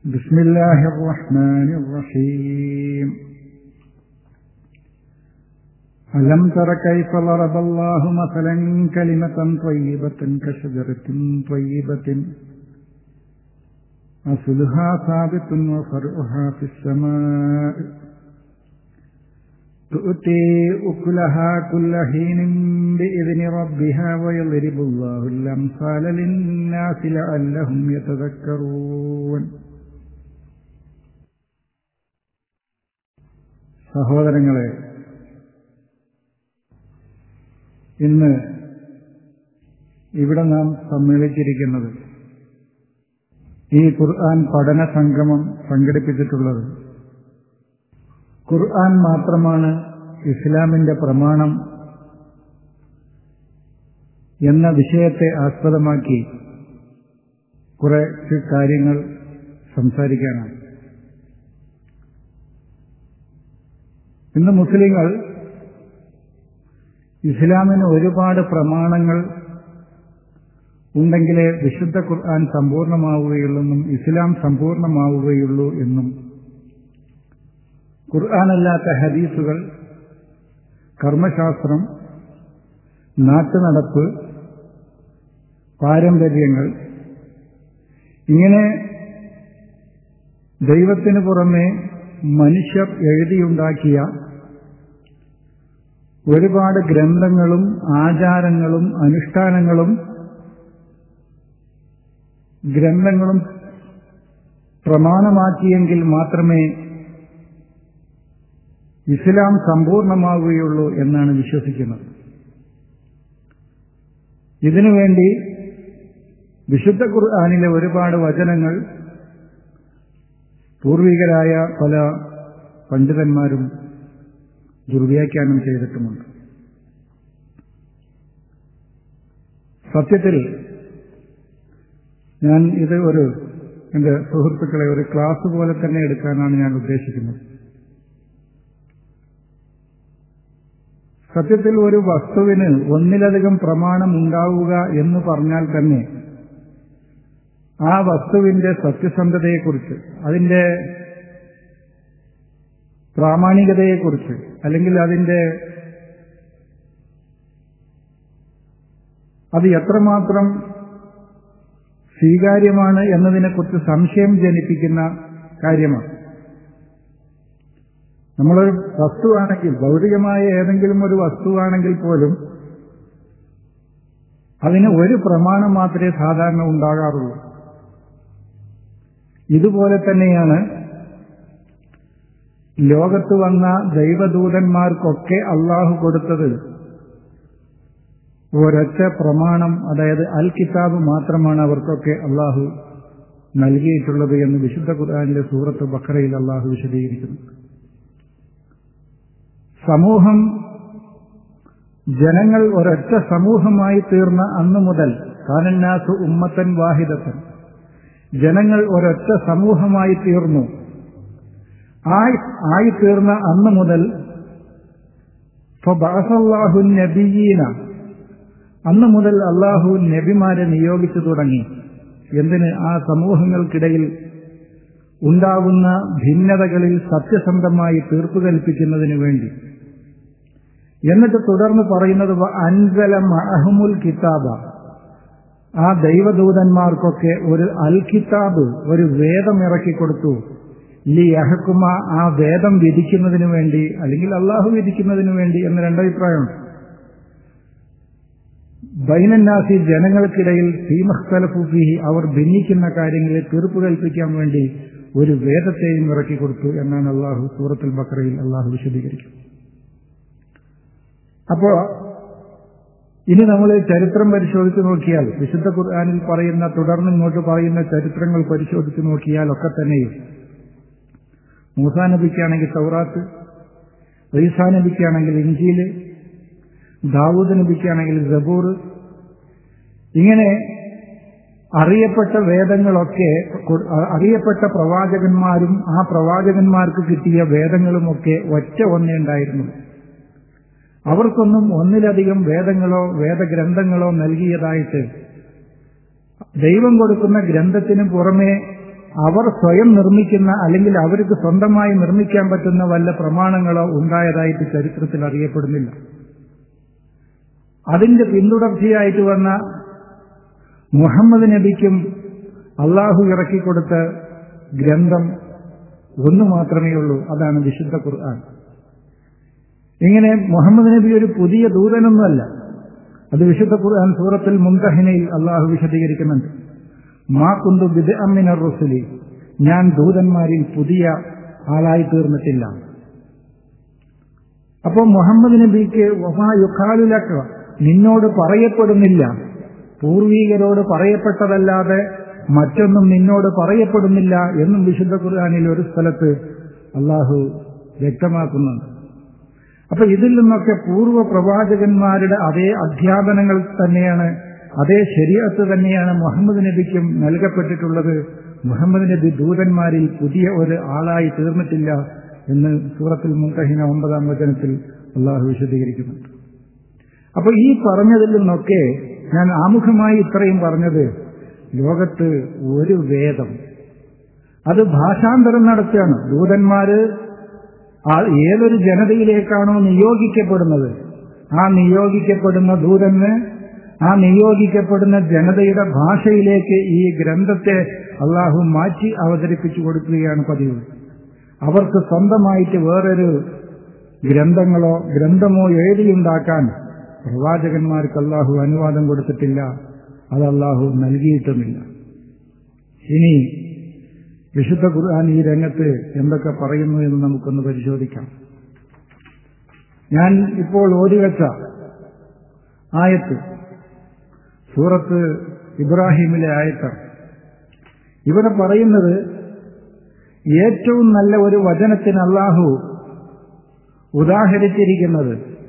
بسم الله الرحمن الرحيم ألم تر كيف ضرب الله مثلا كلمة طيبة كشجرة طيبة أصلها ثابت وفرعها في السماء تؤتي أكلها كل حين بإذن ربها ويضرب الله الأمثال للناس لعلهم يتذكرون സഹോദരങ്ങളെ ഇന്ന് ഇവിടെ നാം സമ്മേളിച്ചിരിക്കുന്നത് ഈ ഖുർആൻ പഠന സംഗമം സംഘടിപ്പിച്ചിട്ടുള്ളത് ഖുർആൻ മാത്രമാണ് ഇസ്ലാമിന്റെ പ്രമാണം എന്ന വിഷയത്തെ ആസ്പദമാക്കി കുറെ കാര്യങ്ങൾ സംസാരിക്കാനാണ് ഇന്ന് മുസ്ലിങ്ങൾ ഇസ്ലാമിന് ഒരുപാട് പ്രമാണങ്ങൾ ഉണ്ടെങ്കിലേ വിശുദ്ധ ഖുർആൻ സമ്പൂർണമാവുകയുള്ളെന്നും ഇസ്ലാം സമ്പൂർണമാവുകയുള്ളൂ എന്നും ഖുർആാനല്ലാത്ത ഹദീസുകൾ കർമ്മശാസ്ത്രം നാട്ടുനടപ്പ് പാരമ്പര്യങ്ങൾ ഇങ്ങനെ ദൈവത്തിനു പുറമെ മനുഷ്യർ എഴുതിയുണ്ടാക്കിയ ഒരുപാട് ഗ്രന്ഥങ്ങളും ആചാരങ്ങളും അനുഷ്ഠാനങ്ങളും ഗ്രന്ഥങ്ങളും പ്രമാണമാക്കിയെങ്കിൽ മാത്രമേ ഇസ്ലാം സമ്പൂർണമാവുകയുള്ളൂ എന്നാണ് വിശ്വസിക്കുന്നത് ഇതിനുവേണ്ടി വിശുദ്ധ ഖുർആാനിലെ ഒരുപാട് വചനങ്ങൾ പൂർവികരായ പല പണ്ഡിതന്മാരും ദുർവ്യാഖ്യാനം ചെയ്തിട്ടുമുണ്ട് സത്യത്തിൽ ഞാൻ ഇത് ഒരു എന്റെ സുഹൃത്തുക്കളെ ഒരു ക്ലാസ് പോലെ തന്നെ എടുക്കാനാണ് ഞാൻ ഉദ്ദേശിക്കുന്നത് സത്യത്തിൽ ഒരു വസ്തുവിന് ഒന്നിലധികം പ്രമാണം ഉണ്ടാവുക എന്ന് പറഞ്ഞാൽ തന്നെ ആ വസ്തുവിന്റെ സത്യസന്ധതയെക്കുറിച്ച് അതിന്റെ പ്രാമാണികതയെക്കുറിച്ച് അല്ലെങ്കിൽ അതിന്റെ അത് എത്രമാത്രം സ്വീകാര്യമാണ് എന്നതിനെക്കുറിച്ച് സംശയം ജനിപ്പിക്കുന്ന കാര്യമാണ് നമ്മളൊരു വസ്തുവാണെങ്കിൽ ഭൗതികമായ ഏതെങ്കിലും ഒരു വസ്തുവാണെങ്കിൽ പോലും അതിന് ഒരു പ്രമാണം മാത്രമേ സാധാരണ ഉണ്ടാകാറുള്ളൂ ഇതുപോലെ തന്നെയാണ് ലോകത്ത് വന്ന ദൈവദൂതന്മാർക്കൊക്കെ അള്ളാഹു കൊടുത്തത് ഒരൊറ്റ പ്രമാണം അതായത് അൽ കിതാബ് മാത്രമാണ് അവർക്കൊക്കെ അള്ളാഹു നൽകിയിട്ടുള്ളത് എന്ന് വിശുദ്ധ ഖുർആാനിലെ സൂറത്ത് ബക്രയിൽ അള്ളാഹു വിശദീകരിക്കുന്നു സമൂഹം ജനങ്ങൾ ഒരൊറ്റ സമൂഹമായി തീർന്ന അന്നു മുതൽ കാനന്നാസു ഉമ്മത്തൻ വാഹിദത്തൻ ജനങ്ങൾ ഒരൊറ്റ സമൂഹമായി തീർന്നു ആയി തീർന്ന അന്ന് മുതൽ ഫബഅസല്ലാഹു നബിയീന അന്ന് മുതൽ അള്ളാഹു നബിമാരെ നിയോഗിച്ചു തുടങ്ങി എന്തിന് ആ സമൂഹങ്ങൾക്കിടയിൽ ഉണ്ടാകുന്ന ഭിന്നതകളിൽ സത്യസന്ധമായി തീർപ്പ് കൽപ്പിക്കുന്നതിന് വേണ്ടി എന്നിട്ട് തുടർന്ന് പറയുന്നത് അൻസല മഹമുൽ കിതാബ ആ ദൈവദൂതന്മാർക്കൊക്കെ ഒരു അൽ കിതാബ് ഒരു വേദം ഇറക്കിക്കൊടുത്തു ലി അഹക്കുമ ആ വേദം വിധിക്കുന്നതിന് വേണ്ടി അല്ലെങ്കിൽ അള്ളാഹു വിധിക്കുന്നതിന് വേണ്ടി എന്ന രണ്ടഭിപ്രായമുണ്ട് ബൈനന്നാസി ജനങ്ങൾക്കിടയിൽ ഫീമഖ്തലഫുഫിഹി അവർ ഭിന്നിക്കുന്ന കാര്യങ്ങളെ തീർപ്പ് കൽപ്പിക്കാൻ വേണ്ടി ഒരു വേദത്തെയും ഇറക്കിക്കൊടുത്തു എന്നാണ് അള്ളാഹു സൂറത്തുൽ ബക്രയിൽ അള്ളാഹു വിശദീകരിക്കുന്നത് അപ്പോ ഇനി നമ്മൾ ചരിത്രം പരിശോധിച്ച് നോക്കിയാൽ വിശുദ്ധ ഖുർആാനിൽ പറയുന്ന തുടർന്ന് ഇങ്ങോട്ട് പറയുന്ന ചരിത്രങ്ങൾ പരിശോധിച്ച് നോക്കിയാൽ ഒക്കെ തന്നെയും മൂസാ നബിക്കാണെങ്കിൽ തൗറാത്ത് റീസാ നബിക്കാണെങ്കിൽ ഇഞ്ചീല് ദാവൂദ് നബിക്കാണെങ്കിൽ ജബൂർ ഇങ്ങനെ അറിയപ്പെട്ട വേദങ്ങളൊക്കെ അറിയപ്പെട്ട പ്രവാചകന്മാരും ആ പ്രവാചകന്മാർക്ക് കിട്ടിയ വേദങ്ങളുമൊക്കെ ഒറ്റ ഒന്നേ ഉണ്ടായിരുന്നു അവർക്കൊന്നും ഒന്നിലധികം വേദങ്ങളോ വേദഗ്രന്ഥങ്ങളോ നൽകിയതായിട്ട് ദൈവം കൊടുക്കുന്ന ഗ്രന്ഥത്തിന് പുറമെ അവർ സ്വയം നിർമ്മിക്കുന്ന അല്ലെങ്കിൽ അവർക്ക് സ്വന്തമായി നിർമ്മിക്കാൻ പറ്റുന്ന വല്ല പ്രമാണങ്ങളോ ഉണ്ടായതായിട്ട് ചരിത്രത്തിൽ അറിയപ്പെടുന്നില്ല അതിന്റെ പിന്തുടർച്ചയായിട്ട് വന്ന മുഹമ്മദ് നബിക്കും അള്ളാഹു ഇറക്കിക്കൊടുത്ത ഗ്രന്ഥം ഒന്നു മാത്രമേ ഉള്ളൂ അതാണ് വിശുദ്ധ ഖുർആൻ ഇങ്ങനെ മുഹമ്മദ് നബി ഒരു പുതിയ ദൂതനൊന്നുമല്ല അത് വിശുദ്ധ ഖുർആൻ സൂറത്തിൽ മുന്തഹിനയിൽ അള്ളാഹു വിശദീകരിക്കുന്നുണ്ട് മാ കുന്തു ബിദ് അമ്മിനർ റുസുലി ഞാൻ ദൂതന്മാരിൽ പുതിയ ആളായി തീർന്നിട്ടില്ല അപ്പോൾ മുഹമ്മദ് നബിക്ക് വമാ യുഖാലുലക്ക നിന്നോട് പറയപ്പെടുന്നില്ല പൂർവീകരോട് പറയപ്പെട്ടതല്ലാതെ മറ്റൊന്നും നിന്നോട് പറയപ്പെടുന്നില്ല എന്നും വിശുദ്ധ ഖുർആാനിൽ ഒരു സ്ഥലത്ത് അള്ളാഹു വ്യക്തമാക്കുന്നുണ്ട് അപ്പൊ ഇതിൽ നിന്നൊക്കെ പൂർവ്വ പ്രവാചകന്മാരുടെ അതേ അധ്യാപനങ്ങൾ തന്നെയാണ് അതേ ശരീരത്ത് തന്നെയാണ് മുഹമ്മദ് നബിക്കും നൽകപ്പെട്ടിട്ടുള്ളത് മുഹമ്മദ് നബി ദൂതന്മാരിൽ പുതിയ ഒരു ആളായി തീർന്നിട്ടില്ല എന്ന് സൂറത്തിൽ മുന്തഹിന ഒമ്പതാം വചനത്തിൽ അള്ളാഹു വിശദീകരിക്കുന്നുണ്ട് അപ്പൊ ഈ പറഞ്ഞതിൽ നിന്നൊക്കെ ഞാൻ ആമുഖമായി ഇത്രയും പറഞ്ഞത് ലോകത്ത് ഒരു വേദം അത് ഭാഷാന്തരം നടത്തുകയാണ് ദൂതന്മാര് ഏതൊരു ജനതയിലേക്കാണോ നിയോഗിക്കപ്പെടുന്നത് ആ നിയോഗിക്കപ്പെടുന്ന ദൂതന് ആ നിയോഗിക്കപ്പെടുന്ന ജനതയുടെ ഭാഷയിലേക്ക് ഈ ഗ്രന്ഥത്തെ അള്ളാഹു മാറ്റി അവതരിപ്പിച്ചു കൊടുക്കുകയാണ് പതിവ് അവർക്ക് സ്വന്തമായിട്ട് വേറൊരു ഗ്രന്ഥങ്ങളോ ഗ്രന്ഥമോ എഴുതിയുണ്ടാക്കാൻ പ്രവാചകന്മാർക്ക് അള്ളാഹു അനുവാദം കൊടുത്തിട്ടില്ല അത് അള്ളാഹു നൽകിയിട്ടുമില്ല ഇനി വിശുദ്ധ ഖുർആൻ ഈ രംഗത്ത് എന്തൊക്കെ പറയുന്നു എന്ന് നമുക്കൊന്ന് പരിശോധിക്കാം ഞാൻ ഇപ്പോൾ ഓടിവെച്ച ആയത്ത് സൂറത്ത് ഇബ്രാഹിമിലെ ആയത്ത് ഇവിടെ പറയുന്നത് ഏറ്റവും നല്ല ഒരു വചനത്തിന് അള്ളാഹു ഉദാഹരിച്ചിരിക്കുന്നത്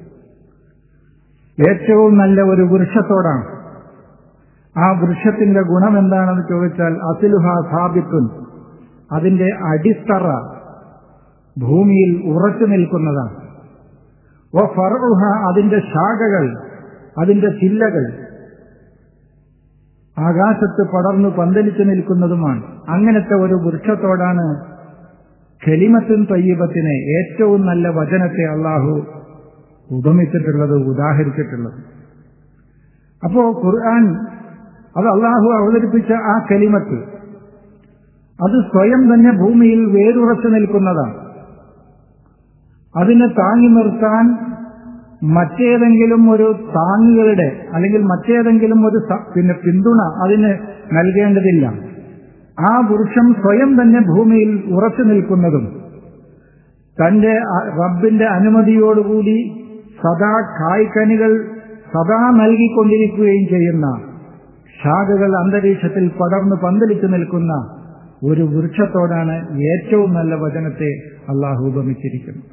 ഏറ്റവും നല്ല ഒരു വൃക്ഷത്തോടാണ് ആ വൃക്ഷത്തിന്റെ ഗുണം എന്താണെന്ന് ചോദിച്ചാൽ അസിലുഹ സാബിത്തുൻ അതിന്റെ അടിത്തറ ഭൂമിയിൽ ഉറച്ചു നിൽക്കുന്നതാണ് ഓ ഫറുഹ അതിന്റെ ശാഖകൾ അതിന്റെ ചില്ലകൾ ആകാശത്ത് പടർന്നു പന്തലിച്ചു നിൽക്കുന്നതുമാണ് അങ്ങനത്തെ ഒരു വൃക്ഷത്തോടാണ് ഖലിമത്തും തയ്യബത്തിനെ ഏറ്റവും നല്ല വചനത്തെ അള്ളാഹു ഉപമിച്ചിട്ടുള്ളത് ഉദാഹരിച്ചിട്ടുള്ളത് അപ്പോ ഖുർആൻ അത് അള്ളാഹു അവതരിപ്പിച്ച ആ കലിമത്ത് അത് സ്വയം തന്നെ ഭൂമിയിൽ വേരുറച്ചു നിൽക്കുന്നതാണ് അതിനെ താങ്ങി നിർത്താൻ മറ്റേതെങ്കിലും ഒരു താങ്ങുകളുടെ അല്ലെങ്കിൽ മറ്റേതെങ്കിലും ഒരു പിന്നെ പിന്തുണ അതിന് നൽകേണ്ടതില്ല ആ വൃക്ഷം സ്വയം തന്നെ ഭൂമിയിൽ ഉറച്ചു നിൽക്കുന്നതും തന്റെ റബ്ബിന്റെ അനുമതിയോടുകൂടി സദാ കായ്ക്കനികൾ സദാ നൽകിക്കൊണ്ടിരിക്കുകയും ചെയ്യുന്ന ശാഖകൾ അന്തരീക്ഷത്തിൽ പടർന്നു പന്തലിച്ചു നിൽക്കുന്ന ഒരു വൃക്ഷത്തോടാണ് ഏറ്റവും നല്ല വചനത്തെ അള്ളാഹു ഉപമിച്ചിരിക്കുന്നത്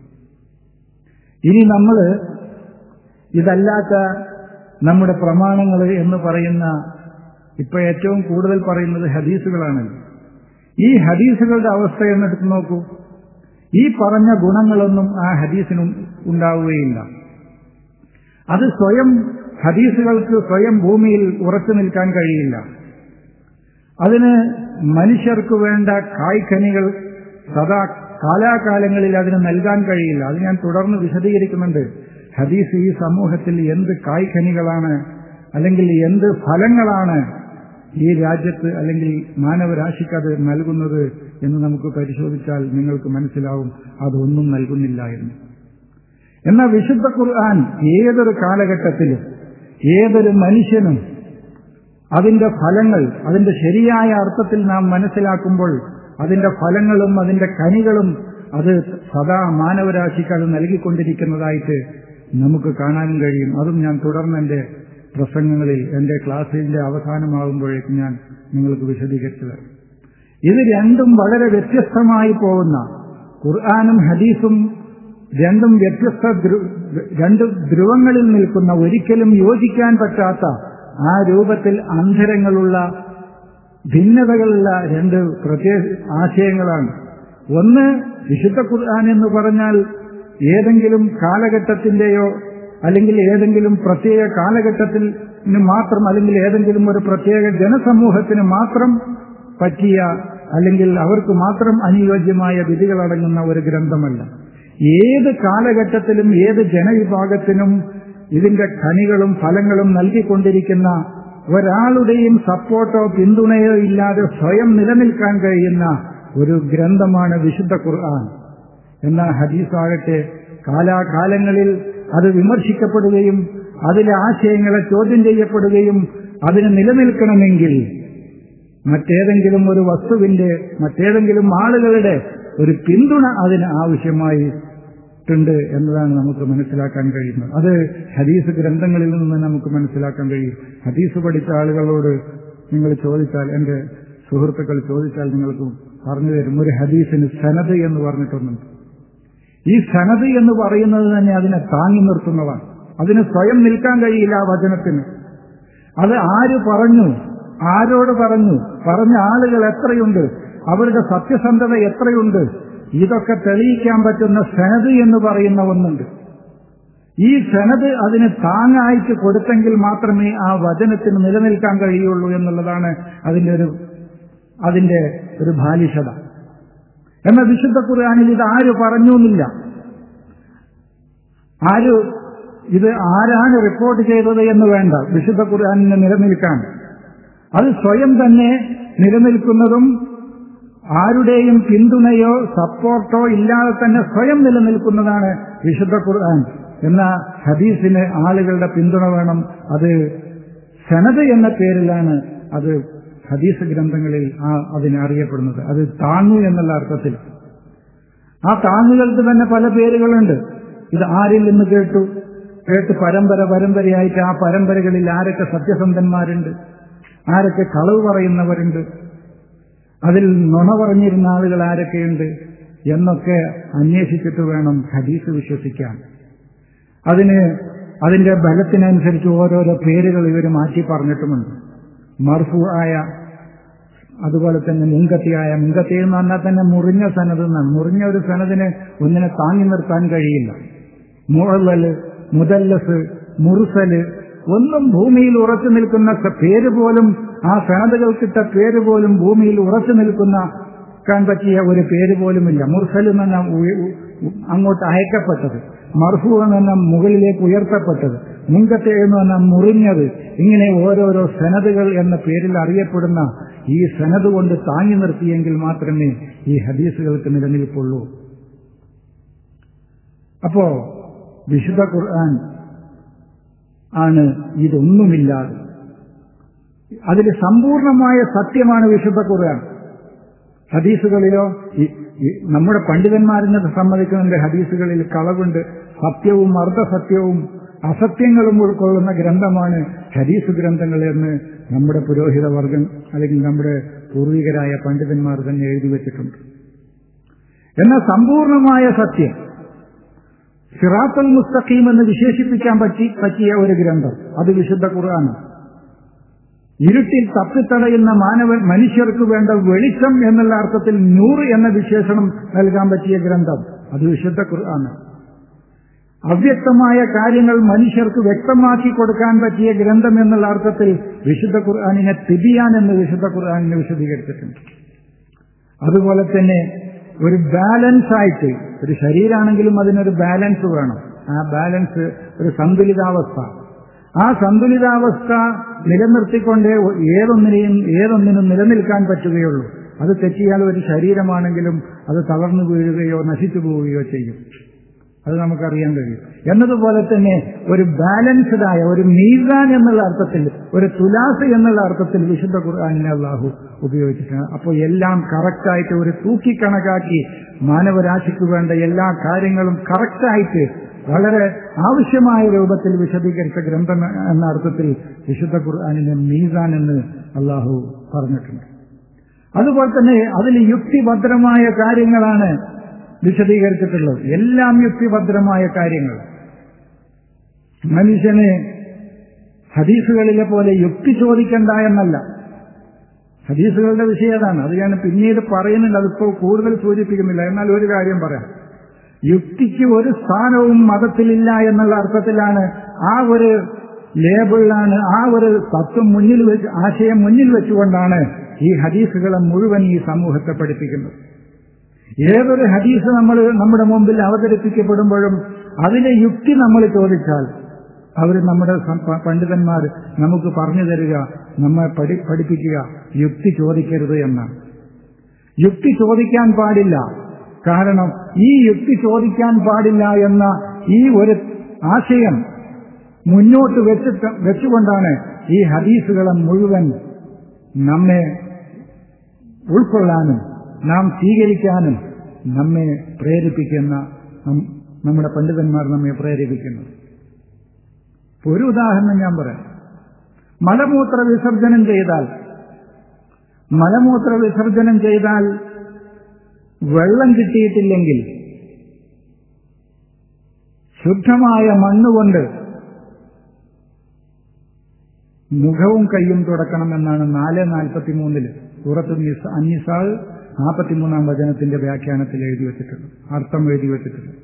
ഇനി നമ്മൾ ഇതല്ലാത്ത നമ്മുടെ പ്രമാണങ്ങൾ എന്ന് പറയുന്ന ഇപ്പൊ ഏറ്റവും കൂടുതൽ പറയുന്നത് ഹദീസുകളാണ് ഈ ഹദീസുകളുടെ അവസ്ഥ എന്നെടുത്ത് നോക്കൂ ഈ പറഞ്ഞ ഗുണങ്ങളൊന്നും ആ ഹദീസിനും ഉണ്ടാവുകയില്ല അത് സ്വയം ഹദീസുകൾക്ക് സ്വയം ഭൂമിയിൽ ഉറച്ചു നിൽക്കാൻ കഴിയില്ല അതിന് മനുഷ്യർക്ക് വേണ്ട കായ്ക്കനികൾ സദാ കാലാകാലങ്ങളിൽ അതിന് നൽകാൻ കഴിയില്ല അത് ഞാൻ തുടർന്ന് വിശദീകരിക്കുന്നുണ്ട് ഹദീസ് ഈ സമൂഹത്തിൽ എന്ത് കായ്ക്കനികളാണ് അല്ലെങ്കിൽ എന്ത് ഫലങ്ങളാണ് ഈ രാജ്യത്ത് അല്ലെങ്കിൽ മാനവരാശിക്ക് അത് നൽകുന്നത് എന്ന് നമുക്ക് പരിശോധിച്ചാൽ നിങ്ങൾക്ക് മനസ്സിലാവും അതൊന്നും നൽകുന്നില്ല എന്ന് എന്നാൽ വിശുദ്ധ ഖുർആൻ ഏതൊരു കാലഘട്ടത്തിലും ഏതൊരു മനുഷ്യനും അതിന്റെ ഫലങ്ങൾ അതിന്റെ ശരിയായ അർത്ഥത്തിൽ നാം മനസ്സിലാക്കുമ്പോൾ അതിന്റെ ഫലങ്ങളും അതിന്റെ കനികളും അത് സദാ മാനവരാശിക്ക് അത് നൽകിക്കൊണ്ടിരിക്കുന്നതായിട്ട് നമുക്ക് കാണാനും കഴിയും അതും ഞാൻ തുടർന്ന് എന്റെ പ്രസംഗങ്ങളിൽ എന്റെ ക്ലാസ്സിന്റെ അവസാനമാകുമ്പോഴേക്കും ഞാൻ നിങ്ങൾക്ക് വിശദീകരിച്ചു തരാം ഇത് രണ്ടും വളരെ വ്യത്യസ്തമായി പോകുന്ന ഖുർആാനും ഹദീസും രണ്ടും വ്യത്യസ്ത രണ്ട് ധ്രുവങ്ങളിൽ നിൽക്കുന്ന ഒരിക്കലും യോജിക്കാൻ പറ്റാത്ത ആ രൂപത്തിൽ അന്തരങ്ങളുള്ള ഭിന്നതകളുള്ള രണ്ട് പ്രത്യേക ആശയങ്ങളാണ് ഒന്ന് വിശുദ്ധ ഖുർആൻ എന്ന് പറഞ്ഞാൽ ഏതെങ്കിലും കാലഘട്ടത്തിന്റെയോ അല്ലെങ്കിൽ ഏതെങ്കിലും പ്രത്യേക കാലഘട്ടത്തിന് മാത്രം അല്ലെങ്കിൽ ഏതെങ്കിലും ഒരു പ്രത്യേക ജനസമൂഹത്തിന് മാത്രം പറ്റിയ അല്ലെങ്കിൽ അവർക്ക് മാത്രം അനുയോജ്യമായ വിധികളടങ്ങുന്ന ഒരു ഗ്രന്ഥമല്ല ഏത് കാലഘട്ടത്തിലും ഏത് ജനവിഭാഗത്തിനും ഇതിന്റെ ഖനികളും ഫലങ്ങളും നൽകിക്കൊണ്ടിരിക്കുന്ന ഒരാളുടെയും സപ്പോർട്ടോ പിന്തുണയോ ഇല്ലാതെ സ്വയം നിലനിൽക്കാൻ കഴിയുന്ന ഒരു ഗ്രന്ഥമാണ് വിശുദ്ധ ഖുർആൻ എന്നാൽ ഹദീസാകട്ടെ കാലാകാലങ്ങളിൽ അത് വിമർശിക്കപ്പെടുകയും അതിലെ ആശയങ്ങളെ ചോദ്യം ചെയ്യപ്പെടുകയും അതിന് നിലനിൽക്കണമെങ്കിൽ മറ്റേതെങ്കിലും ഒരു വസ്തുവിന്റെ മറ്റേതെങ്കിലും ആളുകളുടെ ഒരു പിന്തുണ അതിന് ആവശ്യമായിട്ടുണ്ട് എന്നതാണ് നമുക്ക് മനസ്സിലാക്കാൻ കഴിയുന്നത് അത് ഹദീസ് ഗ്രന്ഥങ്ങളിൽ നിന്ന് നമുക്ക് മനസ്സിലാക്കാൻ കഴിയും ഹദീസ് പഠിച്ച ആളുകളോട് നിങ്ങൾ ചോദിച്ചാൽ എന്റെ സുഹൃത്തുക്കൾ ചോദിച്ചാൽ നിങ്ങൾക്ക് പറഞ്ഞു തരും ഒരു ഹദീസിന് സനത് എന്ന് പറഞ്ഞിട്ടൊന്നുണ്ട് ഈ സനത് എന്ന് പറയുന്നത് തന്നെ അതിനെ താങ്ങി നിർത്തുന്നതാണ് അതിന് സ്വയം നിൽക്കാൻ കഴിയില്ല ആ വചനത്തിന് അത് ആര് പറഞ്ഞു ആരോട് പറഞ്ഞു പറഞ്ഞ ആളുകൾ എത്രയുണ്ട് അവരുടെ സത്യസന്ധത എത്രയുണ്ട് ഇതൊക്കെ തെളിയിക്കാൻ പറ്റുന്ന സനത് എന്ന് പറയുന്ന ഒന്നുണ്ട് ഈ സനത് അതിന് താങ്ങായിട്ട് കൊടുത്തെങ്കിൽ മാത്രമേ ആ വചനത്തിന് നിലനിൽക്കാൻ കഴിയുള്ളൂ എന്നുള്ളതാണ് അതിന്റെ ഒരു അതിന്റെ ഒരു ബാലിഷത എന്നാൽ വിശുദ്ധ ഖുർആാനിൽ ഇത് ആര് പറഞ്ഞു എന്നില്ല ആര് ഇത് ആരാണ് റിപ്പോർട്ട് ചെയ്തത് എന്ന് വേണ്ട വിശുദ്ധ ഖുർആാനിന് നിലനിൽക്കാൻ അത് സ്വയം തന്നെ നിലനിൽക്കുന്നതും ആരുടെയും പിന്തുണയോ സപ്പോർട്ടോ ഇല്ലാതെ തന്നെ സ്വയം നിലനിൽക്കുന്നതാണ് വിശുദ്ധ ഖുർആൻ എന്ന ഹദീസിന് ആളുകളുടെ പിന്തുണ വേണം അത് സനത് എന്ന പേരിലാണ് അത് ഹദീസ് ഗ്രന്ഥങ്ങളിൽ ആ അതിനെ അറിയപ്പെടുന്നത് അത് താങ്ങു എന്നുള്ള അർത്ഥത്തിൽ ആ താങ്ങുകൾക്ക് തന്നെ പല പേരുകളുണ്ട് ഇത് ആരിൽ നിന്ന് കേട്ടു കേട്ട് പരമ്പര പരമ്പരയായിട്ട് ആ പരമ്പരകളിൽ ആരൊക്കെ സത്യസന്ധന്മാരുണ്ട് ആരൊക്കെ കളവ് പറയുന്നവരുണ്ട് അതിൽ നുണ പറഞ്ഞിരുന്ന ആളുകൾ ആരൊക്കെയുണ്ട് എന്നൊക്കെ അന്വേഷിച്ചിട്ട് വേണം ഹദീസ് വിശ്വസിക്കാൻ അതിന് അതിന്റെ ബലത്തിനനുസരിച്ച് ഓരോരോ പേരുകൾ ഇവർ മാറ്റി പറഞ്ഞിട്ടുമുണ്ട് മർഫു ആയ അതുപോലെ തന്നെ മുങ്കത്തിയായ മുങ്കത്തി എന്ന് പറഞ്ഞാൽ തന്നെ മുറിഞ്ഞ സനത് എന്നാണ് മുറിഞ്ഞ ഒരു സനദിന് ഒന്നിനെ താങ്ങി നിർത്താൻ കഴിയില്ല മുഴലല് മുതല്ലസ് മുറുസല് ഒന്നും ഭൂമിയിൽ ഉറച്ചു നിൽക്കുന്ന പേര് പോലും ആ സനതകൾക്കിട്ട പേര് പോലും ഭൂമിയിൽ ഉറച്ചു നിൽക്കുന്ന ക്കാൻ പറ്റിയ ഒരു പേര് പോലുമില്ല മുർസൽ എന്ന് പറഞ്ഞാൽ അങ്ങോട്ട് അയക്കപ്പെട്ടത് മർഫു എന്ന് പറഞ്ഞാൽ മുകളിലേക്ക് ഉയർത്തപ്പെട്ടത് മുങ്കത്തെ എന്ന് പറഞ്ഞാൽ മുറിഞ്ഞത് ഇങ്ങനെ ഓരോരോ സനതുകൾ എന്ന പേരിൽ അറിയപ്പെടുന്ന ഈ സനത് കൊണ്ട് താങ്ങി നിർത്തിയെങ്കിൽ മാത്രമേ ഈ ഹദീസുകൾക്ക് നിലനിൽപ്പുള്ളൂ അപ്പോ വിശുദ്ധ ഖുർആൻ ആണ് ഇതൊന്നുമില്ലാതെ അതിൽ സമ്പൂർണമായ സത്യമാണ് വിശുദ്ധ ഖുർആൻ ഹദീസുകളിലോ നമ്മുടെ പണ്ഡിതന്മാരിനെ സമ്മതിക്കുന്നുണ്ട് ഹദീസുകളിൽ കളവുണ്ട് സത്യവും അർദ്ധസത്യവും അസത്യങ്ങളും ഉൾക്കൊള്ളുന്ന ഗ്രന്ഥമാണ് ഹദീസ് ഗ്രന്ഥങ്ങൾ എന്ന് നമ്മുടെ പുരോഹിത വർഗം അല്ലെങ്കിൽ നമ്മുടെ പൂർവികരായ പണ്ഡിതന്മാർ തന്നെ എഴുതി വെച്ചിട്ടുണ്ട് എന്നാൽ സമ്പൂർണമായ സത്യം സിറാത്തുൽ മുസ്തഖീം എന്ന് വിശേഷിപ്പിക്കാൻ പറ്റി പറ്റിയ ഒരു ഗ്രന്ഥം അത് വിശുദ്ധ ഖുർആാനാണ് ഇരുട്ടിൽ തപ്പിത്തടയുന്ന മാനവൻ മനുഷ്യർക്ക് വേണ്ട വെളിച്ചം എന്നുള്ള അർത്ഥത്തിൽ നൂറ് എന്ന വിശേഷണം നൽകാൻ പറ്റിയ ഗ്രന്ഥം അത് വിശുദ്ധ ഖുർആാനാണ് അവ്യക്തമായ കാര്യങ്ങൾ മനുഷ്യർക്ക് വ്യക്തമാക്കി കൊടുക്കാൻ പറ്റിയ ഗ്രന്ഥം എന്നുള്ള അർത്ഥത്തിൽ വിശുദ്ധ ഖുർആാനിനെ തിബിയാൻ എന്ന് വിശുദ്ധ ഖുർആാനിനെ വിശദീകരിച്ചിട്ടുണ്ട് അതുപോലെ തന്നെ ഒരു ബാലൻസ് ആയിട്ട് ഒരു ശരീരമാണെങ്കിലും അതിനൊരു ബാലൻസ് വേണം ആ ബാലൻസ് ഒരു സന്തുലിതാവസ്ഥ ആ സന്തുലിതാവസ്ഥ നിലനിർത്തിക്കൊണ്ട് ഏതൊന്നിനെയും ഏതൊന്നിനും നിലനിൽക്കാൻ പറ്റുകയുള്ളൂ അത് തെറ്റിയാൽ ഒരു ശരീരമാണെങ്കിലും അത് തളർന്നു വീഴുകയോ നശിച്ചു പോവുകയോ ചെയ്യും അത് നമുക്കറിയാൻ കഴിയും എന്നതുപോലെ തന്നെ ഒരു ബാലൻസ്ഡ് ആയ ഒരു മീസാൻ എന്നുള്ള അർത്ഥത്തിൽ ഒരു തുലാസ് എന്നുള്ള അർത്ഥത്തിൽ വിശുദ്ധ ഖുർആാനിനെ അള്ളാഹു ഉപയോഗിച്ചിട്ടുണ്ട് അപ്പോൾ എല്ലാം കറക്റ്റായിട്ട് ഒരു തൂക്കിക്കണക്കാക്കി മാനവരാശിക്ക് വേണ്ട എല്ലാ കാര്യങ്ങളും കറക്റ്റായിട്ട് വളരെ ആവശ്യമായ രൂപത്തിൽ വിശദീകരിച്ച ഗ്രന്ഥം എന്ന അർത്ഥത്തിൽ വിശുദ്ധ ഖുർആാനിനെ മീസാൻ എന്ന് അള്ളാഹു പറഞ്ഞിട്ടുണ്ട് അതുപോലെ തന്നെ അതിൽ യുക്തിഭദ്രമായ കാര്യങ്ങളാണ് വിശദീകരിച്ചിട്ടുള്ളത് എല്ലാം യുക്തിഭദ്രമായ കാര്യങ്ങൾ മനുഷ്യന് ഹദീസുകളിലെ പോലെ യുക്തി ചോദിക്കണ്ട എന്നല്ല ഹദീസുകളുടെ വിഷയം അതാണ് അത് ഞാൻ പിന്നീട് പറയുന്നില്ല അതിപ്പോ കൂടുതൽ സൂചിപ്പിക്കുന്നില്ല എന്നാൽ ഒരു കാര്യം പറയാം യുക്തിക്ക് ഒരു സ്ഥാനവും മതത്തിലില്ല എന്നുള്ള അർത്ഥത്തിലാണ് ആ ഒരു ലേബിളിലാണ് ആ ഒരു തത്വം മുന്നിൽ വെച്ച് ആശയം മുന്നിൽ വെച്ചുകൊണ്ടാണ് ഈ ഹദീസുകളെ മുഴുവൻ ഈ സമൂഹത്തെ പഠിപ്പിക്കുന്നത് ഏതൊരു ഹദീസ് നമ്മൾ നമ്മുടെ മുമ്പിൽ അവതരിപ്പിക്കപ്പെടുമ്പോഴും അതിലെ യുക്തി നമ്മൾ ചോദിച്ചാൽ അവർ നമ്മുടെ പണ്ഡിതന്മാർ നമുക്ക് പറഞ്ഞു തരിക നമ്മെ പഠി പഠിപ്പിക്കുക യുക്തി ചോദിക്കരുത് എന്നാണ് യുക്തി ചോദിക്കാൻ പാടില്ല കാരണം ഈ യുക്തി ചോദിക്കാൻ പാടില്ല എന്ന ഈ ഒരു ആശയം മുന്നോട്ട് വെച്ചിട്ട് വെച്ചുകൊണ്ടാണ് ഈ ഹദീസുകളെ മുഴുവൻ നമ്മെ ഉൾക്കൊള്ളാനും നാം സ്വീകരിക്കാനും നമ്മെ പ്രേരിപ്പിക്കുന്ന നമ്മുടെ പണ്ഡിതന്മാർ നമ്മെ പ്രേരിപ്പിക്കുന്നു ഒരു ഉദാഹരണം ഞാൻ പറയാം മലമൂത്ര വിസർജനം ചെയ്താൽ മലമൂത്ര വിസർജനം ചെയ്താൽ വെള്ളം കിട്ടിയിട്ടില്ലെങ്കിൽ ശുദ്ധമായ മണ്ണുകൊണ്ട് മുഖവും കൈയും തുടക്കണമെന്നാണ് നാല് നാൽപ്പത്തി മൂന്നില് സൂറത്ത് അന്നിസാൾ നാൽപ്പത്തിമൂന്നാം വചനത്തിന്റെ വ്യാഖ്യാനത്തിൽ എഴുതി വെച്ചിട്ടുണ്ട് അർത്ഥം എഴുതി വെച്ചിട്ടുണ്ട്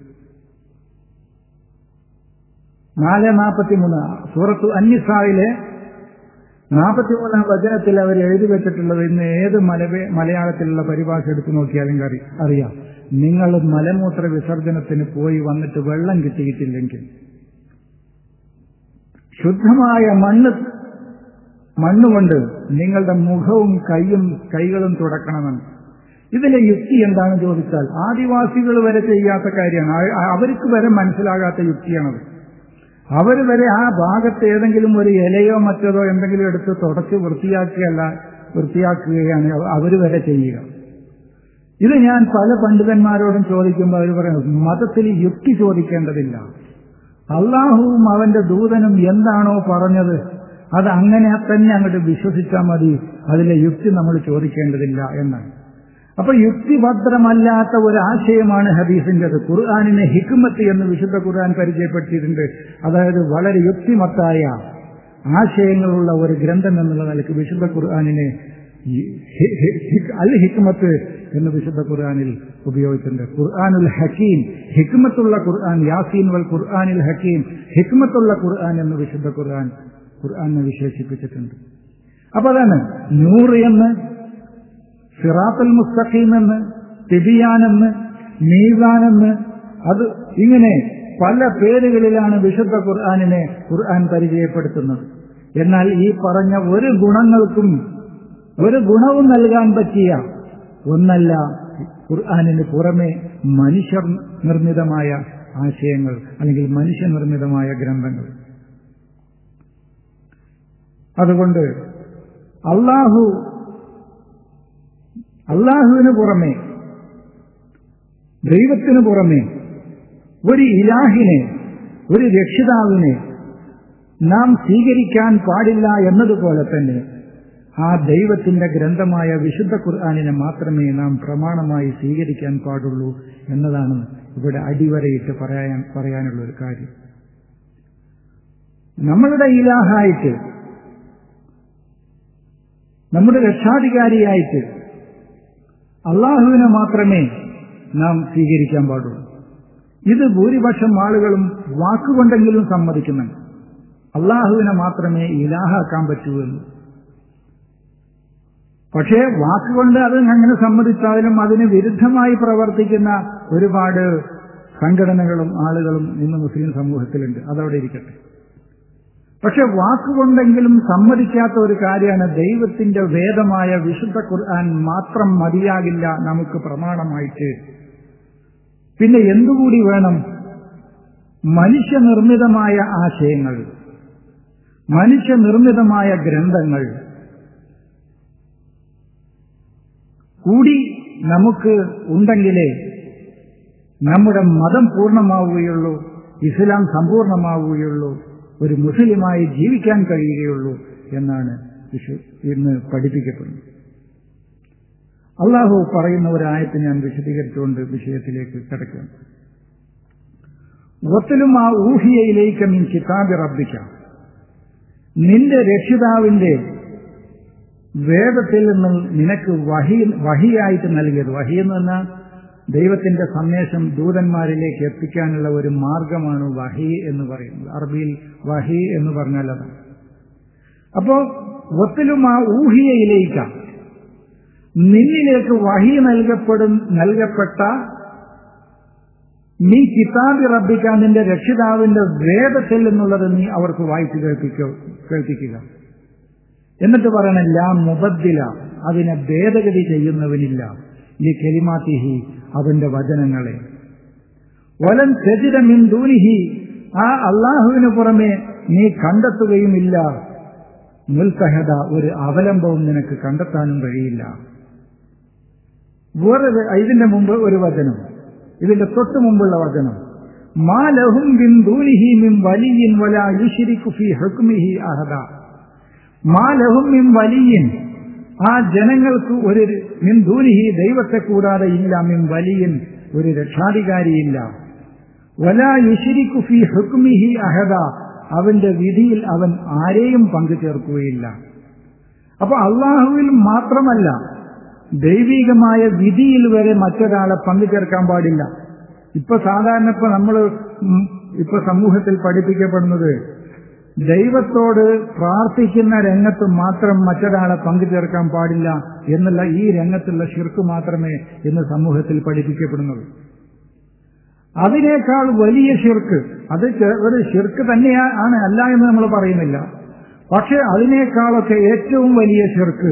നാല് നാൽപ്പത്തിമൂന്ന് സൂറത്ത് അന്നിസായിലെ നാൽപ്പത്തിമൂന്നാം വചനത്തിൽ അവർ എഴുതി വെച്ചിട്ടുള്ളത് ഇന്ന് ഏത് മലവേ മലയാളത്തിലുള്ള പരിഭാഷ എടുത്തു നോക്കിയാലും അറിയാം നിങ്ങൾ മലമൂത്ര വിസർജനത്തിന് പോയി വന്നിട്ട് വെള്ളം കിട്ടിയിട്ടില്ലെങ്കിൽ ശുദ്ധമായ മണ്ണ് മണ്ണുകൊണ്ട് നിങ്ങളുടെ മുഖവും കൈയും കൈകളും തുടക്കണമെന്ന് ഇതിലെ യുക്തി എന്താണെന്ന് ചോദിച്ചാൽ ആദിവാസികൾ വരെ ചെയ്യാത്ത കാര്യമാണ് അവർക്ക് വരെ മനസ്സിലാകാത്ത യുക്തിയാണത് അവർ വരെ ആ ഭാഗത്ത് ഏതെങ്കിലും ഒരു ഇലയോ മറ്റതോ എന്തെങ്കിലും എടുത്ത് തുടച്ച് വൃത്തിയാക്കുകയല്ല വൃത്തിയാക്കുകയാണ് അവർ വരെ ചെയ്യുക ഇത് ഞാൻ പല പണ്ഡിതന്മാരോടും ചോദിക്കുമ്പോൾ അവർ പറയുന്നത് മതത്തിൽ യുക്തി ചോദിക്കേണ്ടതില്ല അള്ളാഹുവും അവന്റെ ദൂതനും എന്താണോ പറഞ്ഞത് അത് അങ്ങനെ തന്നെ അങ്ങോട്ട് വിശ്വസിച്ചാൽ മതി അതിലെ യുക്തി നമ്മൾ ചോദിക്കേണ്ടതില്ല എന്നാണ് അപ്പൊ യുക്തിഭദ്രമല്ലാത്ത ഒരു ആശയമാണ് ഹദീസിൻ്റെത് ഖുർആാനിനെ ഹിക്മത്ത് എന്ന് വിശുദ്ധ ഖുർആൻ പരിചയപ്പെടുത്തിയിട്ടുണ്ട് അതായത് വളരെ യുക്തിമത്തായ ആശയങ്ങളുള്ള ഒരു ഗ്രന്ഥം എന്നുള്ള നിലയ്ക്ക് വിശുദ്ധ ഖുർആാനിനെ അൽ ഹിക്മത്ത് എന്ന് വിശുദ്ധ ഖുർആാനിൽ ഉപയോഗിച്ചിട്ടുണ്ട് ഖുർആാനുൽ ഹക്കീം ഹിക്മത്തുള്ള ഖുർആൻ യാസീൻ വൽ ഖുർആാനിൽ ഹക്കീം ഹിക്മത്തുള്ള ഖുർആൻ എന്ന് വിശുദ്ധ ഖുർആൻ ഖുർആാനെ വിശേഷിപ്പിച്ചിട്ടുണ്ട് അപ്പൊ അതാണ് നൂറ് എന്ന് സിറാത്തുൽ മുസ്തഖീം എന്ന് തിബിയാനെന്ന് മീസാനെന്ന് അത് ഇങ്ങനെ പല പേരുകളിലാണ് വിശുദ്ധ ഖുർആാനിനെ ഖുർആൻ പരിചയപ്പെടുത്തുന്നത് എന്നാൽ ഈ പറഞ്ഞ ഒരു ഗുണങ്ങൾക്കും ഒരു ഗുണവും നൽകാൻ പറ്റിയ ഒന്നല്ല ഖുർആാനിന് പുറമെ മനുഷ്യർ നിർമ്മിതമായ ആശയങ്ങൾ അല്ലെങ്കിൽ മനുഷ്യനിർമ്മിതമായ ഗ്രന്ഥങ്ങൾ അതുകൊണ്ട് അള്ളാഹു അള്ളാഹുവിന് പുറമെ ദൈവത്തിന് പുറമെ ഒരു ഇലാഹിനെ ഒരു രക്ഷിതാവിനെ നാം സ്വീകരിക്കാൻ പാടില്ല എന്നതുപോലെ തന്നെ ആ ദൈവത്തിന്റെ ഗ്രന്ഥമായ വിശുദ്ധ ഖുർആാനിനെ മാത്രമേ നാം പ്രമാണമായി സ്വീകരിക്കാൻ പാടുള്ളൂ എന്നതാണ് ഇവിടെ അടിവരയിട്ട് പറയാൻ പറയാനുള്ള ഒരു കാര്യം നമ്മളുടെ ഇലാഹായിട്ട് നമ്മുടെ രക്ഷാധികാരിയായിട്ട് അള്ളാഹുവിനെ മാത്രമേ നാം സ്വീകരിക്കാൻ പാടുള്ളൂ ഇത് ഭൂരിപക്ഷം ആളുകളും വാക്കുകൊണ്ടെങ്കിലും സമ്മതിക്കുന്നുണ്ട് അള്ളാഹുവിനെ മാത്രമേ ഇലാഹാക്കാൻ പറ്റൂ എന്ന് പക്ഷേ വാക്കുകൊണ്ട് അത് അങ്ങനെ സമ്മതിച്ചാലും അതിന് വിരുദ്ധമായി പ്രവർത്തിക്കുന്ന ഒരുപാട് സംഘടനകളും ആളുകളും ഇന്ന് മുസ്ലിം സമൂഹത്തിലുണ്ട് അതവിടെ ഇരിക്കട്ടെ പക്ഷെ വാക്കുകൊണ്ടെങ്കിലും സമ്മതിക്കാത്ത ഒരു കാര്യമാണ് ദൈവത്തിന്റെ വേദമായ വിശുദ്ധ ഖുർആൻ മാത്രം മതിയാകില്ല നമുക്ക് പ്രമാണമായിട്ട് പിന്നെ എന്തുകൂടി വേണം മനുഷ്യനിർമ്മിതമായ ആശയങ്ങൾ മനുഷ്യനിർമ്മിതമായ ഗ്രന്ഥങ്ങൾ കൂടി നമുക്ക് ഉണ്ടെങ്കിലേ നമ്മുടെ മതം പൂർണ്ണമാവുകയുള്ളൂ ഇസ്ലാം സമ്പൂർണ്ണമാവുകയുള്ളൂ ഒരു മുസ്ലിമായി ജീവിക്കാൻ കഴിയുകയുള്ളൂ എന്നാണ് ഇന്ന് പഠിപ്പിക്കപ്പെടുന്നത് അള്ളാഹു പറയുന്ന ഒരായത്ത് ഞാൻ വിശദീകരിച്ചുകൊണ്ട് വിഷയത്തിലേക്ക് കിടക്കുകയാണ് ഒത്തിലും ആ ഊഹിയയിലേക്ക് നീ കിതാബി റബ്ബിക്കാം നിന്റെ രക്ഷിതാവിന്റെ വേദത്തിൽ നിന്ന് നിനക്ക് വഹി വഹിയായിട്ട് നൽകിയത് വഹി എന്ന് പറഞ്ഞാൽ ദൈവത്തിന്റെ സന്ദേശം ദൂതന്മാരിലേക്ക് എത്തിക്കാനുള്ള ഒരു മാർഗമാണ് വഹി എന്ന് പറയുന്നത് അറബിയിൽ വഹി എന്ന് പറഞ്ഞാൽ അതാണ് അപ്പോ ഒത്തിലും ആ ഊഹിയയിലേക്ക നിന്നിലേക്ക് വഹി നൽകപ്പെടും നൽകപ്പെട്ട നീ കിതാബി റബ്ബിക്കാൻ നിന്റെ രക്ഷിതാവിന്റെ വേദത്തിൽ എന്നുള്ളത് നീ അവർക്ക് വായിച്ചു കേൾപ്പിക്കുക കേൾപ്പിക്കുക എന്നിട്ട് പറയണം ലാ മുബദ്ദില അതിനെ ഭേദഗതി ചെയ്യുന്നവനില്ല ഈ കെലിമാത്തിഹി അവന്റെ വചനങ്ങളെ വലൻ തെജിത മിൻ ദൂനിഹി ആ അള്ളാഹുവിന് പുറമെ നീ കണ്ടെത്തുകയുമില്ല മുൽത്തഹദ ഒരു അവലംബവും നിനക്ക് കണ്ടെത്താനും കഴിയില്ല വേറെ ഇതിന്റെ മുമ്പ് ഒരു വചനം ഇതിന്റെ തൊട്ട് മുമ്പുള്ള വചനം മാ ലഹും ബിൻ ദൂനിഹി മിൻ വലിയിൻ വല യുശിരിക്കു ഫി ഹുക്മിഹി അഹദ മാ ലഹും മിൻ വലിയിൻ ആ ജനങ്ങൾക്ക് ഒരു മിൻ ദൂനിഹി ദൈവത്തെ കൂടാതെ ഇല്ല മിൻ വലിയൻ ഒരു രക്ഷാധികാരിയില്ല വല യുശിരിക്കു ഫി ഹുക്മിഹി അഹദ അവന്റെ വിധിയിൽ അവൻ ആരെയും പങ്കു ചേർക്കുകയില്ല അപ്പൊ അള്ളാഹുവിൽ മാത്രമല്ല ദൈവികമായ വിധിയിൽ വരെ മറ്റൊരാളെ പങ്കു ചേർക്കാൻ പാടില്ല ഇപ്പൊ സാധാരണ ഇപ്പൊ നമ്മൾ ഇപ്പൊ സമൂഹത്തിൽ പഠിപ്പിക്കപ്പെടുന്നത് ദൈവത്തോട് പ്രാർത്ഥിക്കുന്ന രംഗത്ത് മാത്രം മറ്റൊരാളെ പങ്കു ചേർക്കാൻ പാടില്ല എന്നുള്ള ഈ രംഗത്തുള്ള ഷിർക്ക് മാത്രമേ ഇന്ന് സമൂഹത്തിൽ പഠിപ്പിക്കപ്പെടുന്നുള്ളൂ അതിനേക്കാൾ വലിയ ഷിർക്ക് അത് ഒരു ഷിർക്ക് തന്നെയാണ് അല്ല എന്ന് നമ്മൾ പറയുന്നില്ല പക്ഷെ അതിനേക്കാളൊക്കെ ഏറ്റവും വലിയ ഷിർക്ക്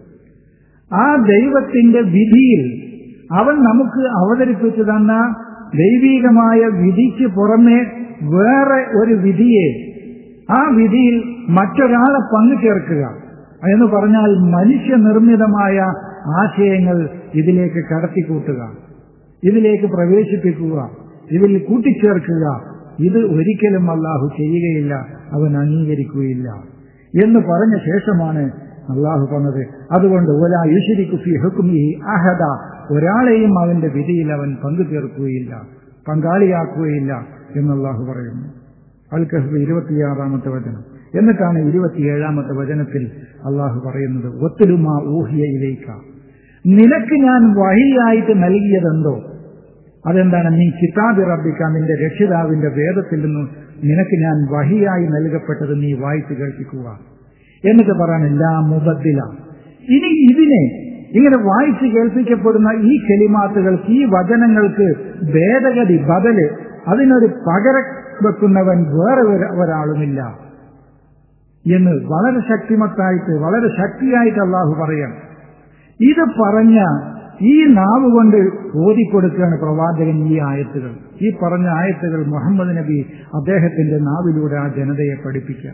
ആ ദൈവത്തിന്റെ വിധിയിൽ അവൻ നമുക്ക് അവതരിപ്പിച്ചു തന്ന ദൈവീകമായ വിധിക്ക് പുറമെ വേറെ ഒരു വിധിയെ ആ വിധിയിൽ മറ്റൊരാളെ പങ്കു ചേർക്കുക എന്ന് പറഞ്ഞാൽ മനുഷ്യനിർമ്മിതമായ ആശയങ്ങൾ ഇതിലേക്ക് കടത്തിക്കൂട്ടുക ഇതിലേക്ക് പ്രവേശിപ്പിക്കുക ഇതിൽ കൂട്ടിച്ചേർക്കുക ഇത് ഒരിക്കലും അള്ളാഹു ചെയ്യുകയില്ല അവൻ അംഗീകരിക്കുകയില്ല എന്ന് പറഞ്ഞ ശേഷമാണ് അള്ളാഹു പറഞ്ഞത് അതുകൊണ്ട് ഒരാ യുശരിക്കുഫി ഹുക്കുമി അഹദ ഒരാളെയും അവന്റെ വിധിയിൽ അവൻ പങ്കു ചേർക്കുകയില്ല പങ്കാളിയാക്കുകയില്ല എന്നല്ലാഹു പറയുന്നു അൽ കഹ്ബ് ഇരുപത്തിയാറാമത്തെ വചനം എന്നിട്ടാണ് ഇരുപത്തിയേഴാമത്തെ വചനത്തിൽ അള്ളാഹു പറയുന്നത് ഒത്തിലുമാ ഊഹിയ ഇലേക്ക നിനക്ക് ഞാൻ വഴിയായിട്ട് നൽകിയതെന്തോ അതെന്താണ് നീ കിതാബ് റബ്ബിക്കാൻ നിന്റെ രക്ഷിതാവിന്റെ വേദത്തിൽ നിന്നും നിനക്ക് ഞാൻ വഹിയായി നൽകപ്പെട്ടത് നീ വായിച്ചു കേൾപ്പിക്കുക എന്നിട്ട് പറയാനില്ല മുബദ്ദില ഇനി ഇതിനെ ഇങ്ങനെ വായിച്ചു കേൾപ്പിക്കപ്പെടുന്ന ഈ കെലിമാത്തുകൾക്ക് ഈ വചനങ്ങൾക്ക് ഭേദഗതി ബദല് അതിനൊരു പകര വെക്കുന്നവൻ വേറെ ഒരാളുമില്ല എന്ന് വളരെ ശക്തിമത്തായിട്ട് വളരെ ശക്തിയായിട്ട് അള്ളാഹു പറയാം ഇത് പറഞ്ഞ ഈ നാവ് കൊണ്ട് ഓതിക്കൊടുക്കുകയാണ് പ്രവാചകൻ ഈ ആയത്തുകൾ ഈ പറഞ്ഞ ആയത്തുകൾ മുഹമ്മദ് നബി അദ്ദേഹത്തിന്റെ നാവിലൂടെ ആ ജനതയെ പഠിപ്പിക്കാം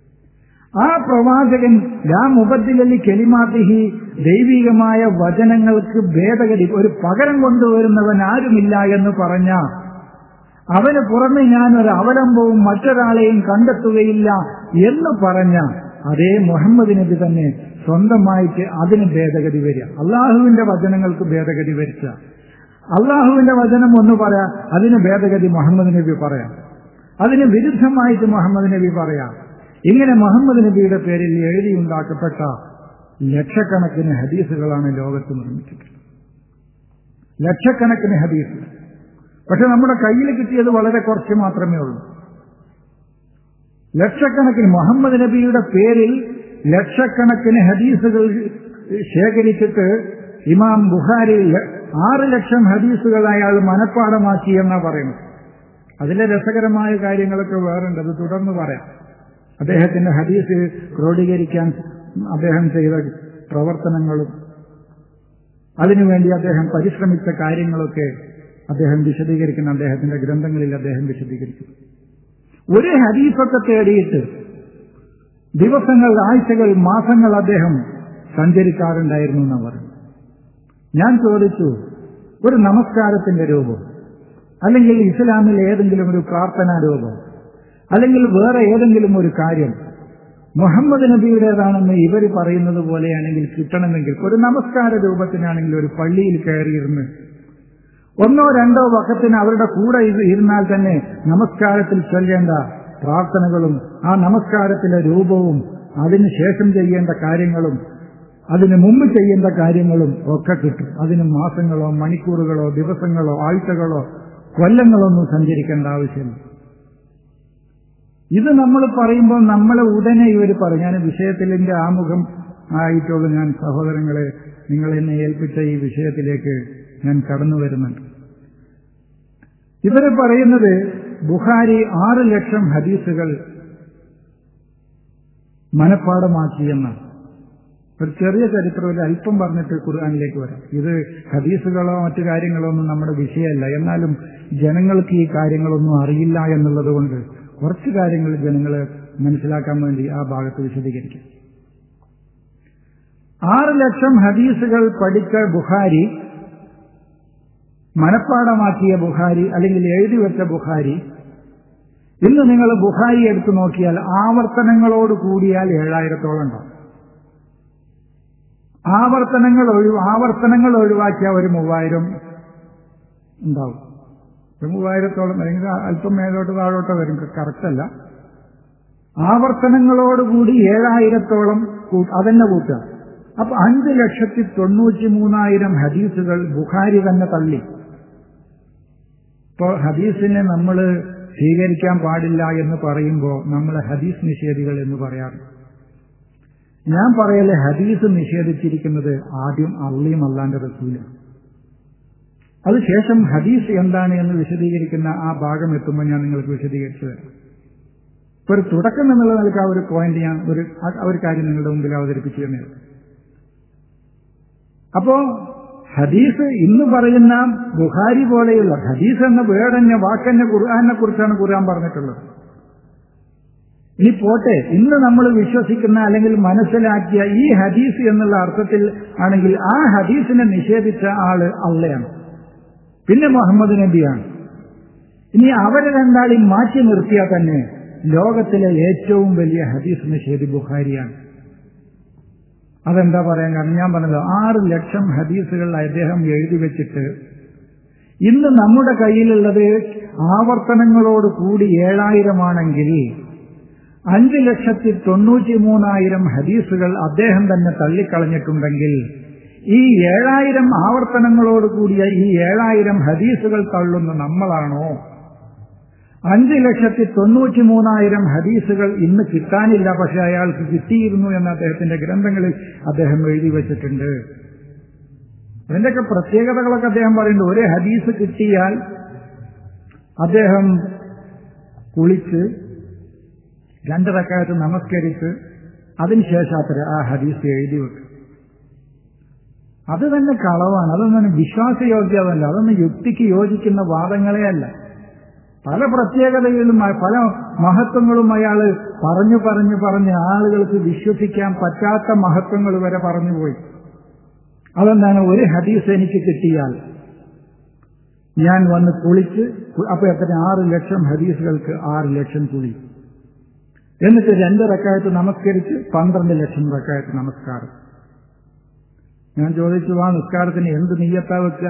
ആ പ്രവാചകൻ ലാ മുബദ്ദിലി കെലിമാത്തിഹി ദൈവികമായ വചനങ്ങൾക്ക് ഭേദഗതി ഒരു പകരം കൊണ്ടുവരുന്നവൻ ആരുമില്ല എന്ന് പറഞ്ഞ അവന് പുറമെ ഞാൻ ഒരു അവലംബവും മറ്റൊരാളെയും കണ്ടെത്തുകയില്ല എന്ന് പറഞ്ഞ അതേ മുഹമ്മദ് നബി തന്നെ സ്വന്തമായിട്ട് അതിന് ഭേദഗതി വരിക അള്ളാഹുവിന്റെ വചനങ്ങൾക്ക് ഭേദഗതി വരിച്ച അള്ളാഹുവിന്റെ വചനം ഒന്ന് പറയാം അതിന് ഭേദഗതി മുഹമ്മദ് നബി പറയാം അതിന് വിരുദ്ധമായിട്ട് മുഹമ്മദ് നബി പറയാം ഇങ്ങനെ മുഹമ്മദ് നബിയുടെ പേരിൽ എഴുതിയുണ്ടാക്കപ്പെട്ട ലക്ഷക്കണക്കിന് ഹദീസുകളാണ് ലോകത്ത് നിർമ്മിച്ചിട്ടുള്ളത് ലക്ഷക്കണക്കിന് ഹദീസുകൾ പക്ഷെ നമ്മുടെ കയ്യിൽ കിട്ടിയത് വളരെ കുറച്ച് മാത്രമേ ഉള്ളൂ ലക്ഷക്കണക്കിന് മുഹമ്മദ് നബിയുടെ പേരിൽ ലക്ഷക്കണക്കിന് ഹദീസുകൾ ശേഖരിച്ചിട്ട് ഇമാം ബുഖാരി ആറ് ലക്ഷം ഹദീസുകൾ അയാൾ മനഃപ്പാടമാക്കി എന്നാ പറയുന്നത് അതിലെ രസകരമായ കാര്യങ്ങളൊക്കെ വേറുണ്ട് അത് തുടർന്ന് പറയാം അദ്ദേഹത്തിന്റെ ഹദീസ് ക്രോഡീകരിക്കാൻ അദ്ദേഹം ചെയ്ത പ്രവർത്തനങ്ങളും അതിനുവേണ്ടി അദ്ദേഹം പരിശ്രമിച്ച കാര്യങ്ങളൊക്കെ അദ്ദേഹം വിശദീകരിക്കുന്ന അദ്ദേഹത്തിന്റെ ഗ്രന്ഥങ്ങളിൽ അദ്ദേഹം വിശദീകരിക്കുന്നു ഒരു ഹദീസൊക്കെ തേടിയിട്ട് ദിവസങ്ങൾ ആഴ്ചകൾ മാസങ്ങൾ അദ്ദേഹം സഞ്ചരിക്കാറുണ്ടായിരുന്നു എന്ന് പറഞ്ഞു ഞാൻ ചോദിച്ചു ഒരു നമസ്കാരത്തിന്റെ രൂപം അല്ലെങ്കിൽ ഇസ്ലാമിൽ ഏതെങ്കിലും ഒരു പ്രാർത്ഥനാ രൂപം അല്ലെങ്കിൽ വേറെ ഏതെങ്കിലും ഒരു കാര്യം മുഹമ്മദ് നബിയുടേതാണെന്ന് ഇവർ പറയുന്നത് പോലെയാണെങ്കിൽ കിട്ടണമെങ്കിൽ ഒരു നമസ്കാര രൂപത്തിനാണെങ്കിൽ ഒരു പള്ളിയിൽ കയറിയിരുന്ന് ഒന്നോ രണ്ടോ വക്കത്തിന് അവരുടെ കൂടെ ഇരുന്നാൽ തന്നെ നമസ്കാരത്തിൽ ചൊല്ലേണ്ട പ്രാർത്ഥനകളും ആ നമസ്കാരത്തിലെ രൂപവും അതിനുശേഷം ചെയ്യേണ്ട കാര്യങ്ങളും അതിന് മുമ്പ് ചെയ്യേണ്ട കാര്യങ്ങളും ഒക്കെ കിട്ടും അതിന് മാസങ്ങളോ മണിക്കൂറുകളോ ദിവസങ്ങളോ ആഴ്ചകളോ കൊല്ലങ്ങളൊന്നും സഞ്ചരിക്കേണ്ട ആവശ്യമില്ല ഇത് നമ്മൾ പറയുമ്പോൾ നമ്മളെ ഉടനെ ഇവർ പറയും ഞാൻ വിഷയത്തിലിന്റെ ആമുഖം ആയിട്ടുള്ള ഞാൻ സഹോദരങ്ങളെ നിങ്ങൾ എന്നെ ഏൽപ്പിച്ച ഈ വിഷയത്തിലേക്ക് ഞാൻ കടന്നു വരുന്നുണ്ട് ഇവര് പറയുന്നത് ബുഖാരി ആറ് ലക്ഷം ഹദീസുകൾ മനഃപ്പാടമാക്കിയെന്നാണ് ഒരു ചെറിയ ചരിത്രം ഒരു അല്പം പറഞ്ഞിട്ട് ഖുർആാനിലേക്ക് വരാം ഇത് ഹദീസുകളോ മറ്റു കാര്യങ്ങളോ ഒന്നും നമ്മുടെ വിഷയമല്ല എന്നാലും ജനങ്ങൾക്ക് ഈ കാര്യങ്ങളൊന്നും അറിയില്ല എന്നുള്ളത് കൊണ്ട് കുറച്ച് കാര്യങ്ങൾ ജനങ്ങൾ മനസ്സിലാക്കാൻ വേണ്ടി ആ ഭാഗത്ത് വിശദീകരിക്കും ആറ് ലക്ഷം ഹദീസുകൾ പഠിച്ച ബുഖാരി മനഃപ്പാടമാക്കിയ ബുഖാരി അല്ലെങ്കിൽ എഴുതി വെച്ച ബുഖാരി ഇന്ന് നിങ്ങൾ ബുഖാരി എടുത്തു നോക്കിയാൽ ആവർത്തനങ്ങളോട് കൂടിയാൽ ഏഴായിരത്തോളം ഉണ്ടാവും ആവർത്തനങ്ങൾ ഒഴിവ് ആവർത്തനങ്ങൾ ഒഴിവാക്കിയ ഒരു മൂവായിരം ഉണ്ടാവും ഒരു മൂവായിരത്തോളം അല്ലെങ്കിൽ അല്പം മേലോട്ട് താഴോട്ടോ വരും കറക്റ്റല്ല ആവർത്തനങ്ങളോടുകൂടി ഏഴായിരത്തോളം അതന്നെ കൂട്ടുക അപ്പൊ അഞ്ച് ലക്ഷത്തി തൊണ്ണൂറ്റി മൂന്നായിരം ഹദീസുകൾ ബുഖാരി തന്നെ തള്ളി ഇപ്പോൾ ഹദീസിനെ നമ്മൾ സ്വീകരിക്കാൻ പാടില്ല എന്ന് പറയുമ്പോൾ നമ്മൾ ഹദീസ് നിഷേധികൾ എന്ന് പറയാറ് ഞാൻ പറയലെ ഹദീസ് നിഷേധിച്ചിരിക്കുന്നത് ആദ്യം അള്ളിയും അള്ളാന്റെ റസൂല അതിനുശേഷം ഹദീസ് എന്താണ് എന്ന് വിശദീകരിക്കുന്ന ആ ഭാഗം എത്തുമ്പോൾ ഞാൻ നിങ്ങൾക്ക് വിശദീകരിച്ചു തരാം ഇപ്പൊ ഒരു തുടക്കം എന്നുള്ള നിലക്ക് ആ ഒരു പോയിന്റ് ഞാൻ ഒരു ഒരു കാര്യം നിങ്ങളുടെ മുമ്പിൽ അവതരിപ്പിച്ചു തന്നെ അപ്പോ ഹദീസ് ഇന്ന് പറയുന്ന ബുഹാരി പോലെയുള്ള ഹദീസ് എന്ന വേടഞ്ഞ വാക്കഞ്ഞ ഖുർആാനെ കുറിച്ചാണ് ഖുർആൻ പറഞ്ഞിട്ടുള്ളത് ഇനി പോട്ടെ ഇന്ന് നമ്മൾ വിശ്വസിക്കുന്ന അല്ലെങ്കിൽ മനസ്സിലാക്കിയ ഈ ഹദീസ് എന്നുള്ള അർത്ഥത്തിൽ ആണെങ്കിൽ ആ ഹദീസിനെ നിഷേധിച്ച ആള് അള്ളയാണ് പിന്നെ മുഹമ്മദ് നബിയാണ് ഇനി അവരെ രണ്ടാളെയും മാറ്റി നിർത്തിയാൽ തന്നെ ലോകത്തിലെ ഏറ്റവും വലിയ ഹദീസ് നിഷേധി ബുഹാരിയാണ് അതെന്താ പറയാൻ കാരണം ഞാൻ പറഞ്ഞല്ലോ ആറ് ലക്ഷം ഹദീസുകൾ അദ്ദേഹം എഴുതി വെച്ചിട്ട് ഇന്ന് നമ്മുടെ കയ്യിലുള്ളത് ആവർത്തനങ്ങളോട് കൂടി ഏഴായിരമാണെങ്കിൽ അഞ്ച് ലക്ഷത്തി തൊണ്ണൂറ്റി മൂന്നായിരം ഹദീസുകൾ അദ്ദേഹം തന്നെ തള്ളിക്കളഞ്ഞിട്ടുണ്ടെങ്കിൽ ഈ ഏഴായിരം ആവർത്തനങ്ങളോട് കൂടിയ ഈ ഏഴായിരം ഹദീസുകൾ തള്ളുന്ന നമ്മളാണോ അഞ്ച് ലക്ഷത്തി തൊണ്ണൂറ്റി മൂന്നായിരം ഹദീസുകൾ ഇന്ന് കിട്ടാനില്ല പക്ഷെ അയാൾക്ക് കിട്ടിയിരുന്നു എന്ന് അദ്ദേഹത്തിന്റെ ഗ്രന്ഥങ്ങളിൽ അദ്ദേഹം എഴുതി വച്ചിട്ടുണ്ട് അതിന്റെയൊക്കെ പ്രത്യേകതകളൊക്കെ അദ്ദേഹം പറയുന്നുണ്ട് ഒരു ഹദീസ് കിട്ടിയാൽ അദ്ദേഹം കുളിച്ച് രണ്ട് റക്കായത്ത് നമസ്കരിച്ച് അതിനുശേഷം അത്ര ആ ഹദീസ് എഴുതി വെക്കും അത് തന്നെ കളവാണ് അതൊന്നും വിശ്വാസയോഗ്യമല്ല അതൊന്നും യുക്തിക്ക് യോജിക്കുന്ന വാദങ്ങളെ അല്ല പല പ്രത്യേകതകളിലും പല മഹത്വങ്ങളും അയാൾ പറഞ്ഞു പറഞ്ഞു പറഞ്ഞ് ആളുകൾക്ക് വിശ്വസിക്കാൻ പറ്റാത്ത മഹത്വങ്ങൾ വരെ പറഞ്ഞുപോയി അതെന്താണ് ഒരു ഹദീസ് എനിക്ക് കിട്ടിയാൽ ഞാൻ വന്ന് കുളിച്ച് അപ്പൊ എത്ര ആറ് ലക്ഷം ഹദീസുകൾക്ക് ആറ് ലക്ഷം കുളി എന്നിട്ട് രണ്ട് റക്കായത്ത് നമസ്കരിച്ച് പന്ത്രണ്ട് ലക്ഷം റക്കായത്ത് നമസ്കാരം ഞാൻ ചോദിച്ചു ആ നിസ്കാരത്തിന് എന്ത് നീയത്താ വെക്കുക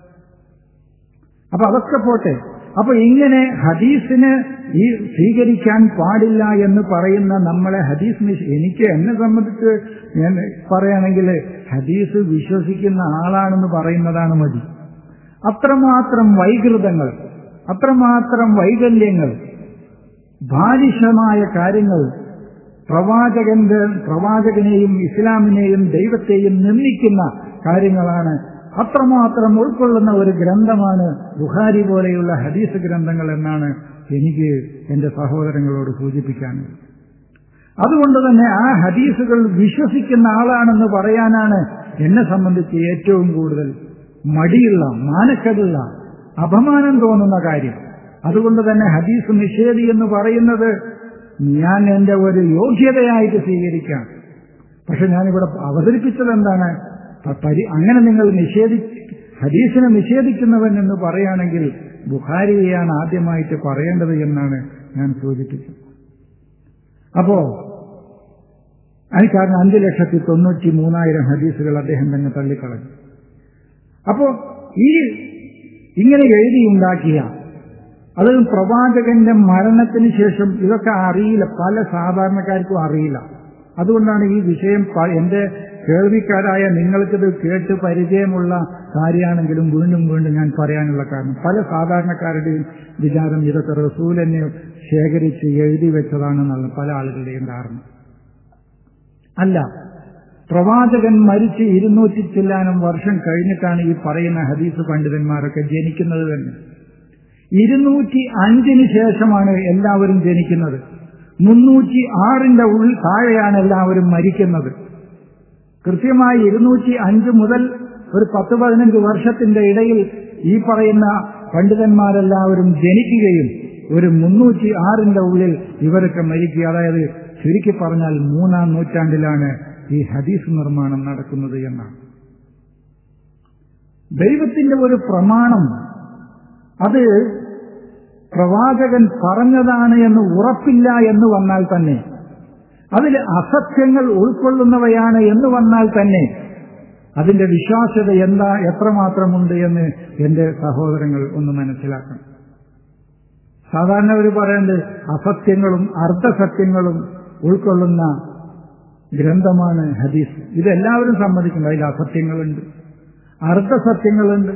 അപ്പൊ അതൊക്കെ പോട്ടെ അപ്പൊ ഇങ്ങനെ ഹദീസിന് ഈ സ്വീകരിക്കാൻ പാടില്ല എന്ന് പറയുന്ന നമ്മളെ ഹദീസ് എനിക്ക് എന്നെ സംബന്ധിച്ച് ഞാൻ പറയുകയാണെങ്കിൽ ഹദീസ് വിശ്വസിക്കുന്ന ആളാണെന്ന് പറയുന്നതാണ് മതി അത്രമാത്രം വൈകൃതങ്ങൾ അത്രമാത്രം വൈകല്യങ്ങൾ ബാലിശമായ കാര്യങ്ങൾ പ്രവാചകന്റെ പ്രവാചകനെയും ഇസ്ലാമിനെയും ദൈവത്തെയും നിന്ദിക്കുന്ന കാര്യങ്ങളാണ് അത്രമാത്രം ഉൾക്കൊള്ളുന്ന ഒരു ഗ്രന്ഥമാണ് ബുഹാരി പോലെയുള്ള ഹദീസ് ഗ്രന്ഥങ്ങൾ എന്നാണ് എനിക്ക് എന്റെ സഹോദരങ്ങളോട് സൂചിപ്പിക്കാനുള്ളത് അതുകൊണ്ട് തന്നെ ആ ഹദീസുകൾ വിശ്വസിക്കുന്ന ആളാണെന്ന് പറയാനാണ് എന്നെ സംബന്ധിച്ച് ഏറ്റവും കൂടുതൽ മടിയുള്ള മാനക്കതുള്ള അപമാനം തോന്നുന്ന കാര്യം അതുകൊണ്ട് തന്നെ ഹദീസ് നിഷേധി എന്ന് പറയുന്നത് ഞാൻ എന്റെ ഒരു യോഗ്യതയായിട്ട് സ്വീകരിക്കാം പക്ഷെ ഞാനിവിടെ അവതരിപ്പിച്ചത് എന്താണ് അങ്ങനെ നിങ്ങൾ നിഷേധി ഹദീസിനെ നിഷേധിക്കുന്നവൻ എന്ന് പറയുകയാണെങ്കിൽ ബുഖാരിയെയാണ് ആദ്യമായിട്ട് പറയേണ്ടത് എന്നാണ് ഞാൻ സൂചിപ്പിച്ചത് അപ്പോ അതിന് കാരണം അഞ്ചു ലക്ഷത്തി തൊണ്ണൂറ്റി മൂന്നായിരം ഹദീസുകൾ അദ്ദേഹം തന്നെ തള്ളിക്കളഞ്ഞു അപ്പോ ഈ ഇങ്ങനെ എഴുതിയുണ്ടാക്കിയ അത് പ്രവാചകന്റെ മരണത്തിന് ശേഷം ഇതൊക്കെ അറിയില്ല പല സാധാരണക്കാർക്കും അറിയില്ല അതുകൊണ്ടാണ് ഈ വിഷയം എന്റെ കേൾവിക്കാരായ നിങ്ങൾക്കിത് കേട്ട് പരിചയമുള്ള കാര്യമാണെങ്കിലും വീണ്ടും വീണ്ടും ഞാൻ പറയാനുള്ള കാരണം പല സാധാരണക്കാരുടെയും വിചാരം ഇതൊക്കെ റസൂലെന്നെ ശേഖരിച്ച് എഴുതി വെച്ചതാണെന്നുള്ള പല ആളുകളുടെയും ധാരണ അല്ല പ്രവാചകൻ മരിച്ച് ഇരുന്നൂറ്റി ചില്ലാനും വർഷം കഴിഞ്ഞിട്ടാണ് ഈ പറയുന്ന ഹദീസ് പണ്ഡിതന്മാരൊക്കെ ജനിക്കുന്നത് തന്നെ ഇരുന്നൂറ്റി അഞ്ചിന് ശേഷമാണ് എല്ലാവരും ജനിക്കുന്നത് മുന്നൂറ്റി ആറിന്റെ ഉള്ളിൽ താഴെയാണ് എല്ലാവരും മരിക്കുന്നത് കൃത്യമായി ഇരുന്നൂറ്റി അഞ്ച് മുതൽ ഒരു പത്ത് പതിനഞ്ച് വർഷത്തിന്റെ ഇടയിൽ ഈ പറയുന്ന പണ്ഡിതന്മാരെല്ലാവരും ജനിക്കുകയും ഒരു മുന്നൂറ്റി ആറിന്റെ ഉള്ളിൽ ഇവരൊക്കെ മരിക്കുക അതായത് ചുരുക്കി പറഞ്ഞാൽ മൂന്നാം നൂറ്റാണ്ടിലാണ് ഈ ഹദീസ് നിർമ്മാണം നടക്കുന്നത് എന്നാണ് ദൈവത്തിന്റെ ഒരു പ്രമാണം അത് പ്രവാചകൻ പറഞ്ഞതാണ് എന്ന് ഉറപ്പില്ല എന്ന് വന്നാൽ തന്നെ അതിൽ അസത്യങ്ങൾ ഉൾക്കൊള്ളുന്നവയാണ് എന്ന് വന്നാൽ തന്നെ അതിന്റെ വിശ്വാസ്യത എന്താ എത്രമാത്രമുണ്ട് എന്ന് എന്റെ സഹോദരങ്ങൾ ഒന്ന് മനസ്സിലാക്കണം സാധാരണ അവർ പറയുന്നത് അസത്യങ്ങളും അർദ്ധസത്യങ്ങളും ഉൾക്കൊള്ളുന്ന ഗ്രന്ഥമാണ് ഹദീസ് ഇതെല്ലാവരും സമ്മതിക്കുന്നു അതിൽ അസത്യങ്ങളുണ്ട് അർദ്ധസത്യങ്ങളുണ്ട്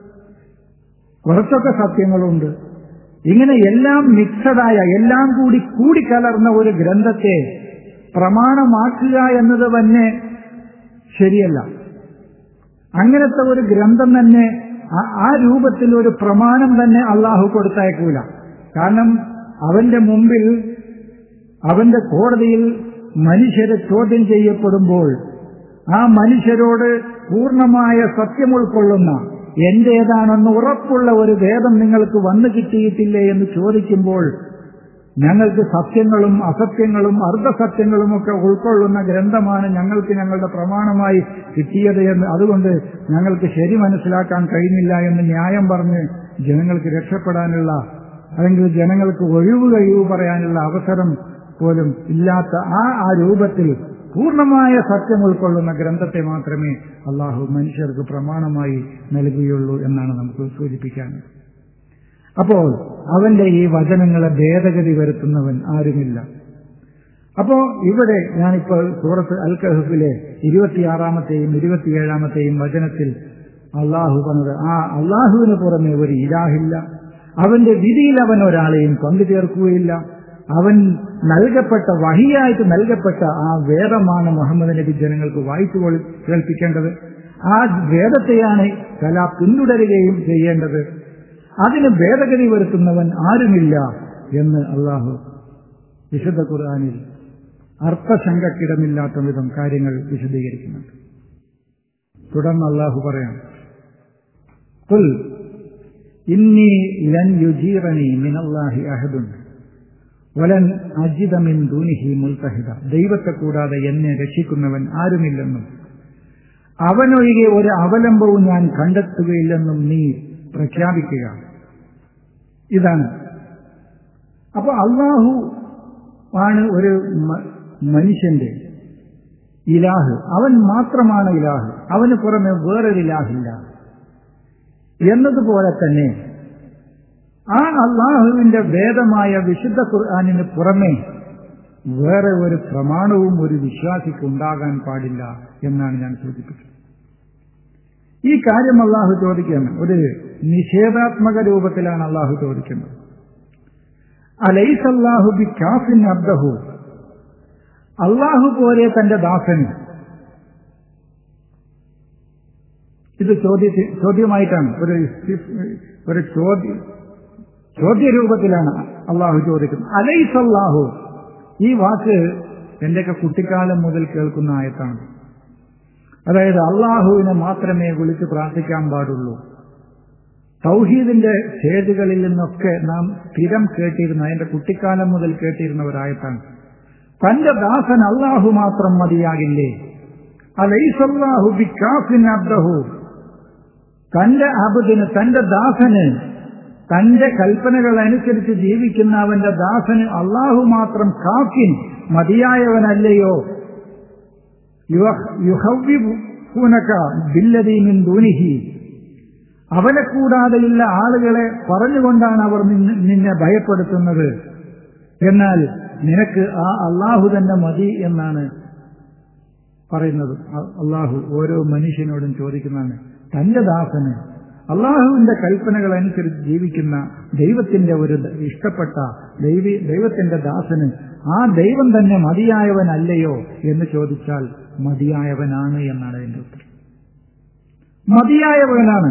കുറച്ചൊക്കെ സത്യങ്ങളുണ്ട് ഇങ്ങനെ എല്ലാം മിക്സഡായ എല്ലാം കൂടി കൂടിക്കലർന്ന ഒരു ഗ്രന്ഥത്തെ പ്രമാണമാക്കുക എന്നത് തന്നെ ശരിയല്ല അങ്ങനത്തെ ഒരു ഗ്രന്ഥം തന്നെ ആ രൂപത്തിൽ ഒരു പ്രമാണം തന്നെ അള്ളാഹു കൊടുത്തയക്കൂല കാരണം അവന്റെ മുമ്പിൽ അവന്റെ കോടതിയിൽ മനുഷ്യരെ ചോദ്യം ചെയ്യപ്പെടുമ്പോൾ ആ മനുഷ്യരോട് പൂർണ്ണമായ സത്യം ഉൾക്കൊള്ളുന്ന എന്റേതാണെന്ന് ഉറപ്പുള്ള ഒരു വേദം നിങ്ങൾക്ക് വന്നു കിട്ടിയിട്ടില്ലേ എന്ന് ചോദിക്കുമ്പോൾ ഞങ്ങൾക്ക് സത്യങ്ങളും അസത്യങ്ങളും അർദ്ധസത്യങ്ങളും ഒക്കെ ഉൾക്കൊള്ളുന്ന ഗ്രന്ഥമാണ് ഞങ്ങൾക്ക് ഞങ്ങളുടെ പ്രമാണമായി കിട്ടിയത് എന്ന് അതുകൊണ്ട് ഞങ്ങൾക്ക് ശരി മനസ്സിലാക്കാൻ കഴിഞ്ഞില്ല എന്ന് ന്യായം പറഞ്ഞ് ജനങ്ങൾക്ക് രക്ഷപ്പെടാനുള്ള അല്ലെങ്കിൽ ജനങ്ങൾക്ക് ഒഴിവ് കഴിവ് പറയാനുള്ള അവസരം പോലും ഇല്ലാത്ത ആ ആ രൂപത്തിൽ പൂർണ്ണമായ സത്യം ഉൾക്കൊള്ളുന്ന ഗ്രന്ഥത്തെ മാത്രമേ അള്ളാഹു മനുഷ്യർക്ക് പ്രമാണമായി നൽകുകയുള്ളൂ എന്നാണ് നമുക്ക് സൂചിപ്പിക്കാൻ അപ്പോൾ അവന്റെ ഈ വചനങ്ങളെ ഭേദഗതി വരുത്തുന്നവൻ ആരുമില്ല അപ്പോ ഇവിടെ ഞാനിപ്പോൾ സൂറത്ത് അൽ കഹഫിലെ ഇരുപത്തിയാറാമത്തെയും ഇരുപത്തിയേഴാമത്തെയും വചനത്തിൽ അള്ളാഹു പറഞ്ഞത് ആ അള്ളാഹുവിന് പുറമെ ഒരു ഇലാഹില്ല അവന്റെ വിധിയിൽ അവൻ ഒരാളെയും പങ്കുചേർക്കുകയില്ല അവൻ നൽകപ്പെട്ട വഹിയായിട്ട് നൽകപ്പെട്ട ആ വേദമാണ് മുഹമ്മദ് നബി ജനങ്ങൾക്ക് വായിച്ചു കേൾപ്പിക്കേണ്ടത് ആ വേദത്തെയാണ് കല പിന്തുടരുകയും ചെയ്യേണ്ടത് അതിന് ഭേദഗതി വരുത്തുന്നവൻ ആരുമില്ല എന്ന് അള്ളാഹു വിശുദ്ധ ഖുർആാനിൽ അർത്ഥശങ്കക്കിടമില്ലാത്ത വിധം കാര്യങ്ങൾ വിശദീകരിക്കുന്നുണ്ട് തുടർന്ന് അള്ളാഹു പറയാം കുൽ ഇന്നി ലൻ യുജീറനി മിനല്ലാഹി അഹദുൻ വലൻ അജിതമിൻ ദൂനിഹി മുൽത്തഹിദ ദൈവത്തെ കൂടാതെ എന്നെ രക്ഷിക്കുന്നവൻ ആരുമില്ലെന്നും അവനൊഴികെ ഒരു അവലംബവും ഞാൻ കണ്ടെത്തുകയില്ലെന്നും നീ പ്രഖ്യാപിക്കുക ഇതാണ് അപ്പൊ അള്ളാഹു ആണ് ഒരു മനുഷ്യന്റെ ഇലാഹ് അവൻ മാത്രമാണ് ഇലാഹ് അവന് പുറമെ വേറൊരു ഇലാഹില്ല എന്നതുപോലെ തന്നെ ആ അള്ളാഹുവിന്റെ വേദമായ വിശുദ്ധ ഖുർആാനിന് പുറമെ വേറെ ഒരു പ്രമാണവും ഒരു വിശ്വാസിക്ക് ഉണ്ടാകാൻ പാടില്ല എന്നാണ് ഞാൻ സൂചിപ്പിച്ചത് ഈ കാര്യം അള്ളാഹു ചോദിക്കുകയാണ് ഒരു നിഷേധാത്മക രൂപത്തിലാണ് അള്ളാഹു ചോദിക്കുന്നത് അലൈസ് അള്ളാഹു ബി കാഫിൻ അബ്ദഹു അള്ളാഹു പോലെ തന്റെ ദാസന് ഇത് ചോദ്യ ചോദ്യമായിട്ടാണ് ഒരു ഒരു ചോദ്യം ചോദ്യരൂപത്തിലാണ് അള്ളാഹു ചോദിക്കുന്നത് അലൈസ് അള്ളാഹു ഈ വാക്ക് എന്റെയൊക്കെ കുട്ടിക്കാലം മുതൽ കേൾക്കുന്ന ആയത്താണ് അതായത് അള്ളാഹുവിനെ മാത്രമേ വിളിച്ച് പ്രാർത്ഥിക്കാൻ പാടുള്ളൂ തൗഹീദിന്റെ സ്റ്റേജുകളിൽ നിന്നൊക്കെ നാം സ്ഥിരം കേട്ടിരുന്ന അതിന്റെ കുട്ടിക്കാലം മുതൽ കേട്ടിരുന്ന ഒരായത്താണ് തന്റെ ദാസൻ അള്ളാഹു മാത്രം മതിയാകില്ലേ അലൈസല്ലാഹു ബിക്കാഫിൻ അബ്ദഹു തന്റെ അബുദിന് തന്റെ ദാസന് തന്റെ കൽപ്പനകൾ അനുസരിച്ച് ജീവിക്കുന്ന അവന്റെ ദാസന് അള്ളാഹു മാത്രം കാഫിൻ മതിയായവനല്ലയോ യുഹവ്യൂനക ബില്ലദീമിൻ ദൂനിഹി അവനെ കൂടാതെയുള്ള ആളുകളെ പറഞ്ഞുകൊണ്ടാണ് അവർ നിന്നെ ഭയപ്പെടുത്തുന്നത് എന്നാൽ നിനക്ക് ആ അള്ളാഹു തന്നെ മതി എന്നാണ് പറയുന്നത് അള്ളാഹു ഓരോ മനുഷ്യനോടും ചോദിക്കുന്നതാണ് തന്റെ ദാസന് അള്ളാഹുവിന്റെ കൽപ്പനകൾ അനുസരിച്ച് ജീവിക്കുന്ന ദൈവത്തിന്റെ ഒരു ഇഷ്ടപ്പെട്ട ദൈവി ദൈവത്തിന്റെ ദാസന് ആ ദൈവം തന്നെ മതിയായവനല്ലയോ എന്ന് ചോദിച്ചാൽ മതിയായവനാണ് എന്നാണ് അതിന്റെ ഉത്തരം മതിയായവനാണ്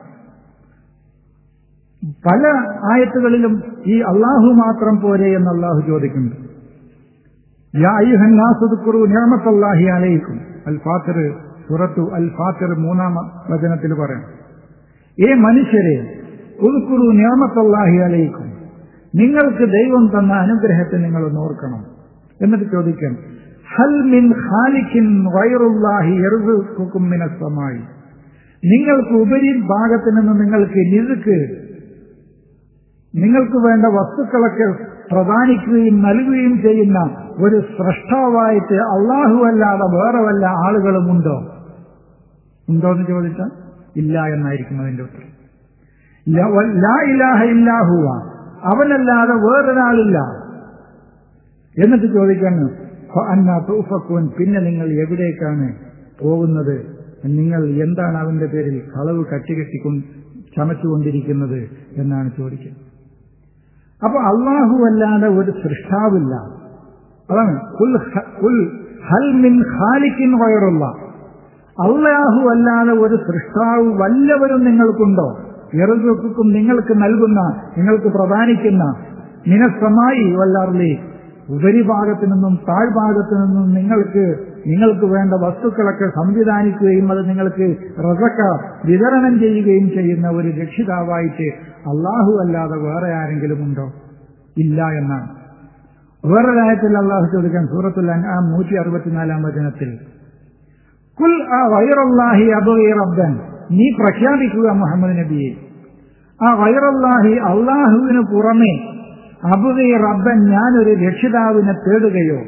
പല ആയത്തുകളിലും ഈ അള്ളാഹു മാത്രം പോരെ എന്ന് അള്ളാഹു ചോദിക്കുന്നു യാ അയ്യുഹന്നാസുദുക്കുറു ഞാമത്തല്ലാഹി അലയിക്കും അൽ ഫാത്തിർ സുറത്തു അൽ ഫാത്തിർ മൂന്നാം വചനത്തിൽ പറയാം ഏ മനുഷ്യരെ ഉദുക്കുറു ഞാമത്തല്ലാഹി അലയിക്കും നിങ്ങൾക്ക് ദൈവം തന്ന അനുഗ്രഹത്തെ നിങ്ങൾ ഒന്ന് ഓർക്കണം എന്നിട്ട് ചോദിക്കണം ഹൽ മിൻ ഖാലിഖിൻ വൈറുല്ലാഹി എറുകുക്കും മിനസ്സമായി നിങ്ങൾക്ക് ഉപരി ഭാഗത്ത് നിന്ന് നിങ്ങൾക്ക് നിരുക്ക് നിങ്ങൾക്ക് വേണ്ട വസ്തുക്കളൊക്കെ പ്രദാനിക്കുകയും നൽകുകയും ചെയ്യുന്ന ഒരു സ്രഷ്ടാവായിട്ട് അള്ളാഹു അല്ലാതെ വേറെ വല്ല ആളുകളുമുണ്ടോ ഉണ്ടോ എന്ന് ചോദിച്ചാൽ ഇല്ല എന്നായിരിക്കും അതിന്റെ ഉത്തരം ലാ ഇലാഹ ഇല്ലാഹുവ അവനല്ലാതെ വേറൊരാളില്ല എന്നിട്ട് ചോദിക്കാണ് അന്ന തൂഫക്കൂൻ പിന്നെ നിങ്ങൾ എവിടേക്കാണ് പോകുന്നത് നിങ്ങൾ എന്താണ് അവന്റെ പേരിൽ കളവ് കെട്ടിക്കെട്ടിക്കൊണ്ട് ചമച്ചുകൊണ്ടിരിക്കുന്നത് എന്നാണ് ചോദിക്കുന്നത് അപ്പൊ അള്ളാഹു അല്ലാതെ ഒരു സൃഷ്ടാവില്ല അതാണ് ഹൽ മിൻ ഖാലിക്കിൻ വയറുള്ള അള്ളാഹു അല്ലാതെ ഒരു സൃഷ്ടാവ് വല്ലവരും നിങ്ങൾക്കുണ്ടോ എറുക്കും നിങ്ങൾക്ക് നൽകുന്ന നിങ്ങൾക്ക് പ്രദാനിക്കുന്ന മിനസ്സമായി വല്ലാറിലെ ഉപരിഭാഗത്തു നിന്നും താഴ്ഭാഗത്തു നിന്നും നിങ്ങൾക്ക് നിങ്ങൾക്ക് വേണ്ട വസ്തുക്കളൊക്കെ സംവിധാനിക്കുകയും അത് നിങ്ങൾക്ക് റസക്ക വിതരണം ചെയ്യുകയും ചെയ്യുന്ന ഒരു രക്ഷിതാവായിട്ട് അള്ളാഹു അല്ലാതെ വേറെ ആരെങ്കിലും ഉണ്ടോ ഇല്ല എന്നാണ് വേറൊരായത്തിൽ അള്ളാഹു ചോദിക്കാൻ സൂറത്തുൽ അൻആം നൂറ്റി അറുപത്തിനാലാം വചനത്തിൽ കുൽ ആ വൈറല്ലാഹി അബുയി റബ്ബൻ നീ പ്രഖ്യാപിക്കുക മുഹമ്മദ് നബിയെ ആ വൈറല്ലാഹി അള്ളാഹുവിന് പുറമെ അബുദി റബ്ബൻ ഞാനൊരു രക്ഷിതാവിനെ തേടുകയോ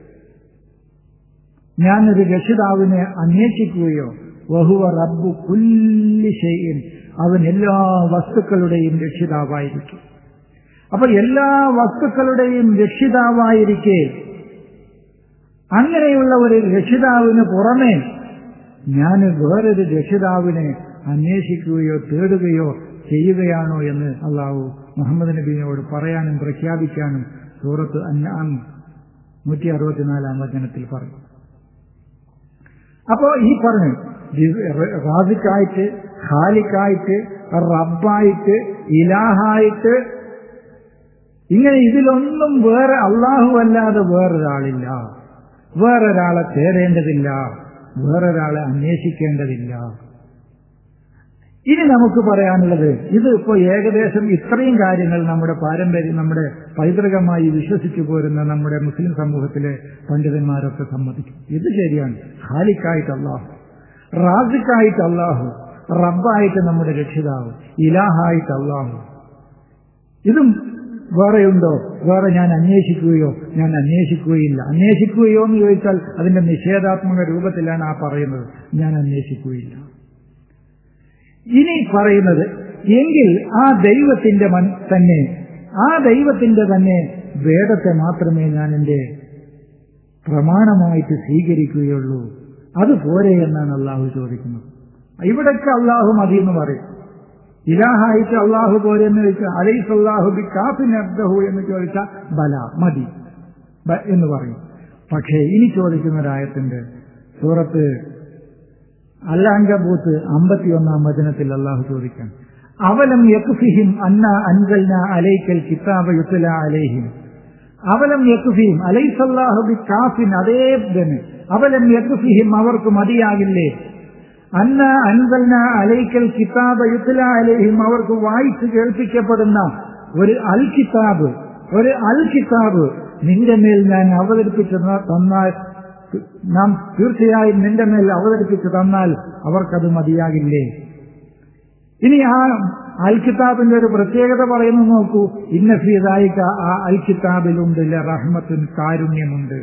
ഞാനൊരു രക്ഷിതാവിനെ അന്വേഷിക്കുകയോ വഹുവ റബ്ബു കുല്ലി ഷെയ്യൻ അവൻ എല്ലാ വസ്തുക്കളുടെയും രക്ഷിതാവായിരിക്കും അപ്പൊ എല്ലാ വസ്തുക്കളുടെയും രക്ഷിതാവായിരിക്കെ അങ്ങനെയുള്ള ഒരു രക്ഷിതാവിന് പുറമെ ഞാൻ വേറൊരു രക്ഷിതാവിനെ അന്വേഷിക്കുകയോ തേടുകയോ ചെയ്യുകയാണോ എന്ന് അള്ളാഹു മുഹമ്മദ് നബീനോട് പറയാനും പ്രഖ്യാപിക്കാനും സൂറത്ത് അന്നാം നൂറ്റി അറുപത്തിനാലാം വചനത്തിൽ പറഞ്ഞു അപ്പോ ഈ പറഞ്ഞു റാസിക്കായിട്ട് ഖാലിക്കായിട്ട് റബ്ബായിട്ട് ഇലാഹായിട്ട് ഇങ്ങനെ ഇതിലൊന്നും വേറെ അള്ളാഹു അല്ലാതെ വേറൊരാളില്ല വേറൊരാളെ തേടേണ്ടതില്ല വേറൊരാളെ അന്വേഷിക്കേണ്ടതില്ല ഇനി നമുക്ക് പറയാനുള്ളത് ഇത് ഇപ്പോൾ ഏകദേശം ഇത്രയും കാര്യങ്ങൾ നമ്മുടെ പാരമ്പര്യം നമ്മുടെ പൈതൃകമായി വിശ്വസിച്ചു പോരുന്ന നമ്മുടെ മുസ്ലിം സമൂഹത്തിലെ പണ്ഡിതന്മാരൊക്കെ സമ്മതിക്കും ഇത് ശരിയാണ് ഖാലിക്കായിട്ട് അള്ളാഹു റാസിക്കായിട്ട് അള്ളാഹു റബ്ബായിട്ട് നമ്മുടെ രക്ഷിതാവ് ഇലാഹായിട്ട് അള്ളാഹു ഇതും വേറെയുണ്ടോ വേറെ ഞാൻ അന്വേഷിക്കുകയോ ഞാൻ അന്വേഷിക്കുകയില്ല അന്വേഷിക്കുകയോ എന്ന് ചോദിച്ചാൽ അതിന്റെ നിഷേധാത്മക രൂപത്തിലാണ് ആ പറയുന്നത് ഞാൻ അന്വേഷിക്കുകയില്ല ഇനി പറയുന്നത് എങ്കിൽ ആ ദൈവത്തിന്റെ തന്നെ ആ ദൈവത്തിന്റെ തന്നെ വേദത്തെ മാത്രമേ ഞാൻ എന്റെ പ്രമാണമായിട്ട് സ്വീകരിക്കുകയുള്ളൂ അതുപോരെ എന്നാണ് അള്ളാഹു ചോദിക്കുന്നത് ഇവിടൊക്കെ അള്ളാഹു മതി എന്ന് പറയും ഇലാഹായിട്ട് അള്ളാഹു പോരെ എന്ന് ചോദിച്ചാൽ അലൈസ് അള്ളാഹു ബി കാഫിൻ അബ്ദഹു എന്ന് ചോദിച്ചാൽ ബല മതി എന്ന് പറയും പക്ഷേ ഇനി ചോദിക്കുന്ന ഒരായത്തിന്റെ സൂറത്ത് അല്ലാങ്കബൂത്ത് അമ്പത്തിയൊന്നാം വചനത്തിൽ അള്ളാഹു ചോദിക്കാൻ അവലം യക്കുഫിഹിം അന്ന അൻകൽന അലൈക്കൽ കിതാബ യുത്തല അലേഹിം അവലം യക്കുഫിഹിം അലൈസല്ലാഹു ബി കാഫിൻ അതേ തന്നെ അവലം യക്കുഫിഹിം അവർക്ക് മതിയാകില്ലേ അന്ന അൻകൽന അലൈക്കൽ കിതാബ യുത്തല അലേഹിം അവർക്ക് വായിച്ചു കേൾപ്പിക്കപ്പെടുന്ന ഒരു അൽ കിതാബ് ഒരു അൽ കിതാബ് നിന്റെ മേൽ ഞാൻ അവതരിപ്പിച്ചു തന്നാൽ നാം തീർച്ചയായും നിന്റെ മേൽ അവതരിപ്പിച്ചു തന്നാൽ അവർക്കത് മതിയാകില്ലേ ഇനി ആ അൽ കിതാബിന്റെ ഒരു പ്രത്യേകത പറയുന്നു നോക്കൂ ഇന്ന ഫീതായിക്ക ആ അൽ കിതാബിലുണ്ട് റഹ്മത്തിന് കാരുണ്യമുണ്ട്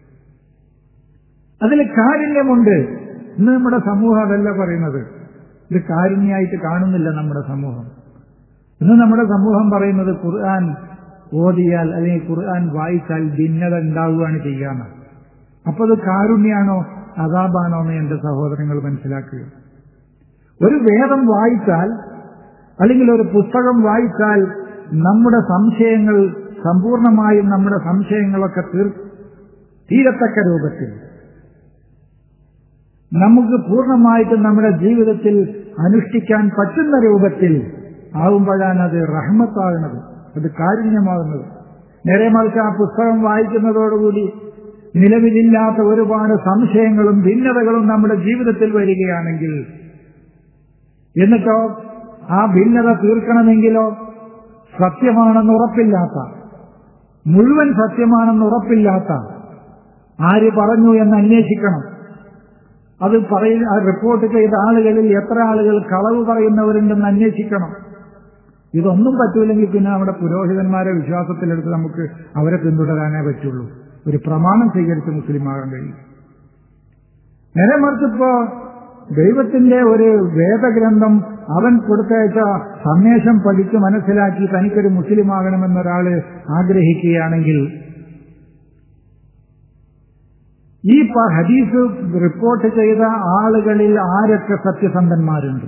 അതിൽ കാരുണ്യമുണ്ട് ഇന്ന് നമ്മുടെ സമൂഹം അതല്ല പറയുന്നത് ഇത് കാരുണ്യമായിട്ട് കാണുന്നില്ല നമ്മുടെ സമൂഹം ഇന്ന് നമ്മുടെ സമൂഹം പറയുന്നത് ഖുർആൻ ഓതിയാൽ അല്ലെങ്കിൽ ഖുർആൻ വായിച്ചാൽ ഭിന്നത ഉണ്ടാവുകയാണ് ചെയ്യാന്ന് അപ്പൊ അത് കാരുണ്യാണോ അതാബാണോ എന്ന് എന്റെ സഹോദരങ്ങൾ മനസ്സിലാക്കുക ഒരു വേദം വായിച്ചാൽ അല്ലെങ്കിൽ ഒരു പുസ്തകം വായിച്ചാൽ നമ്മുടെ സംശയങ്ങൾ സമ്പൂർണമായും നമ്മുടെ സംശയങ്ങളൊക്കെ തീർ തീരത്തക്ക രൂപത്തിൽ നമുക്ക് പൂർണ്ണമായിട്ടും നമ്മുടെ ജീവിതത്തിൽ അനുഷ്ഠിക്കാൻ പറ്റുന്ന രൂപത്തിൽ ആവുമ്പോഴാണ് അത് റഹ്മത്താകുന്നത് അത് കാരുണ്യമാകുന്നത് നേരെ മറിച്ച് ആ പുസ്തകം വായിക്കുന്നതോടുകൂടി നിലവിലില്ലാത്ത ഒരുപാട് സംശയങ്ങളും ഭിന്നതകളും നമ്മുടെ ജീവിതത്തിൽ വരികയാണെങ്കിൽ എന്നിട്ടോ ആ ഭിന്നത തീർക്കണമെങ്കിലോ സത്യമാണെന്ന് ഉറപ്പില്ലാത്ത മുഴുവൻ സത്യമാണെന്ന് ഉറപ്പില്ലാത്ത ആര് പറഞ്ഞു എന്ന് അന്വേഷിക്കണം അത് പറയ റിപ്പോർട്ട് ചെയ്ത ആളുകളിൽ എത്ര ആളുകൾ കളവ് പറയുന്നവരുണ്ടെന്ന് അന്വേഷിക്കണം ഇതൊന്നും പറ്റൂലെങ്കിൽ പിന്നെ അവിടെ പുരോഹിതന്മാരെ വിശ്വാസത്തിലെടുത്ത് നമുക്ക് അവരെ പിന്തുടരാനേ പറ്റുള്ളൂ ഒരു പ്രമാണം സ്വീകരിച്ച് മുസ്ലിമാകാൻ കഴിയും നേരെ മറിച്ചിപ്പോ ദൈവത്തിന്റെ ഒരു വേദഗ്രന്ഥം അവൻ കൊടുത്തയച്ച സന്ദേശം പഠിച്ച് മനസ്സിലാക്കി തനിക്കൊരു മുസ്ലിമാകണമെന്നൊരാള് ആഗ്രഹിക്കുകയാണെങ്കിൽ ഈ ഹദീസ് റിപ്പോർട്ട് ചെയ്ത ആളുകളിൽ ആരൊക്കെ സത്യസന്ധന്മാരുണ്ട്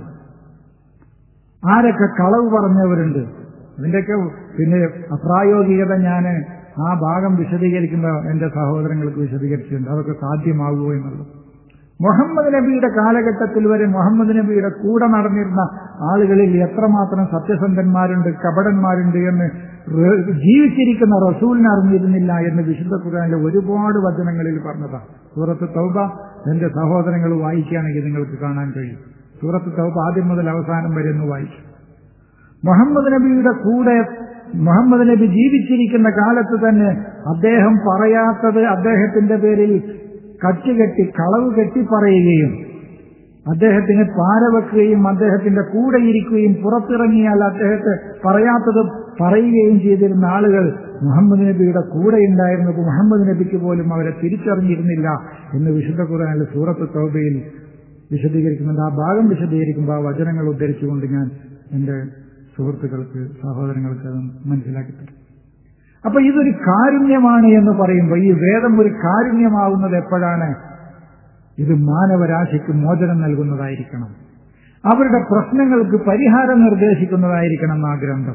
ആരൊക്കെ കളവ് പറഞ്ഞവരുണ്ട് അതിന്റെയൊക്കെ പിന്നെ അപ്രായോഗികത ഞാൻ ആ ഭാഗം വിശദീകരിക്കുമ്പോൾ എന്റെ സഹോദരങ്ങൾക്ക് വിശദീകരിച്ചിട്ടുണ്ട് അതൊക്കെ സാധ്യമാകുമോ എന്നുള്ളത് മുഹമ്മദ് നബിയുടെ കാലഘട്ടത്തിൽ വരെ മുഹമ്മദ് നബിയുടെ കൂടെ നടന്നിരുന്ന ആളുകളിൽ എത്രമാത്രം സത്യസന്ധന്മാരുണ്ട് കപടന്മാരുണ്ട് എന്ന് ജീവിച്ചിരിക്കുന്ന റസൂലിനെ അറിഞ്ഞിരുന്നില്ല എന്ന് വിശുദ്ധ ഖുർആാനിലെ ഒരുപാട് വചനങ്ങളിൽ പറഞ്ഞതാണ് സൂറത്ത് തൗബ എന്റെ സഹോദരങ്ങൾ വായിക്കുകയാണെങ്കിൽ നിങ്ങൾക്ക് കാണാൻ കഴിയും സൂറത്ത് തൗബ ആദ്യം മുതൽ അവസാനം വരെ ഒന്ന് വായിക്കും മുഹമ്മദ് നബിയുടെ കൂടെ മുഹമ്മദ് നബി ജീവിച്ചിരിക്കുന്ന കാലത്ത് തന്നെ അദ്ദേഹം പറയാത്തത് അദ്ദേഹത്തിന്റെ പേരിൽ കച്ചുകെട്ടി കളവ് കെട്ടി പറയുകയും അദ്ദേഹത്തിന് പാരവെക്കുകയും അദ്ദേഹത്തിന്റെ കൂടെ ഇരിക്കുകയും പുറത്തിറങ്ങിയാൽ അദ്ദേഹത്തെ പറയാത്തത് പറയുകയും ചെയ്തിരുന്ന ആളുകൾ മുഹമ്മദ് നബിയുടെ കൂടെ ഉണ്ടായിരുന്നപ്പോൾ മുഹമ്മദ് നബിക്ക് പോലും അവരെ തിരിച്ചറിഞ്ഞിരുന്നില്ല എന്ന് വിശുദ്ധ ഖുർആനിൽ സൂറത്ത് തൗബയിൽ വിശദീകരിക്കുന്നുണ്ട് ആ ഭാഗം വിശദീകരിക്കുമ്പോൾ ആ വചനങ്ങൾ ഉദ്ധരിച്ചുകൊണ്ട് ഞാൻ എന്റെ സുഹൃത്തുക്കൾക്ക് സഹോദരങ്ങൾക്ക് അത് മനസ്സിലാക്കി തരും അപ്പൊ ഇതൊരു കാരുണ്യമാണ് എന്ന് പറയുമ്പോൾ ഈ വേദം ഒരു കാരുണ്യമാവുന്നത് എപ്പോഴാണ് ഇത് മാനവരാശിക്ക് മോചനം നൽകുന്നതായിരിക്കണം അവരുടെ പ്രശ്നങ്ങൾക്ക് പരിഹാരം നിർദ്ദേശിക്കുന്നതായിരിക്കണം ആ ഗ്രന്ഥം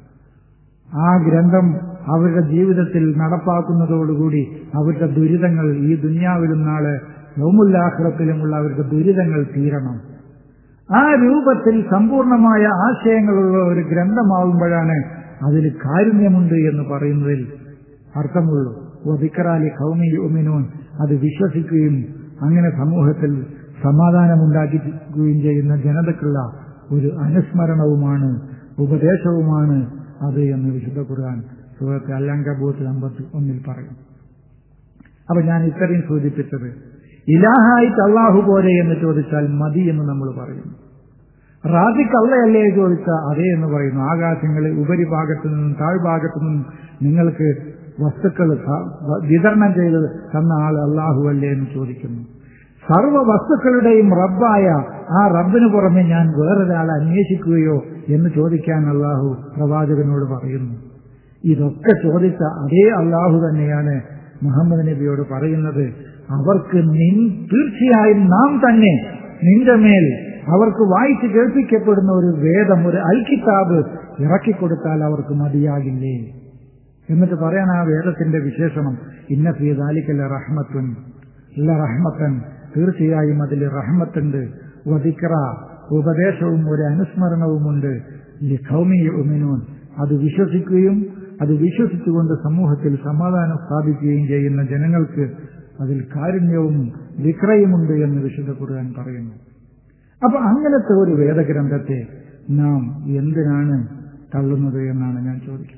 ആ ഗ്രന്ഥം അവരുടെ ജീവിതത്തിൽ നടപ്പാക്കുന്നതോടുകൂടി അവരുടെ ദുരിതങ്ങൾ ഈ ദുന്യാവിലും നാളെ യൗമുല്ലാഹ്റത്തിലുമുള്ള അവരുടെ ദുരിതങ്ങൾ തീരണം ആ രൂപത്തിൽ സമ്പൂർണമായ ആശയങ്ങളുള്ള ഒരു ഗ്രന്ഥമാവുമ്പോഴാണ് അതിൽ കാരുണ്യമുണ്ട് എന്ന് പറയുന്നതിൽ അർത്ഥമുള്ളൂ ഒതിക്കറാലി കൗമി ഉമിനോൻ അത് വിശ്വസിക്കുകയും അങ്ങനെ സമൂഹത്തിൽ സമാധാനമുണ്ടാക്കുകയും ചെയ്യുന്ന ജനതക്കുള്ള ഒരു അനുസ്മരണവുമാണ് ഉപദേശവുമാണ് അത് എന്ന് വിശുദ്ധ ഖുർആൻ സുഹൃത്ത് അല്ലങ്കബൂത്ത് അമ്പത്തി ഒന്നിൽ പറയും അപ്പൊ ഞാൻ ഇത്രയും സൂചിപ്പിച്ചത് ഇലാഹായിട്ട് അള്ളാഹു പോലെ എന്ന് ചോദിച്ചാൽ മതി എന്ന് നമ്മൾ പറയുന്നു റാദിക്ക് അള്ളയല്ലേ ചോദിച്ചാൽ അതേ എന്ന് പറയുന്നു ആകാശങ്ങളിൽ ഉപരിഭാഗത്തു നിന്നും താഴ്ഭാഗത്തു നിന്നും നിങ്ങൾക്ക് വസ്തുക്കൾ വിതരണം ചെയ്ത് തന്ന ആൾ അള്ളാഹു അല്ലേ എന്ന് ചോദിക്കുന്നു സർവ വസ്തുക്കളുടെയും റബ്ബായ ആ റബ്ബിന് പുറമെ ഞാൻ വേറൊരാളെ അന്വേഷിക്കുകയോ എന്ന് ചോദിക്കാൻ അള്ളാഹു പ്രവാചകനോട് പറയുന്നു ഇതൊക്കെ ചോദിച്ച അതേ അള്ളാഹു തന്നെയാണ് മുഹമ്മദ് നബിയോട് പറയുന്നത് അവർക്ക് നിൻ തീർച്ചയായും നാം തന്നെ നിന്റെ മേൽ അവർക്ക് വായിച്ച് കേൾപ്പിക്കപ്പെടുന്ന ഒരു വേദം ഒരു അൽക്കിതാബ് ഇറക്കിക്കൊടുത്താൽ അവർക്ക് മതിയാകില്ലേ എന്നിട്ട് പറയാൻ ആ വേദത്തിന്റെ വിശേഷണം ഇന്ന ഫീദാലിക്കല്ല റഹ്മത്തുൻ ഇല്ല റഹ്മത്തൻ തീർച്ചയായും അതിൽ റഹ്മത്തുണ്ട് വദിക്ര ഉപദേശവും ഒരു അനുസ്മരണവുമുണ്ട് ഉമിനൂൻ അത് വിശ്വസിക്കുകയും അത് വിശ്വസിച്ചുകൊണ്ട് സമൂഹത്തിൽ സമാധാനം സ്ഥാപിക്കുകയും ചെയ്യുന്ന ജനങ്ങൾക്ക് അതിൽ കാരുണ്യവും വിക്രയമുണ്ട് എന്ന് വിശുദ്ധ ഖുർആൻ പറയുന്നു അപ്പൊ അങ്ങനത്തെ ഒരു വേദഗ്രന്ഥത്തെ നാം എന്തിനാണ് തള്ളുന്നത് എന്നാണ് ഞാൻ ചോദിക്കുന്നത്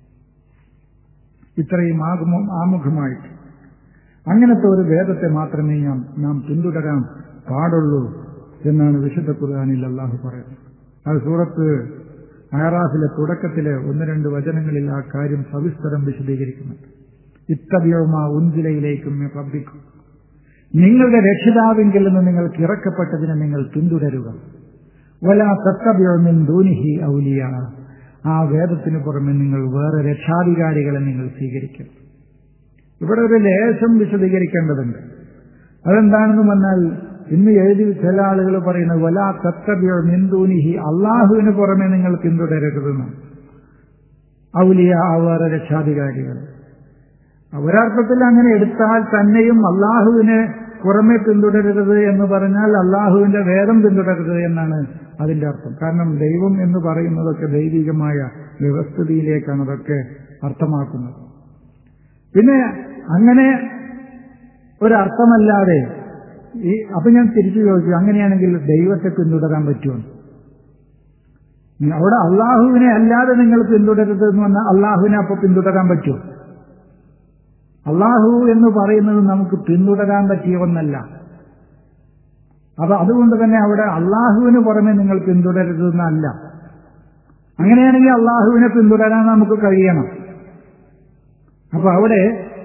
ഇത്രയും ആകുമോ ആമുഖമായിട്ട് അങ്ങനത്തെ ഒരു വേദത്തെ മാത്രമേ നാം നാം പിന്തുടരാൻ പാടുള്ളൂ എന്നാണ് വിശുദ്ധ ഖുർആാനിൽ അള്ളാഹു പറയുന്നത് അത് സൂറത്ത് അയറാഫിലെ തുടക്കത്തിലെ ഒന്ന് രണ്ട് വചനങ്ങളിൽ ആ കാര്യം സവിസ്തരം വിശദീകരിക്കുന്നുണ്ട് ഇത്തവ്യവുമാ ഉൻജിലയിലേക്കും റബ്ബിക്കും നിങ്ങളുടെ രക്ഷിതാവിങ്കിൽ നിന്ന് നിങ്ങൾക്ക് ഇറക്കപ്പെട്ടതിനെ നിങ്ങൾ പിന്തുടരുക വല തത്തവ്യോമിൻ ദൂനിഹി ഔലിയ ആ വേദത്തിന് പുറമെ നിങ്ങൾ വേറെ രക്ഷാധികാരികളെ നിങ്ങൾ സ്വീകരിക്കും ഇവിടെ ഒരു ലേശം വിശദീകരിക്കേണ്ടതുണ്ട് അതെന്താണെന്ന് പറഞ്ഞാൽ ഇന്ന് എഴുതി ചില ആളുകൾ പറയുന്നത് വല തത്തബ്യോ മിന്ദൂനിഹി അള്ളാഹുവിന് പുറമെ നിങ്ങൾ പിന്തുടരരുതെന്ന് ഔലിയ വേറെ രക്ഷാധികാരികൾ ഒരർത്ഥത്തിൽ അങ്ങനെ എടുത്താൽ തന്നെയും അള്ളാഹുവിനെ പുറമെ പിന്തുടരരുത് എന്ന് പറഞ്ഞാൽ അള്ളാഹുവിന്റെ വേദം പിന്തുടരരുത് എന്നാണ് അതിന്റെ അർത്ഥം കാരണം ദൈവം എന്ന് പറയുന്നതൊക്കെ ദൈവികമായ വ്യവസ്ഥിതിയിലേക്കാണ് അതൊക്കെ അർത്ഥമാക്കുന്നത് പിന്നെ അങ്ങനെ ഒരർത്ഥമല്ലാതെ ഈ അപ്പൊ ഞാൻ തിരിച്ചു ചോദിച്ചു അങ്ങനെയാണെങ്കിൽ ദൈവത്തെ പിന്തുടരാൻ പറ്റുമോ അവിടെ അള്ളാഹുവിനെ അല്ലാതെ നിങ്ങൾ പിന്തുടരുത് എന്ന് പറഞ്ഞാൽ അള്ളാഹുവിനെ അപ്പൊ പിന്തുടരാൻ പറ്റുമോ അള്ളാഹു എന്ന് പറയുന്നത് നമുക്ക് പിന്തുടരാൻ പറ്റിയ ഒന്നല്ല അപ്പൊ അതുകൊണ്ട് തന്നെ അവിടെ അള്ളാഹുവിന് പുറമെ നിങ്ങൾ പിന്തുടരുതെന്നല്ല അങ്ങനെയാണെങ്കിൽ അള്ളാഹുവിനെ പിന്തുടരാൻ നമുക്ക് കഴിയണം അപ്പൊ അവിടെ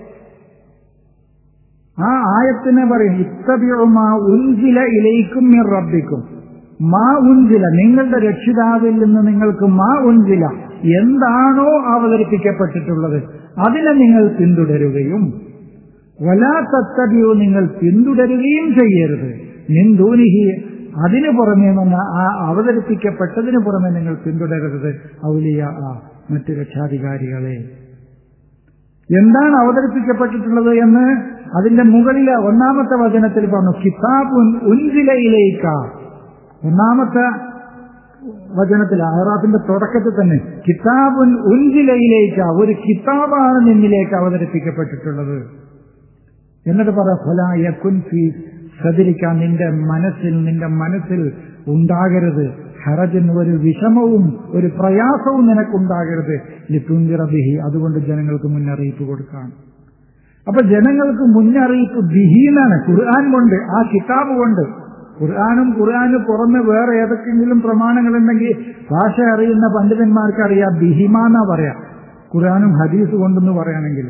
ആ ആയത്തിനെ പറയും ഇത്തബിയുമാ ഉഞ്ചില ഇലയിക്കും റബ്ബിക്കും മാ ഉഞ്ചില നിങ്ങളുടെ രക്ഷിതാവിൽ നിന്ന് നിങ്ങൾക്ക് മാ ഉഞ്ചില എന്താണോ അവതരിപ്പിക്കപ്പെട്ടിട്ടുള്ളത് അതിനെ നിങ്ങൾ പിന്തുടരുകയും വലാ തത്തബിയോ നിങ്ങൾ പിന്തുടരുകയും ചെയ്യരുത് നിന്തൂനിഹി അതിനു പുറമേ നിന്ന് ആ അവതരിപ്പിക്കപ്പെട്ടതിന് പുറമെ നിങ്ങൾ പിന്തുടരരുത് ഔലിയ മറ്റു രക്ഷാധികാരികളെ എന്താണ് അവതരിപ്പിക്കപ്പെട്ടിട്ടുള്ളത് എന്ന് അതിന്റെ മുകളിലെ ഒന്നാമത്തെ വചനത്തിൽ പറഞ്ഞു കിതാബ് ഉൻജിലയിലേക്ക ഒന്നാമത്തെ വചനത്തിൽ അഹറാഫിന്റെ തുടക്കത്തിൽ തന്നെ കിതാബുൻ ഉൻജിലയിലേക്ക ഒരു കിതാബാണ് നിന്നിലേക്ക് അവതരിപ്പിക്കപ്പെട്ടിട്ടുള്ളത് എന്നിട്ട് പറ ഫലായക്കുൻ ഫീ സദരിക്കാൻ നിന്റെ മനസ്സിൽ നിന്റെ മനസ്സിൽ ഉണ്ടാകരുത് ഹറജൻ ഒരു വിഷമവും ഒരു പ്രയാസവും നിനക്കുണ്ടാകരുത് ലിത്തുന്തിറബിഹി അതുകൊണ്ട് ജനങ്ങൾക്ക് മുന്നറിയിപ്പ് കൊടുക്കാൻ അപ്പൊ ജനങ്ങൾക്ക് മുന്നറിയിപ്പ് ബിഹീനാണ് ഖുർആൻ കൊണ്ട് ആ കിതാബ് കൊണ്ട് ഖുർആാനും ഖുർആാന് പുറമെ വേറെ ഏതൊക്കെങ്കിലും പ്രമാണങ്ങളുണ്ടെങ്കിൽ ഭാഷ അറിയുന്ന പണ്ഡിതന്മാർക്ക് അറിയാം ബിഹിമാന്നാ പറയാം ഖുർആാനും ഹദീസ് കൊണ്ടെന്ന് പറയുകയാണെങ്കിൽ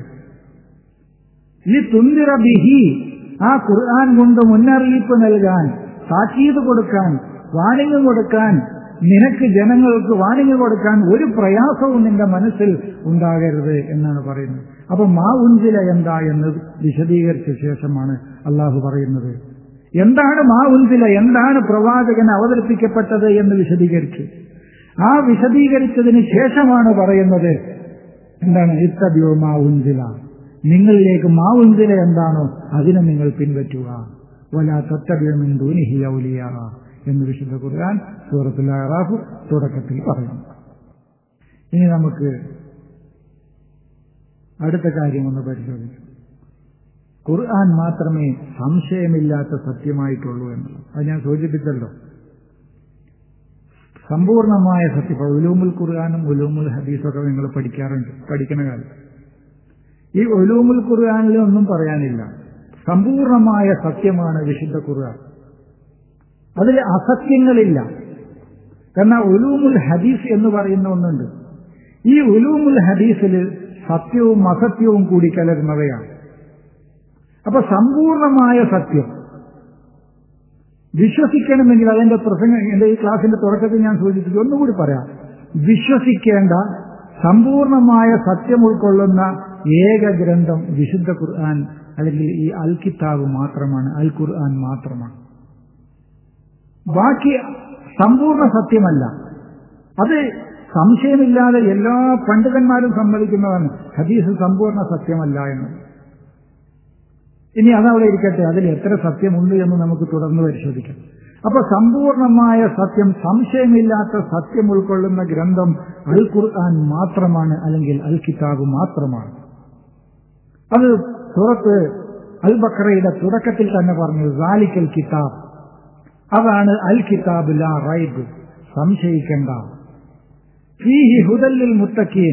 ഈ തുന്തിറ ബിഹി ആ ഖുർആൻ കൊണ്ട് മുന്നറിയിപ്പ് നൽകാൻ താക്കീത് കൊടുക്കാൻ വാണിംഗ് കൊടുക്കാൻ നിനക്ക് ജനങ്ങൾക്ക് വാണിംഗ് കൊടുക്കാൻ ഒരു പ്രയാസവും നിന്റെ മനസ്സിൽ ഉണ്ടാകരുത് എന്നാണ് പറയുന്നത് അപ്പൊ മാ ഉഞ്ചില എന്താ എന്ന് വിശദീകരിച്ച ശേഷമാണ് അള്ളാഹു പറയുന്നത് എന്താണ് മാ ഉഞ്ചില എന്താണ് പ്രവാചകൻ അവതരിപ്പിക്കപ്പെട്ടത് എന്ന് വിശദീകരിച്ചു ആ വിശദീകരിച്ചതിന് ശേഷമാണ് പറയുന്നത് എന്താണ് ഇത്തബ്യോ മാ ഉഞ്ചില നിങ്ങളിലേക്ക് മാ ഉഞ്ചില എന്താണോ അതിനെ നിങ്ങൾ പിൻപറ്റുക വല തത്തബ്യമിൻ ദൂനിഹി ഔലിയ എന്ന് വിശുദ്ധ ഖുർആൻ സൂറത്തുൽ അറാഫ് തുടക്കത്തിൽ പറയുന്നു ഇനി നമുക്ക് അടുത്ത കാര്യം ഒന്ന് പരിശോധിക്കാം ഖുർആൻ മാത്രമേ സംശയമില്ലാത്ത സത്യമായിട്ടുള്ളൂ എന്നുള്ളത് അത് ഞാൻ സൂചിപ്പിച്ചല്ലോ സമ്പൂർണമായ സത്യം ഉലൂമുൽ ഖുർആാനും ഉലൂമുൽ ഹദീസൊക്കെ നിങ്ങൾ പഠിക്കാറുണ്ട് പഠിക്കുന്ന കാലത്ത് ഈ ഒലൂമുൽ ഖുർആാനിൽ ഒന്നും പറയാനില്ല സമ്പൂർണമായ സത്യമാണ് വിശുദ്ധ ഖുർആൻ അതിൽ അസത്യങ്ങളില്ല കാരണം ഉലൂമുൽ ഹദീസ് എന്ന് പറയുന്ന ഒന്നുണ്ട് ഈ ഉലൂമുൽ ഹദീസിൽ സത്യവും അസത്യവും കൂടി കലരുന്നവയാണ് അപ്പൊ സമ്പൂർണമായ സത്യം വിശ്വസിക്കണമെങ്കിൽ അതിന്റെ പ്രസംഗം എന്റെ ഈ ക്ലാസിന്റെ തുടക്കത്തിൽ ഞാൻ സൂചിപ്പിച്ചു ഒന്നുകൂടി പറയാം വിശ്വസിക്കേണ്ട സമ്പൂർണമായ സത്യം ഉൾക്കൊള്ളുന്ന ഏക ഗ്രന്ഥം വിശുദ്ധ ഖുർആൻ അല്ലെങ്കിൽ ഈ അൽ കിതാബ് മാത്രമാണ് അൽ ഖുർആൻ മാത്രമാണ് ബാക്കി സമ്പൂർണ്ണ സത്യമല്ല അത് സംശയമില്ലാതെ എല്ലാ പണ്ഡിതന്മാരും സമ്മതിക്കുന്നതാണ് ഹദീസ് സമ്പൂർണ്ണ സത്യമല്ല എന്ന് ഇനി അതവിടെ ഇരിക്കട്ടെ അതിൽ എത്ര സത്യമുണ്ട് എന്ന് നമുക്ക് തുടർന്ന് പരിശോധിക്കാം അപ്പൊ സമ്പൂർണമായ സത്യം സംശയമില്ലാത്ത സത്യം ഉൾക്കൊള്ളുന്ന ഗ്രന്ഥം അൽ ഖുർആൻ മാത്രമാണ് അല്ലെങ്കിൽ അൽ കിതാബ് മാത്രമാണ് അത് സുറത്ത് അൽ ബക്രയുടെ തുടക്കത്തിൽ തന്നെ പറഞ്ഞു സാലിക്കൽ കിതാബ് അതാണ് അൽ കിതാബ് ലാ റൈബ് സംശയിക്കേണ്ട ഫീഹി ഹുദല്ലിൽ മുത്തക്കീൻ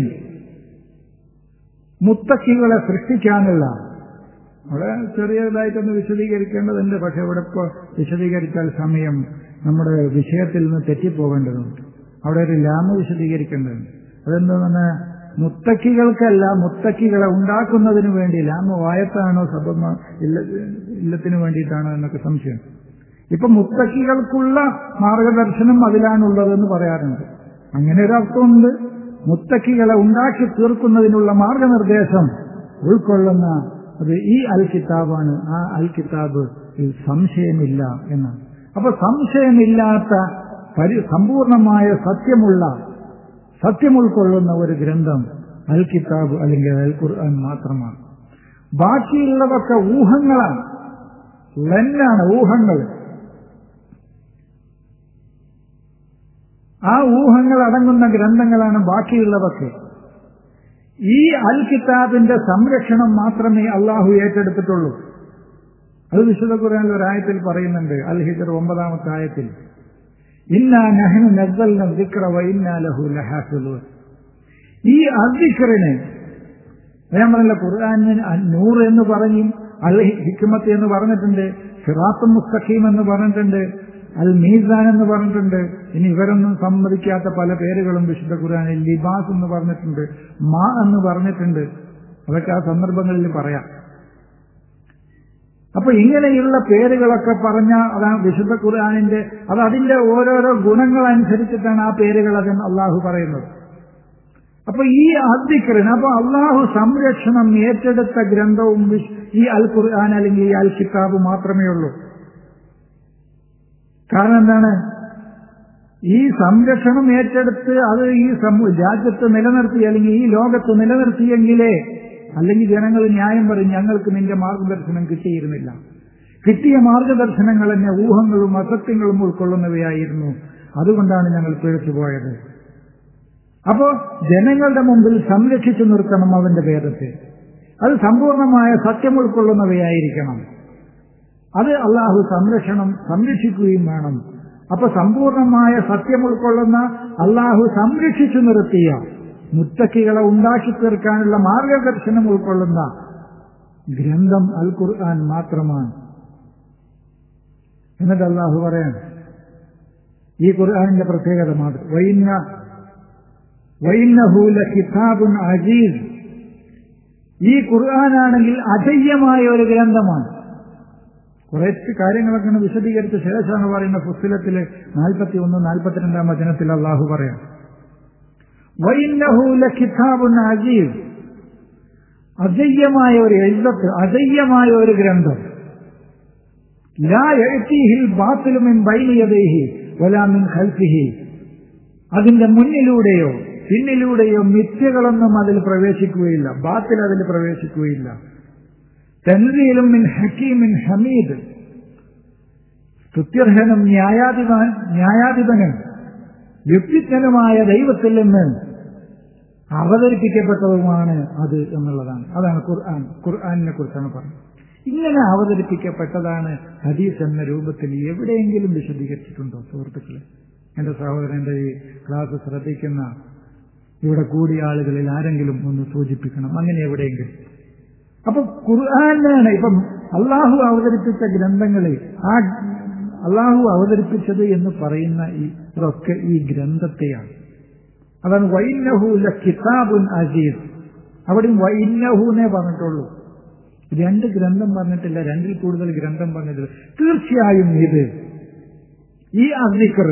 മുത്തക്കികളെ സൃഷ്ടിക്കാനുള്ള അവിടെ ചെറിയതായിട്ടൊന്ന് വിശദീകരിക്കേണ്ടതുണ്ട് പക്ഷെ ഇവിടെ ഇപ്പോൾ വിശദീകരിച്ചാൽ സമയം നമ്മുടെ വിഷയത്തിൽ നിന്ന് തെറ്റിപ്പോകേണ്ടതുണ്ട് അവിടെ ഒരു ലാമ് വിശദീകരിക്കേണ്ടതുണ്ട് അതെന്താണെന്ന് മുത്തക്കികൾക്കല്ല മുത്തക്കികളെ ഉണ്ടാക്കുന്നതിന് വേണ്ടി ലാമ വായത്താണോ സഭ ഇല്ലത്തിന് വേണ്ടിയിട്ടാണോ എന്നൊക്കെ സംശയം ഇപ്പൊ മുത്തക്കികൾക്കുള്ള മാർഗദർശനം അതിലാണുള്ളതെന്ന് പറയാറുണ്ട് അങ്ങനെ ഒരു അർത്ഥമുണ്ട് മുത്തക്കികളെ ഉണ്ടാക്കി തീർക്കുന്നതിനുള്ള മാർഗനിർദ്ദേശം ഉൾക്കൊള്ളുന്ന അത് ഈ അൽ കിതാബാണ് ആ അൽ കിതാബ് സംശയമില്ല എന്നാണ് അപ്പൊ സംശയമില്ലാത്ത പരി സമ്പൂർണമായ സത്യമുള്ള സത്യം ഉൾക്കൊള്ളുന്ന ഒരു ഗ്രന്ഥം അൽ കിതാബ് അല്ലെങ്കിൽ അൽ ഖുർആൻ മാത്രമാണ് ബാക്കിയുള്ളതൊക്കെ ഊഹങ്ങളാണ് ലെന്നാണ് ഊഹങ്ങൾ ആ ഊഹങ്ങൾ അടങ്ങുന്ന ഗ്രന്ഥങ്ങളാണ് ബാക്കിയുള്ളതൊക്കെ ഈ അൽ കിതാബിന്റെ സംരക്ഷണം മാത്രമേ അള്ളാഹു ഏറ്റെടുത്തിട്ടുള്ളൂ അത് വിശുദ്ധ ഖുർആനിൽ ഒരായത്തിൽ പറയുന്നുണ്ട് അൽ ഹിജർ ഒമ്പതാമത്തെ ആയത്തിൽ ഇന്നാ നഹനു നസ്സൽന ദിക്ര വ ഇന്നാ ലഹു ലഹാഫിളൂൻ ഈ അദ്ദിഖറിന് ഞാൻ പറഞ്ഞില്ല ഖുർആാനിന് നൂറ് എന്ന് പറഞ്ഞു അൽ ഹിക്മത്ത് എന്ന് പറഞ്ഞിട്ടുണ്ട് സിറാത്തും മുസ്തഖീം എന്ന് പറഞ്ഞിട്ടുണ്ട് അൽ മീസാൻ എന്ന് പറഞ്ഞിട്ടുണ്ട് ഇനി ഇവരൊന്നും സമ്മതിക്കാത്ത പല പേരുകളും വിശുദ്ധ ഖുർആാനിൽ ലിബാസ് എന്ന് പറഞ്ഞിട്ടുണ്ട് മാ എന്ന് പറഞ്ഞിട്ടുണ്ട് അതൊക്കെ ആ സന്ദർഭങ്ങളിൽ പറയാം അപ്പൊ ഇങ്ങനെയുള്ള പേരുകളൊക്കെ പറഞ്ഞ അതാണ് വിശുദ്ധ ഖുർആാനിന്റെ അത് അതിന്റെ ഓരോരോ ഗുണങ്ങൾ അനുസരിച്ചിട്ടാണ് ആ പേരുകൾ അതിന് അള്ളാഹു പറയുന്നത് അപ്പൊ ഈ അദ്ദിക്കറിന് അപ്പൊ അള്ളാഹു സംരക്ഷണം ഏറ്റെടുത്ത ഗ്രന്ഥവും ഈ അൽ ഖുർആൻ അല്ലെങ്കിൽ ഈ അൽ കിതാബ് മാത്രമേ ഉള്ളൂ കാരണം എന്താണ് ഈ സംരക്ഷണം ഏറ്റെടുത്ത് അത് ഈ രാജ്യത്ത് നിലനിർത്തി അല്ലെങ്കിൽ ഈ ലോകത്ത് നിലനിർത്തിയെങ്കിലേ അല്ലെങ്കിൽ ജനങ്ങൾ ന്യായം പറയും ഞങ്ങൾക്ക് നിന്റെ മാർഗദർശനം കിട്ടിയിരുന്നില്ല കിട്ടിയ മാർഗദർശനങ്ങൾ തന്നെ ഊഹങ്ങളും അസത്യങ്ങളും ഉൾക്കൊള്ളുന്നവയായിരുന്നു അതുകൊണ്ടാണ് ഞങ്ങൾ പിഴച്ചു പോയത് അപ്പോ ജനങ്ങളുടെ മുമ്പിൽ സംരക്ഷിച്ചു നിർത്തണം അവന്റെ വേദത്തെ അത് സമ്പൂർണമായ സത്യം ഉൾക്കൊള്ളുന്നവയായിരിക്കണം അത് അള്ളാഹു സംരക്ഷണം സംരക്ഷിക്കുകയും വേണം അപ്പൊ സമ്പൂർണമായ സത്യം ഉൾക്കൊള്ളുന്ന അള്ളാഹു സംരക്ഷിച്ചു നിർത്തിയ മുത്തക്കികളെ ഉണ്ടാക്കി തീർക്കാനുള്ള മാർഗദർശനം ഉൾക്കൊള്ളുന്ന ഗ്രന്ഥം അൽ ഖുർആൻ മാത്രമാണ് എന്നിട്ട് അള്ളാഹു പറയാൻ ഈ ഖുർആാനിന്റെ പ്രത്യേകത മാത്രം വൈന്ന വൈന്നഹൂല കിതാബുൻ അജീസ് ഈ ഖുർആനാണെങ്കിൽ അജയ്യമായ ഒരു ഗ്രന്ഥമാണ് കുറച്ച് കാര്യങ്ങളൊക്കെ വിശദീകരിച്ച ശേഷമാണ് പറയുന്ന പുസ്തകത്തിലെ നാൽപ്പത്തി ഒന്ന് നാൽപ്പത്തിരണ്ടാം വചനത്തിൽ അള്ളാഹു പറയാം വൈന്നഹൂല കിതാബുൻ അജീസ് അജയ്യമായ ഒരു എഴുതത്ത് അജയ്യമായ ഒരു ഗ്രന്ഥം ലാ എഴുത്തിഹിൽ ബാത്തിലുമിൻ ബൈനിയതേഹി വലാമിൻ ഖൽഫിഹി അതിന്റെ മുന്നിലൂടെയോ പിന്നിലൂടെയോ മിഥ്യകളൊന്നും അതിൽ പ്രവേശിക്കുകയില്ല ബാത്തിൽ അതിൽ പ്രവേശിക്കുകയില്ല തൻവീലും മിൻ ഹക്കീമിൻ ഹമീദ് സ്തുത്യർഹനും ന്യായാധിപൻ ന്യായാധിപനും യുക്തിജ്ഞനുമായ ദൈവത്തിൽ നിന്ന് അവതരിപ്പിക്കപ്പെട്ടതുമാണ് അത് എന്നുള്ളതാണ് അതാണ് ഖുർആൻ ഖുർആാനിനെ കുറിച്ചാണ് പറഞ്ഞത് ഇങ്ങനെ അവതരിപ്പിക്കപ്പെട്ടതാണ് ഹദീസ് എന്ന രൂപത്തിൽ എവിടെയെങ്കിലും വിശദീകരിച്ചിട്ടുണ്ടോ സുഹൃത്തുക്കളെ എന്റെ സഹോദരന്റെ ഈ ക്ലാസ് ശ്രദ്ധിക്കുന്ന ഇവിടെ കൂടിയ ആളുകളിൽ ആരെങ്കിലും ഒന്ന് സൂചിപ്പിക്കണം അങ്ങനെ എവിടെയെങ്കിലും അപ്പൊ ഖുർആനാണ് ഇപ്പം അള്ളാഹു അവതരിപ്പിച്ച ഗ്രന്ഥങ്ങളിൽ ആ അള്ളാഹു അവതരിപ്പിച്ചത് എന്ന് പറയുന്ന ഈ ഇതൊക്കെ ഈ ഗ്രന്ഥത്തെയാണ് അതാണ് വൈന്നഹുല കിതാബുൻ അസീസ് അവിടെയും വൈന്നഹുനെ പറഞ്ഞിട്ടുള്ളൂ രണ്ട് ഗ്രന്ഥം പറഞ്ഞിട്ടില്ല രണ്ടിൽ കൂടുതൽ ഗ്രന്ഥം പറഞ്ഞിട്ടില്ല തീർച്ചയായും ഇത് ഈ അസിക്കർ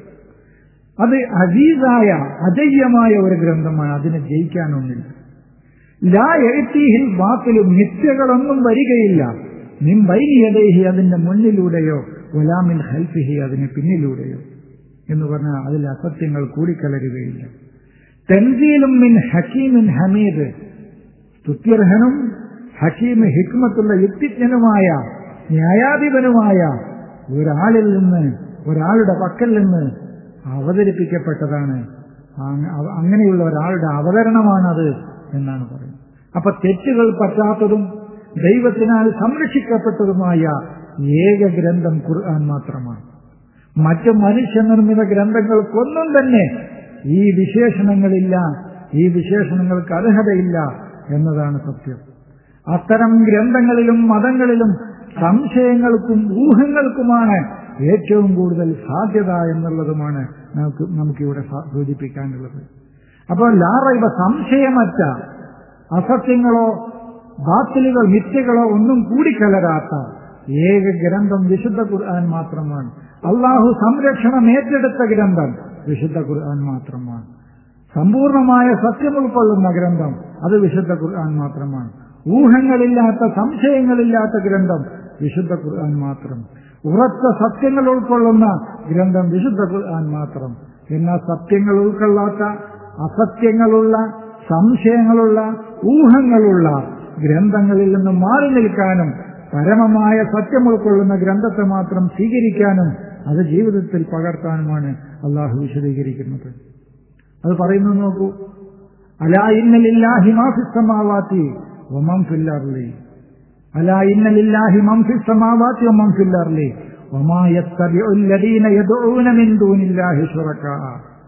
അത് അസീസായ അജയ്യമായ ഒരു ഗ്രന്ഥമാണ് അതിനെ ജയിക്കാനൊന്നില്ല ലാ എഴുത്തീഹിൽ വാക്കിലും മിഥ്യകളൊന്നും വരികയില്ല നിം വൈനിയതേഹി അതിന്റെ മുന്നിലൂടെയോ ഒലാമിൻ ഹൽഫിഹി അതിന് പിന്നിലൂടെയോ എന്ന് പറഞ്ഞാൽ അതിൽ അസത്യങ്ങൾ കൂടിക്കലരുകയില്ല തെൻസീലും മിൻ ഹക്കീമിൻ ഹമീദ് സ്തുത്യർഹനും ഹക്കീം ഹിക്മത്തുള്ള യുക്തിജ്ഞനുമായ ന്യായാധിപനുമായ ഒരാളിൽ നിന്ന് ഒരാളുടെ പക്കൽ നിന്ന് അവതരിപ്പിക്കപ്പെട്ടതാണ് അങ്ങനെയുള്ള ഒരാളുടെ അവതരണമാണത് എന്നാണ് പറയുന്നത് അപ്പൊ തെറ്റുകൾ പറ്റാത്തതും ദൈവത്തിനാൽ സംരക്ഷിക്കപ്പെട്ടതുമായ ഏക ഗ്രന്ഥം ഖുർആൻ മാത്രമാണ് മറ്റ് മനുഷ്യനിർമ്മിത ഗ്രന്ഥങ്ങൾക്കൊന്നും തന്നെ ഈ വിശേഷണങ്ങളില്ല ഈ വിശേഷണങ്ങൾക്ക് അർഹതയില്ല എന്നതാണ് സത്യം അത്തരം ഗ്രന്ഥങ്ങളിലും മതങ്ങളിലും സംശയങ്ങൾക്കും ഊഹങ്ങൾക്കുമാണ് ഏറ്റവും കൂടുതൽ സാധ്യത എന്നുള്ളതുമാണ് നമുക്ക് നമുക്കിവിടെ സൂചിപ്പിക്കാനുള്ളത് അപ്പോൾ ലാറൈവ സംശയമറ്റ അസത്യങ്ങളോ ബാത്തിലുകൾ മിഥ്യകളോ ഒന്നും കൂടിക്കലരാത്ത ഏക ഗ്രന്ഥം വിശുദ്ധ ഖുർആൻ മാത്രമാണ് അള്ളാഹു സംരക്ഷണം ഏറ്റെടുത്ത ഗ്രന്ഥം വിശുദ്ധ ഖുർആൻ മാത്രമാണ് സമ്പൂർണമായ സത്യം ഉൾക്കൊള്ളുന്ന ഗ്രന്ഥം അത് വിശുദ്ധ ഖുർആൻ മാത്രമാണ് ഊഹങ്ങളില്ലാത്ത സംശയങ്ങളില്ലാത്ത ഗ്രന്ഥം വിശുദ്ധ ഖുർആൻ മാത്രം ഉറച്ച സത്യങ്ങൾ ഉൾക്കൊള്ളുന്ന ഗ്രന്ഥം വിശുദ്ധ ഖുർആൻ മാത്രം എന്നാൽ സത്യങ്ങൾ ഉൾക്കൊള്ളാത്ത അസത്യങ്ങളുള്ള സംശയങ്ങളുള്ള ഊഹങ്ങളുള്ള ഗ്രന്ഥങ്ങളിൽ നിന്ന് മാറി നിൽക്കാനും പരമമായ സത്യം ഉൾക്കൊള്ളുന്ന ഗ്രന്ഥത്തെ മാത്രം സ്വീകരിക്കാനും അത് ജീവിതത്തിൽ പകർത്താനുമാണ് അള്ളാഹു വിശദീകരിക്കുന്നത് അത് പറയുന്നത് നോക്കൂ അലാ ഇന്നലില്ലാഹി മാഫിസമാവാത്തി ഒമം ഫില്ലർലി അലാ ഇന്നലില്ലാഹി മംഫിസമാവാത്തി ഒമം ഫില്ലർലി وما يتبع الذين يدعون من دون الله شركاء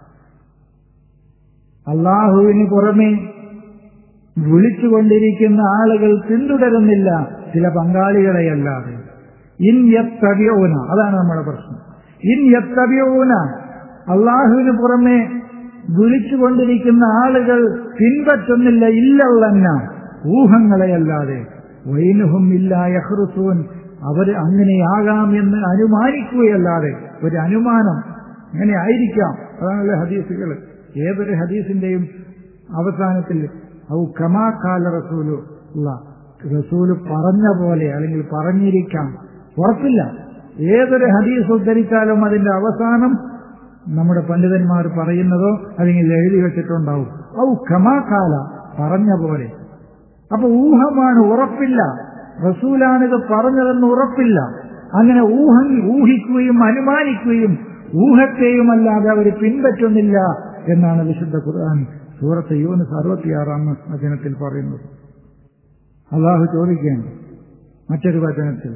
അള്ളാഹുവിന് പുറമെ വിളിച്ചുകൊണ്ടിരിക്കുന്ന ആളുകൾ പിന്തുടരുന്നില്ല ചില പങ്കാളികളെയല്ലാതെ ഇൻ യത്തവ്യോന അതാണ് നമ്മുടെ പ്രശ്നം ഇൻ യത്തവ്യോന അള്ളാഹുവിന് പുറമെ വിളിച്ചുകൊണ്ടിരിക്കുന്ന ആളുകൾ പിൻപറ്റുന്നില്ല ഇല്ലല്ലെന്ന ഊഹങ്ങളെയല്ലാതെ വൈനുഹും ഇല്ല യഹ്റുസൂൻ അവർ അങ്ങനെയാകാം എന്ന് അനുമാനിക്കുകയല്ലാതെ ഒരു അനുമാനം അങ്ങനെ ആയിരിക്കാം അതാണല്ലോ ഹദീസുകൾ ഏതൊരു ഹദീസിന്റെയും അവസാനത്തിൽ ഔ കമാക്കാല റസൂലു ഉള്ള റസൂല് പറഞ്ഞ പോലെ അല്ലെങ്കിൽ പറഞ്ഞിരിക്കാം ഉറപ്പില്ല ഏതൊരു ഹദീസ് ഉദ്ധരിച്ചാലും അതിന്റെ അവസാനം നമ്മുടെ പണ്ഡിതന്മാർ പറയുന്നതോ അല്ലെങ്കിൽ എഴുതി വെച്ചിട്ടുണ്ടാവും ഔ കമാക്കാല പറഞ്ഞ പോലെ അപ്പൊ ഊഹമാണ് ഉറപ്പില്ല റസൂലാണിത് പറഞ്ഞതെന്ന് ഉറപ്പില്ല അങ്ങനെ ഊഹം ഊഹിക്കുകയും അനുമാനിക്കുകയും ഊഹത്തെയുമല്ലാതെ അവർ പിൻപറ്റുന്നില്ല എന്നാണ് വിശുദ്ധ ഖുർആൻ സൂറത്ത് യൂനിസ് അറുപത്തിയാറാം വചനത്തിൽ പറയുന്നത് അള്ളാഹു ചോദിക്കുകയാണ് മറ്റൊരു വചനത്തിൽ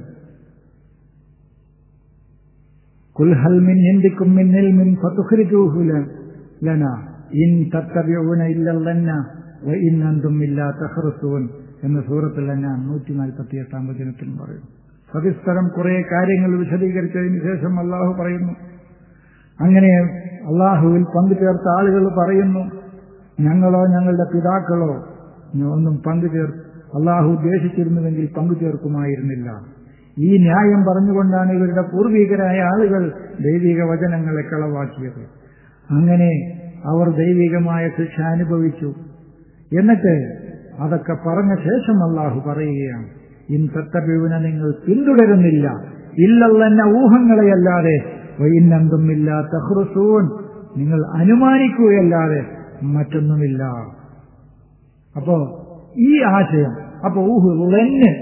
കുൽഹൽ മിൻ എന്തിക്കും മിന്നിൽ മിൻ ഫതുഖ്രിജൂഹു ലന ഇൻ തത്തബിഊന ഇല്ലല്ലന്ന വ ഇൻ അന്തും ഇല്ലാ തഖ്റുസൂൻ എന്ന സൂറത്തിൽ തന്നെ നൂറ്റി നാൽപ്പത്തി എട്ടാം വചനത്തിൽ പറയുന്നു സവിസ്തരം കുറെ കാര്യങ്ങൾ വിശദീകരിച്ചതിന് ശേഷം അള്ളാഹു പറയുന്നു അങ്ങനെ അള്ളാഹുവിൽ പങ്കുചേർത്ത ആളുകൾ പറയുന്നു ഞങ്ങളോ ഞങ്ങളുടെ പിതാക്കളോ ഒന്നും പങ്കുചേർ അള്ളാഹു ഉദ്ദേശിച്ചിരുന്നുവെങ്കിൽ പങ്കുചേർക്കുമായിരുന്നില്ല ഈ ന്യായം പറഞ്ഞുകൊണ്ടാണ് ഇവരുടെ പൂർവികരായ ആളുകൾ ദൈവിക വചനങ്ങളെ കളവാക്കിയത് അങ്ങനെ അവർ ദൈവികമായ ശിക്ഷ അനുഭവിച്ചു എന്നിട്ട് അതൊക്കെ പറഞ്ഞ ശേഷം അള്ളാഹു പറയുകയാണ് ഇൻ തത്തബിവിനെ നിങ്ങൾ പിന്തുടരുന്നില്ല ഇല്ലല്ലെന്ന ഊഹങ്ങളെയല്ലാതെ വൈന്നന്തുമില്ല തഹ്റുസൂൻ നിങ്ങൾ അനുമാനിക്കുകയല്ലാതെ മറ്റൊന്നുമില്ല അപ്പോ ഈ ആശയം അപ്പൊ ഊഹ് ലെന്ന്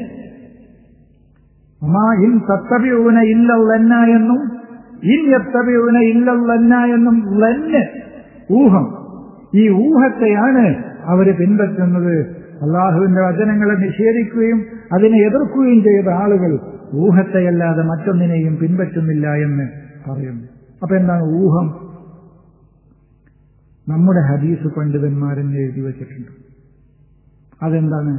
അമാ ഇൻ തത്തബിയൂന ഇല്ലല്ലെന്ന എന്നും ഇൻ എത്തബിയൂന ഇല്ലല്ലെന്ന എന്നും ലെന്ന് ഊഹം ഈ ഊഹത്തെയാണ് അവര് പിൻപറ്റുന്നത് അള്ളാഹുവിന്റെ വചനങ്ങളെ നിഷേധിക്കുകയും അതിനെ എതിർക്കുകയും ചെയ്ത ആളുകൾ ഊഹത്തെയല്ലാതെ മറ്റൊന്നിനെയും പിൻപറ്റുന്നില്ല എന്ന് പറയുന്നു അപ്പൊ എന്താണ് ഊഹം നമ്മുടെ ഹദീസ് പണ്ഡിതന്മാരെന്ന് എഴുതി വച്ചിട്ടുണ്ട് അതെന്താണ്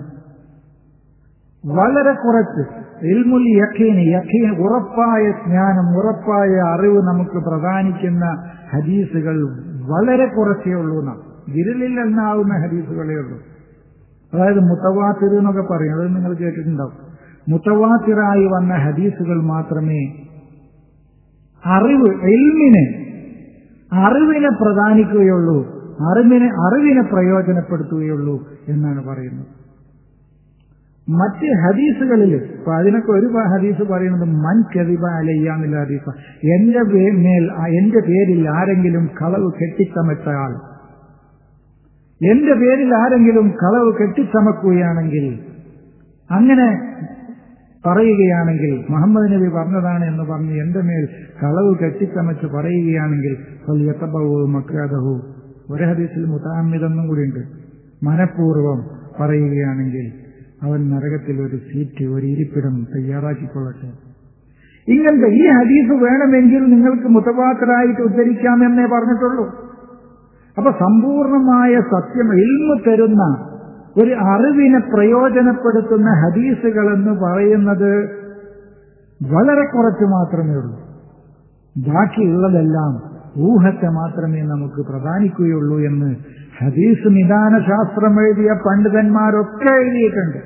വളരെ കുറച്ച് ഇൽമുൽ യഖീന് യഖീൻ ഉറപ്പായ ജ്ഞാനം ഉറപ്പായ അറിവ് നമുക്ക് പ്രദാനിക്കുന്ന ഹദീസുകൾ വളരെ കുറച്ചേ ഉള്ളൂ നാം വിരലിൽ എണ്ണാവുന്ന ഹദീസുകളേ ഉള്ളൂ അതായത് മുത്തവാത്തിർ എന്നൊക്കെ പറയും അത് നിങ്ങൾ കേട്ടിട്ടുണ്ടാവും മുത്തവാത്തിറായി വന്ന ഹദീസുകൾ മാത്രമേ അറിവ് എൽമിനെ അറിവിനെ പ്രദാനിക്കുകയുള്ളൂ അറിവിനെ അറിവിനെ പ്രയോജനപ്പെടുത്തുകയുള്ളൂ എന്നാണ് പറയുന്നത് മറ്റ് ഹദീസുകളിൽ ഇപ്പൊ അതിനൊക്കെ ഒരു ഹദീസ് പറയുന്നത് മൻ കെതിബ അലയ്യാന്നുള്ള ഹദീസ് എന്റെ മേൽ എന്റെ പേരിൽ ആരെങ്കിലും കളവ് കെട്ടിച്ചമച്ച ആൾ എന്റെ പേരിൽ ആരെങ്കിലും കളവ് കെട്ടിച്ചമക്കുകയാണെങ്കിൽ അങ്ങനെ പറയുകയാണെങ്കിൽ മുഹമ്മദ് നബി പറഞ്ഞതാണ് എന്ന് പറഞ്ഞ് എന്റെ മേൽ കളവ് കെട്ടിച്ചമച്ച് പറയുകയാണെങ്കിൽ മക്കാദഹു ഒരു ഹദീസിൽ മുതാമിതെന്നും കൂടിയുണ്ട് മനഃപൂർവ്വം പറയുകയാണെങ്കിൽ അവൻ നരകത്തിൽ ഒരു സീറ്റ് ഒരു ഇരിപ്പിടം തയ്യാറാക്കിക്കൊള്ളട്ടെ ഇങ്ങനത്തെ ഈ ഹദീസ് വേണമെങ്കിൽ നിങ്ങൾക്ക് മുത്തപാത്രമായിട്ട് ഉദ്ധരിക്കാമെന്നേ പറഞ്ഞിട്ടുള്ളൂ അപ്പൊ സമ്പൂർണമായ സത്യം ഇൽമ തരുന്ന ഒരു അറിവിനെ പ്രയോജനപ്പെടുത്തുന്ന ഹദീസുകൾ എന്ന് പറയുന്നത് വളരെ കുറച്ച് മാത്രമേ ഉള്ളൂ ബാക്കിയുള്ളതെല്ലാം ഊഹത്തെ മാത്രമേ നമുക്ക് പ്രധാനിക്കുകയുള്ളൂ എന്ന് ഹദീസ് നിദാന ശാസ്ത്രം എഴുതിയ പണ്ഡിതന്മാരൊക്കെ എഴുതിയിട്ടുണ്ട്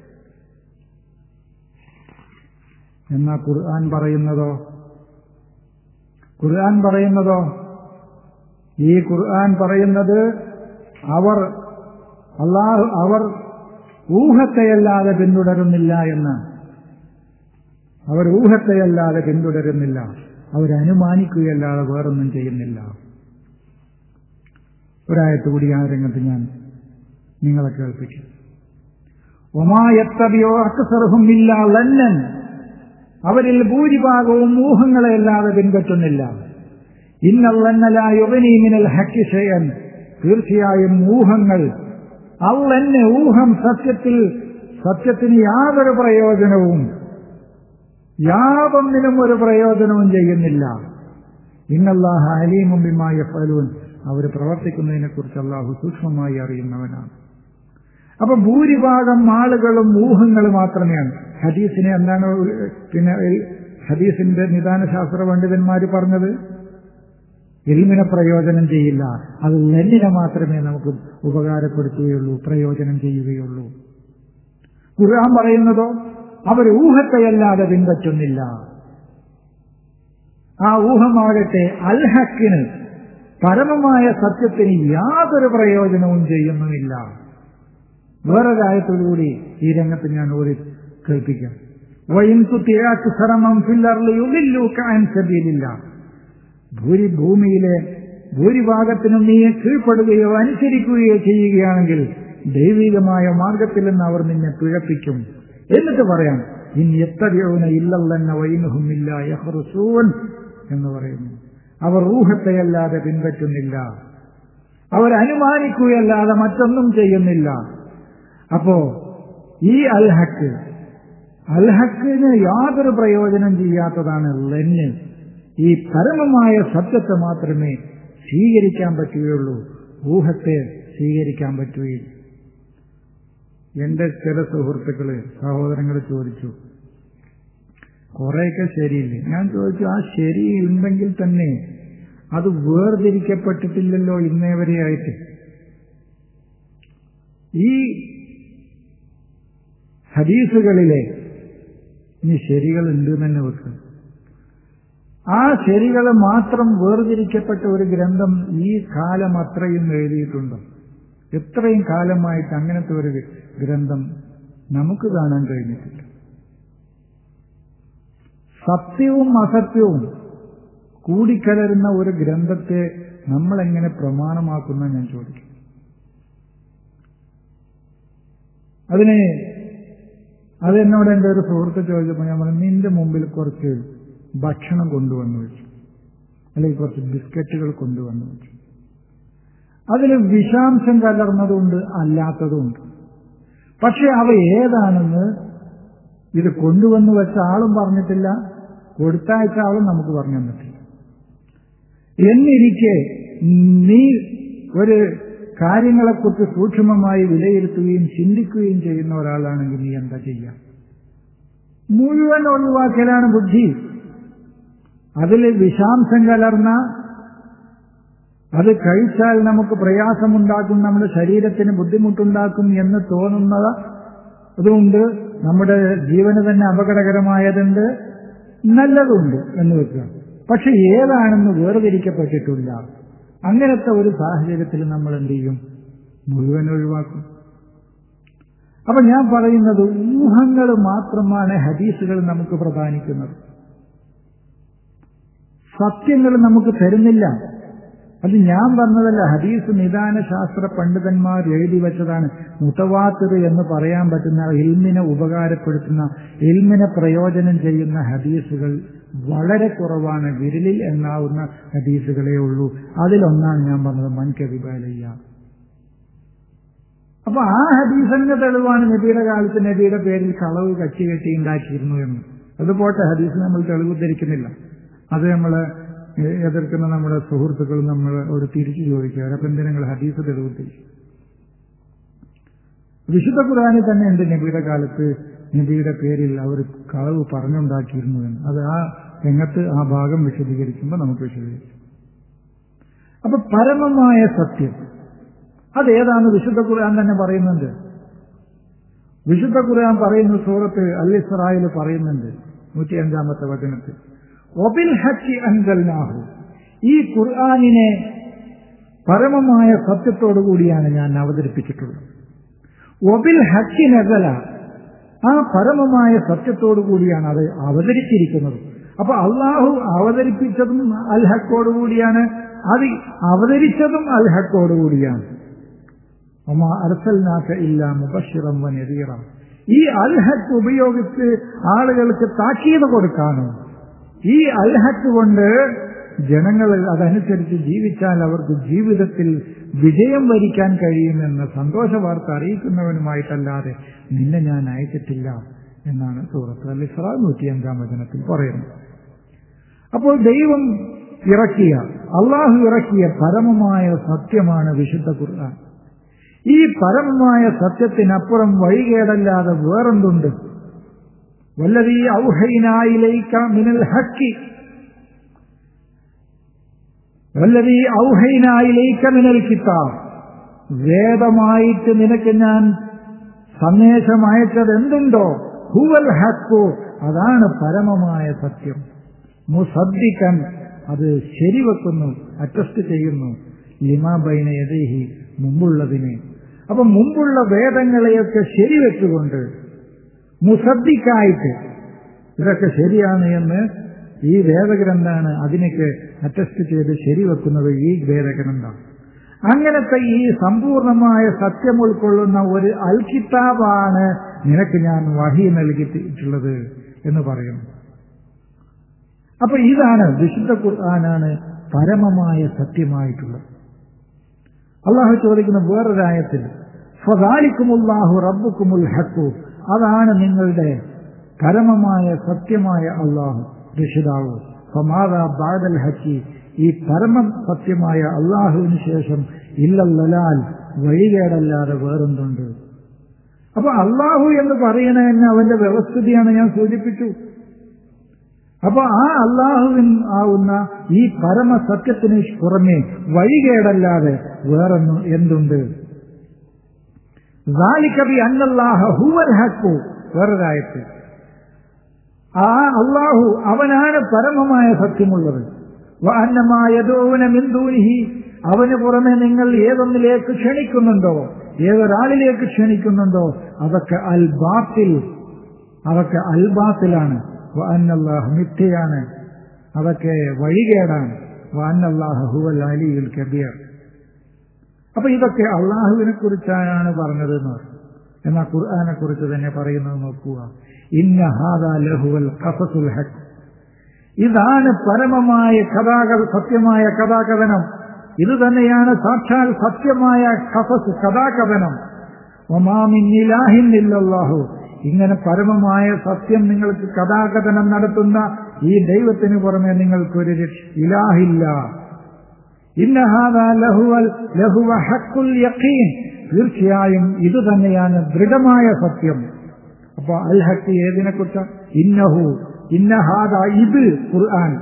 എന്നാ ഖുർആൻ പറയുന്നതോ ഖുർആൻ പറയുന്നതോ ഈ ഖുർആൻ പറയുന്നത് അവർ അള്ളാഹു അവർ ഊഹത്തെയല്ലാതെ പിന്തുടരുന്നില്ല എന്ന് അവർ ഊഹത്തെയല്ലാതെ പിന്തുടരുന്നില്ല അവരനുമാനിക്കുകയല്ലാതെ വേറൊന്നും ചെയ്യുന്നില്ല ഒരായത്ത് കൂടി ആ രംഗത്ത് ഞാൻ നിങ്ങളെ കേൾപ്പിക്കും ഒമായത്തബിയോ അക്സർഹും ഇല്ല ലന്നൻ അവരിൽ ഭൂരിഭാഗവും ഊഹങ്ങളെയല്ലാതെ പിൻപറ്റുന്നില്ല ഇന്നല്ലന്നലായുപനീമിനൽ ഹക്കിഷയൻ തീർച്ചയായും ഊഹങ്ങൾ അല്ലെന്നെ ഊഹം സത്യത്തിൽ സത്യത്തിന് യാതൊരു പ്രയോജനവും യാതൊന്നിനും ഒരു പ്രയോജനവും ചെയ്യുന്നില്ല ഇന്നല്ലാഹ അലീമും ബിമായ ഫലൂൻ അവർ പ്രവർത്തിക്കുന്നതിനെക്കുറിച്ച് അള്ളാഹു സൂക്ഷ്മമായി അറിയുന്നവനാണ് അപ്പൊ ഭൂരിഭാഗം ആളുകളും ഊഹങ്ങൾ മാത്രമേയാണ് ഹദീസിനെ എന്താണ് പിന്നെ ഹദീസിന്റെ നിദാനശാസ്ത്ര പണ്ഡിതന്മാർ പറഞ്ഞത് എൽമിനെ പ്രയോജനം ചെയ്യില്ല അത് ലെല്ലിനെ മാത്രമേ നമുക്ക് ഉപകാരപ്പെടുത്തുകയുള്ളൂ പ്രയോജനം ചെയ്യുകയുള്ളൂ ഖുർആൻ പറയുന്നതോ അവർ ഊഹത്തെയല്ലാതെ പിൻപറ്റുന്നില്ല ആ ഊഹമാകട്ടെ അൽഹക്കിന് പരമമായ സത്യത്തിന് യാതൊരു പ്രയോജനവും ചെയ്യുന്നുമില്ല വേറൊരായത്തോടുകൂടി ഈ രംഗത്ത് ഞാൻ ഓടി കേൾപ്പിക്കാം ഭൂരി ഭൂമിയിലെ ഭൂരിഭാഗത്തിനും നീ കീഴ്പ്പെടുകയോ അനുസരിക്കുകയോ ചെയ്യുകയാണെങ്കിൽ ദൈവികമായ മാർഗത്തിൽ നിന്ന് അവർ നിന്നെ പിഴപ്പിക്കും എന്നിട്ട് പറയാം ഇനി എത്തറിയവന ഇല്ലല്ലെന്ന വൈനുഹുമില്ല യഹ്റുസൂൻ എന്ന് പറയുന്നു അവർ ഊഹത്തെയല്ലാതെ പിൻപറ്റുന്നില്ല അവർ അനുമാനിക്കുകയല്ലാതെ മറ്റൊന്നും ചെയ്യുന്നില്ല അപ്പോ ഈ അൽഹക്ക് അൽഹക്കിന് യാതൊരു പ്രയോജനം ചെയ്യാത്തതാണ് ലെന്ന് ഈ പരമമായ സത്യത്തെ മാത്രമേ സ്വീകരിക്കാൻ പറ്റുകയുള്ളൂ ഊഹത്തെ സ്വീകരിക്കാൻ പറ്റുകയില്ല എന്റെ ചില സുഹൃത്തുക്കള് സഹോദരങ്ങൾ ചോദിച്ചു കുറെയൊക്കെ ശരിയില്ലേ ഞാൻ ചോദിച്ചു ആ ശരി ഉണ്ടെങ്കിൽ തന്നെ അത് വേർതിരിക്കപ്പെട്ടിട്ടില്ലല്ലോ ഇന്നേ വരെയായിട്ട് ഈ ഹദീസുകളിലെ ഇനി ശരികളുണ്ട് തന്നെ വെക്കുക ആ ശരികൾ മാത്രം വേർതിരിക്കപ്പെട്ട ഒരു ഗ്രന്ഥം ഈ കാലം അത്രയും എഴുതിയിട്ടുണ്ടോ എത്രയും കാലമായിട്ട് അങ്ങനത്തെ ഒരു ഗ്രന്ഥം നമുക്ക് കാണാൻ കഴിഞ്ഞിട്ടില്ല സത്യവും അസത്യവും കൂടിക്കലരുന്ന ഒരു ഗ്രന്ഥത്തെ നമ്മളെങ്ങനെ പ്രമാണമാക്കുന്ന ഞാൻ ചോദിക്കും അതിന് അതെന്നോട് എൻ്റെ ഒരു സുഹൃത്ത് ചോദിച്ചപ്പോൾ ഞാൻ പറഞ്ഞു നിന്റെ മുമ്പിൽ കുറച്ച് ഭക്ഷണം കൊണ്ടുവന്നു വെച്ചു അല്ലെങ്കിൽ കുറച്ച് ബിസ്ക്കറ്റുകൾ കൊണ്ടുവന്നു വെച്ചു അതിൽ വിഷാംശം കലർന്നതുണ്ട് അല്ലാത്തതുണ്ട് പക്ഷെ അവ ഏതാണെന്ന് ഇത് കൊണ്ടുവന്നു വെച്ച ആളും പറഞ്ഞിട്ടില്ല കൊടുത്തയച്ച ആളും നമുക്ക് പറഞ്ഞു തന്നിട്ടില്ല എന്നിരിക്കെ നീ ഒരു കാര്യങ്ങളെക്കുറിച്ച് സൂക്ഷ്മമായി വിലയിരുത്തുകയും ചിന്തിക്കുകയും ചെയ്യുന്ന ഒരാളാണെങ്കിൽ നീ എന്താ ചെയ്യാം മുഴുവൻ ഒഴിവാക്കലാണ് ബുദ്ധി അതിൽ വിഷാംശം കലർന്ന അത് കഴിച്ചാൽ നമുക്ക് പ്രയാസമുണ്ടാക്കും നമ്മുടെ ശരീരത്തിന് ബുദ്ധിമുട്ടുണ്ടാക്കും എന്ന് തോന്നുന്നത് അതുകൊണ്ട് നമ്മുടെ ജീവന് തന്നെ അപകടകരമായതുണ്ട് നല്ലതുണ്ട് എന്ന് വെക്കുക പക്ഷെ ഏതാണെന്ന് വേർതിരിക്കപ്പെട്ടിട്ടില്ല അങ്ങനത്തെ ഒരു സാഹചര്യത്തിൽ നമ്മൾ എന്ത് ചെയ്യും മുഴുവൻ ഒഴിവാക്കും അപ്പൊ ഞാൻ പറയുന്നത് ഊഹങ്ങൾ മാത്രമാണ് ഹദീസുകൾ നമുക്ക് പ്രധാനിക്കുന്നത് സത്യങ്ങൾ നമുക്ക് തരുന്നില്ല അത് ഞാൻ പറഞ്ഞതല്ല ഹദീസ് നിദാന ശാസ്ത്ര പണ്ഡിതന്മാർ എഴുതി വെച്ചതാണ് മുത്തവാത്തിർ എന്ന് പറയാൻ പറ്റുന്ന ഇൽമിനെ ഉപകാരപ്പെടുത്തുന്ന ഇൽമിനെ പ്രയോജനം ചെയ്യുന്ന ഹദീസുകൾ വളരെ കുറവാണ് വിരലിൽ എണ്ണാവുന്ന ഹദീസുകളേ ഉള്ളൂ അതിലൊന്നാണ് ഞാൻ പറഞ്ഞത് മൻകവിബാലയ്യ അപ്പൊ ആ ഹദീസിന്റെ തെളിവാണ് നബിയുടെ കാലത്ത് നബിയുടെ പേരിൽ കളവ് കച്ചി കെട്ടി ഉണ്ടാക്കിയിരുന്നു എന്ന് അത് പോട്ടെ ഹദീസ് നമ്മൾ തെളിവ് ധരിക്കുന്നില്ല അത് നമ്മള് എതിർക്കുന്ന നമ്മുടെ സുഹൃത്തുക്കൾ നമ്മൾ ഒരു തിരിച്ചു ചോദിക്കുക അവരപ്പം എന്തിനാ നിങ്ങൾ ഹദീസ് തെളിവ് ധരിക്കും വിശുദ്ധ ഖുറാനിൽ തന്നെ ഉണ്ട് നബിയുടെ കാലത്ത് നബിയുടെ പേരിൽ അവർ കളവ് പറഞ്ഞുണ്ടാക്കിയിരുന്നു എന്ന് അത് ആ രംഗത്ത് ആ ഭാഗം വിശദീകരിക്കുമ്പോൾ നമുക്ക് വിശദീകരിക്കും അപ്പൊ പരമമായ സത്യം അതേതാണ് വിശുദ്ധ ഖുർആൻ തന്നെ പറയുന്നുണ്ട് വിശുദ്ധ ഖുർആൻ പറയുന്ന സൂറത്ത് അൽ ഇസ്രായേൽ പറയുന്നുണ്ട് നൂറ്റി അഞ്ചാമത്തെ വചനത്തിൽ ഒബിൽ ഹക്കി അൻകൽനാഹു ഈ ഖുർആാനിനെ പരമമായ സത്യത്തോടു കൂടിയാണ് ഞാൻ അവതരിപ്പിച്ചിട്ടുള്ളത് ഒബിൽ ഹക്കി നഗല ആ പരമമായ സത്യത്തോടു കൂടിയാണ് അത് അവതരിച്ചിരിക്കുന്നത് അപ്പൊ അള്ളാഹു അവതരിപ്പിച്ചതും അൽ ഹക്കോടുകൂടിയാണ് അത് അവതരിച്ചതും അൽ ഹക്കോടുകൂടിയാണ് ഒമാ അർസൽനാക്ക ഇല്ല മുബഷിറം വനീറ ഈ അൽഹക്ക് ഉപയോഗിച്ച് ആളുകൾക്ക് താക്കീത് കൊടുക്കാനും ഈ അൽഹക്ക് കൊണ്ട് ജനങ്ങൾ അതനുസരിച്ച് ജീവിച്ചാൽ അവർക്ക് ജീവിതത്തിൽ വിജയം വരിക്കാൻ കഴിയുമെന്ന് സന്തോഷ വാർത്ത അറിയിക്കുന്നവനുമായിട്ടല്ലാതെ നിന്നെ ഞാൻ അയച്ചിട്ടില്ല എന്നാണ് സൂറത്ത് അൽ ഇസ്രാ നൂറ്റിയഞ്ചാം വചനത്തിൽ പറയുന്നത് അപ്പോൾ ദൈവം ഇറക്കിയ അള്ളാഹു ഇറക്കിയ പരമമായ സത്യമാണ് വിശുദ്ധ ഖുർആൻ ഈ പരമമായ സത്യത്തിനപ്പുറം വഴികേടല്ലാതെ വേറെന്തുണ്ട് വല്ലതീ ഔഹൈനായിലേക്ക മിനൽ ഹക്കി വല്ലതീ ഔഹൈനായിലേക്ക മിനൽ കിതാബ് വേദമായിട്ട് നിനക്ക് ഞാൻ സന്ദേശം അയച്ചത് എന്തുണ്ടോ ഹുവൽ ഹക്കു അതാണ് പരമമായ സത്യം മുസദ്ദിക്കൻ അത് ശരിവെക്കുന്നു അറ്റസ്റ്റ് ചെയ്യുന്നു ലിമാബൈന യദേഹി മുമ്പുള്ളതിനെ അപ്പൊ മുമ്പുള്ള വേദങ്ങളെയൊക്കെ ശരിവെച്ചുകൊണ്ട് മുസദ്ദിക്കായിട്ട് ഇതൊക്കെ ശരിയാണ് എന്ന് ഈ വേദഗ്രന്ഥാണ് അതിനൊക്കെ അറ്റസ്റ്റ് ചെയ്ത് ശരിവെക്കുന്നത് ഈ വേദഗ്രന്ഥം അങ്ങനത്തെ ഈ സമ്പൂർണമായ സത്യം ഉൾക്കൊള്ളുന്ന ഒരു അൽക്കിതാബാണ് നിനക്ക് ഞാൻ വഹി നൽകിയിട്ടുള്ളത് എന്ന് പറയുന്നു അപ്പൊ ഇതാണ് വിശുദ്ധ ഖുർആനാണ് പരമമായ സത്യമായിട്ടുള്ളത് അള്ളാഹു ചോദിക്കുന്ന വേറൊരായത്തിൽ ഫദാലിക്കുമുല്ലാഹു റബ്ബുക്കുമുൽ ഹക്കു അതാണ് നിങ്ങളുടെ പരമമായ സത്യമായ അള്ളാഹു രക്ഷിതാവ് ഫമാദ ബാദൽ ഹക്കി ഈ പരമ സത്യമായ അള്ളാഹുവിന് ശേഷം ഇല്ലല്ലാൽ വഴികേടല്ലാതെ വേറെന്തുണ്ട് അപ്പൊ അള്ളാഹു എന്ന് പറയണതന്നെ അവന്റെ വ്യവസ്ഥിതിയാണ് ഞാൻ സൂചിപ്പിച്ചു അപ്പൊ ആ അള്ളാഹുവിൻ ആവുന്ന ഈ പരമസത്യത്തിന് പുറമെ വഴികേടല്ലാതെ വേറൊന്നും എന്തുണ്ട് ദാലിക്കബി അന്നല്ലാഹ ഹുവൽ ഹക്കു വേറൊരായത്ത് ആ അള്ളാഹു അവനാണ് പരമമായ സത്യമുള്ളത് അന്നമായതോവന മിന്തൂനിഹി അവന് പുറമെ നിങ്ങൾ ഏതൊന്നിലേക്ക് ക്ഷണിക്കുന്നുണ്ടോ ഏതൊരാളിലേക്ക് ക്ഷണിക്കുന്നുണ്ടോ അതൊക്കെ അൽ ബാത്തിൽ അതൊക്കെ അൽ ബാത്തിലാണ് അന്നല്ലാഹ് മിഥ്യയാണ് അതൊക്കെ വഴികേടാണ് വാന്നല്ലാഹ് ഹുവൽ അലിയുൽ കബീർ അപ്പൊ ഇതൊക്കെ അള്ളാഹുവിനെ കുറിച്ചാണ് പറഞ്ഞത് എന്ന് എന്നാൽ ഖുർആാനെ കുറിച്ച് തന്നെ പറയുന്നത് നോക്കുക ഇന്ന ഹാദ ലഹുവൽ കസസുൽ ഹക്ക് ഇതാണ് പരമമായ കഥാക സത്യമായ കഥാകഥനം ഇത് തന്നെയാണ് സാക്ഷാൽ സത്യമായ കസസ് കഥാകഥനം ഒമാമിന്നിലാഹിന്നില്ലാഹു ഇങ്ങനെ പരമമായ സത്യം നിങ്ങൾക്ക് കഥാകഥനം നടത്തുന്ന ഈ ദൈവത്തിന് പുറമെ നിങ്ങൾക്കൊരു ഇലാഹില്ല ഇന്നഹാദ ലഹുവൽ ലഹുവ ഹക്കുൽ യഖീൻ തീർച്ചയായും ഇത് തന്നെയാണ് ദൃഢമായ സത്യം അപ്പൊ അൽ ഹക്ക് ഏതിനെ കുറിച്ച ഇന്നഹു ഇന്നഹാദ ഇത് ഖുർആൻ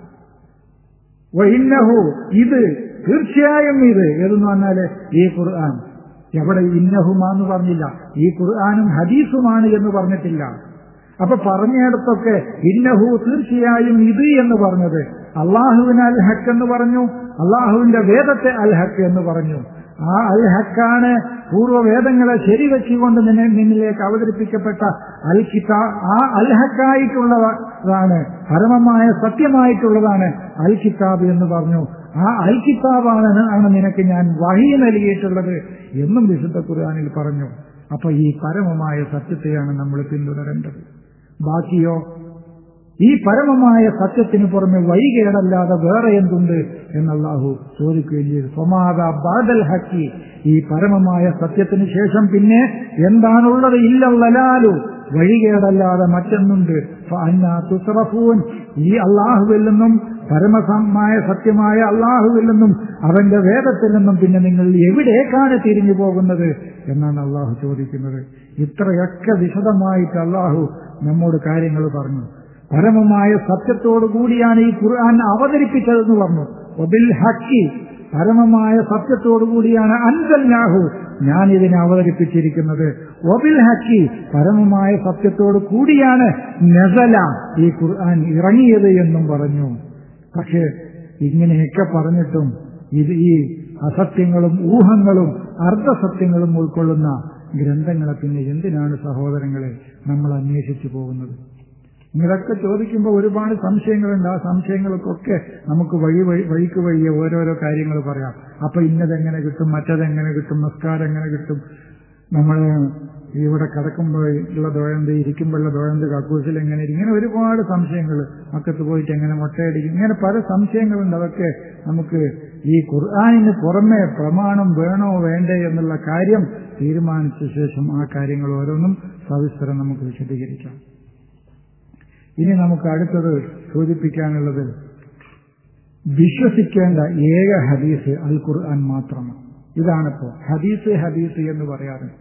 ഇന്നഹു ഇത് തീർച്ചയായും ഇത് ഏതെന്ന് പറഞ്ഞാല് ഈ ഖുർആൻ എവിടെ ഇന്നഹുമാന്ന് പറഞ്ഞില്ല ഈ ഖുർആാനും ഹദീസുമാണ് എന്ന് പറഞ്ഞിട്ടില്ല അപ്പൊ പറഞ്ഞിടത്തൊക്കെ ഇന്നഹു തീർച്ചയായും ഇത് എന്ന് പറഞ്ഞത് അള്ളാഹുവിന് അൽ ഹക്ക് എന്ന് പറഞ്ഞു അള്ളാഹുവിന്റെ വേദത്തെ അൽ ഹക്ക് എന്ന് പറഞ്ഞു ആ അൽ ഹക്കാണ് പൂർവ്വവേദങ്ങളെ ശരിവെച്ചുകൊണ്ട് നിന്നെ നിന്നിലേക്ക് അവതരിപ്പിക്കപ്പെട്ട അൽ കിതാ ആ അൽ ഹക്കായിട്ടുള്ളതാണ് പരമമായ സത്യമായിട്ടുള്ളതാണ് അൽ കിതാബ് എന്ന് പറഞ്ഞു ആ അൽ കിതാബാണ് ആണ് നിനക്ക് ഞാൻ വഹി നൽകിയിട്ടുള്ളത് എന്നും വിശുദ്ധ ഖുർആാനിൽ പറഞ്ഞു അപ്പൊ ഈ പരമമായ സത്യത്തെയാണ് നമ്മൾ പിന്തുടരേണ്ടത് ബാക്കിയോ ഈ പരമമായ സത്യത്തിന് പുറമെ വൈകേടല്ലാതെ വേറെ എന്തുണ്ട് എന്നല്ലാഹു ചോദിക്കുകയും ചെയ്തു സ്വമാത ബാദൽ ഹക്കി ഈ പരമമായ സത്യത്തിന് ശേഷം പിന്നെ എന്താണുള്ളത് ഇല്ലല്ലാലു വഴികേടല്ലാതെ മറ്റൊന്നുണ്ട് തുസറഫൂൻ ഈ അള്ളാഹുവിൽ നിന്നും പരമസമായ സത്യമായ അള്ളാഹുവിൽ നിന്നും അവന്റെ വേദത്തിൽ നിന്നും പിന്നെ നിങ്ങൾ എവിടേക്കാണ് തിരിഞ്ഞു പോകുന്നത് എന്നാണ് അള്ളാഹു ചോദിക്കുന്നത് ഇത്രയൊക്കെ വിശദമായിട്ട് അള്ളാഹു നമ്മോട് കാര്യങ്ങൾ പറഞ്ഞു പരമമായ സത്യത്തോടു കൂടിയാണ് ഈ ഖുർആൻ അവതരിപ്പിച്ചതെന്ന് പറഞ്ഞു ഒബിൽ ഹക്കി പരമമായ സത്യത്തോടു കൂടിയാണ് അൻസല്ലാഹു ഞാൻ ഇതിനെ അവതരിപ്പിച്ചിരിക്കുന്നത് ഒബിൽ ഹക്കി പരമമായ സത്യത്തോടു കൂടിയാണ് നസല ഈ ഖുർആൻ ഇറങ്ങിയത് എന്നും പറഞ്ഞു പക്ഷേ ഇങ്ങനെയൊക്കെ പറഞ്ഞിട്ടും ഇത് ഈ അസത്യങ്ങളും ഊഹങ്ങളും അർദ്ധസത്യങ്ങളും ഉൾക്കൊള്ളുന്ന ഗ്രന്ഥങ്ങളെ പിന്നെ എന്തിനാണ് സഹോദരങ്ങളെ നമ്മൾ അന്വേഷിച്ചു പോകുന്നത് ഇതൊക്കെ ചോദിക്കുമ്പോൾ ഒരുപാട് സംശയങ്ങളുണ്ട് ആ സംശയങ്ങൾക്കൊക്കെ നമുക്ക് വഴി വഴി വഴിക്ക് വഴിയെ ഓരോരോ കാര്യങ്ങൾ പറയാം അപ്പൊ ഇന്നതെങ്ങനെ കിട്ടും മറ്റതെങ്ങനെ കിട്ടും നമസ്കാരം എങ്ങനെ കിട്ടും നമ്മൾ ഇവിടെ കിടക്കുമ്പോൾ ഉള്ള ദോഴന്ത് ഇരിക്കുമ്പോഴുള്ള ദോഴന്ത് കക്കൂസിൽ എങ്ങനെ ഇരിക്കും ഇങ്ങനെ ഒരുപാട് സംശയങ്ങൾ മക്കത്ത് പോയിട്ട് എങ്ങനെ മുട്ടയടിക്കും ഇങ്ങനെ പല സംശയങ്ങളുണ്ട് അതൊക്കെ നമുക്ക് ഈ ഖുർആാനിന് പുറമെ പ്രമാണം വേണോ വേണ്ടേ എന്നുള്ള കാര്യം തീരുമാനിച്ച ശേഷം ആ കാര്യങ്ങൾ ഓരോന്നും സവിസ്തരം നമുക്ക് വിശദീകരിക്കാം ഇനി നമുക്ക് അടുത്തത് സൂചിപ്പിക്കാനുള്ളത് വിശ്വസിക്കേണ്ട ഏക ഹദീസ് അൽ ഖുർആൻ മാത്രമാണ് ഇതാണിപ്പോ ഹദീസ് ഹദീസ് എന്ന് പറയാറുണ്ട്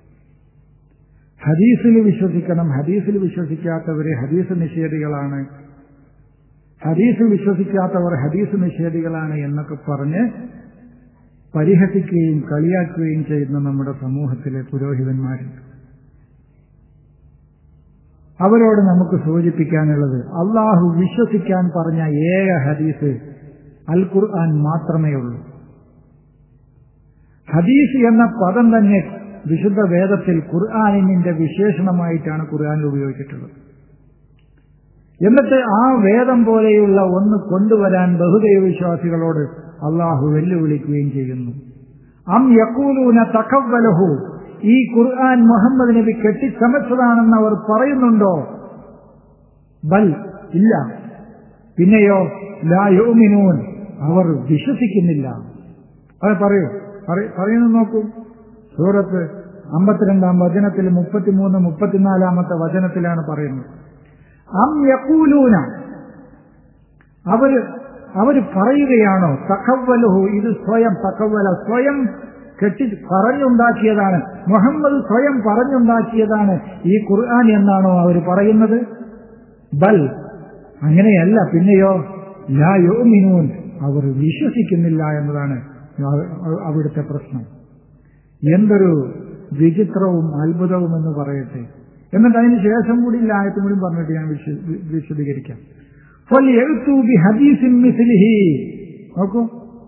ഹദീസിൽ വിശ്വസിക്കണം ഹദീസിൽ വിശ്വസിക്കാത്തവര് ഹദീസ് നിഷേധികളാണ് ഹദീസിൽ വിശ്വസിക്കാത്തവർ ഹദീസ് നിഷേധികളാണ് എന്നൊക്കെ പറഞ്ഞ് പരിഹസിക്കുകയും കളിയാക്കുകയും ചെയ്യുന്ന നമ്മുടെ സമൂഹത്തിലെ പുരോഹിതന്മാരുണ്ട് അവരോട് നമുക്ക് സൂചിപ്പിക്കാനുള്ളത് അള്ളാഹു വിശ്വസിക്കാൻ പറഞ്ഞ ഏക ഹദീസ് അൽ ഖുർആൻ മാത്രമേ ഉള്ളൂ ഹദീസ് എന്ന പദം തന്നെ വിശുദ്ധ വേദത്തിൽ ഖുർആാനിന്റെ വിശേഷണമായിട്ടാണ് ഖുർആാനിൽ ഉപയോഗിച്ചിട്ടുള്ളത് എന്നിട്ട് ആ വേദം പോലെയുള്ള ഒന്ന് കൊണ്ടുവരാൻ ബഹുദൈവ വിശ്വാസികളോട് അള്ളാഹു വെല്ലുവിളിക്കുകയും ചെയ്യുന്നു അം യക്കൂലൂന തക്കവലഹു ഈ ഖുർആൻ മുഹമ്മദ് നബി കെട്ടിച്ചമച്ചതാണെന്ന് അവർ പറയുന്നുണ്ടോ ബൽ ഇല്ല പിന്നെയോ ലായോമിനൂൻ അവർ വിശ്വസിക്കുന്നില്ല അത് പറയൂ പറയുന്നു നോക്കൂ സൂറത്ത് അമ്പത്തിരണ്ടാം വചനത്തിൽ മുപ്പത്തിമൂന്ന് മുപ്പത്തിനാലാമത്തെ വചനത്തിലാണ് പറയുന്നത് അം യക്കൂലൂന അവര് അവര് പറയുകയാണോ തക്കവലഹു ഇത് സ്വയം തക്കവല സ്വയം കെട്ടി പറഞ്ഞുണ്ടാക്കിയതാണ് മുഹമ്മദ് സ്വയം പറഞ്ഞുണ്ടാക്കിയതാണ് ഈ ഖുർആൻ എന്നാണോ അവർ പറയുന്നത് ബൽ അങ്ങനെയല്ല പിന്നെയോ ലാ യോമിനൂൻ അവർ വിശ്വസിക്കുന്നില്ല എന്നതാണ് അവിടുത്തെ പ്രശ്നം എന്തൊരു വിചിത്രവും അത്ഭുതവും എന്ന് പറയട്ടെ എന്നിട്ട് അതിന് ശേഷം കൂടി ഈ ആയത്തും കൂടി പറഞ്ഞിട്ട് ഞാൻ വിശദീകരിക്കാം ഹദീസിൻ മിസ്ലിഹി നോക്കൂ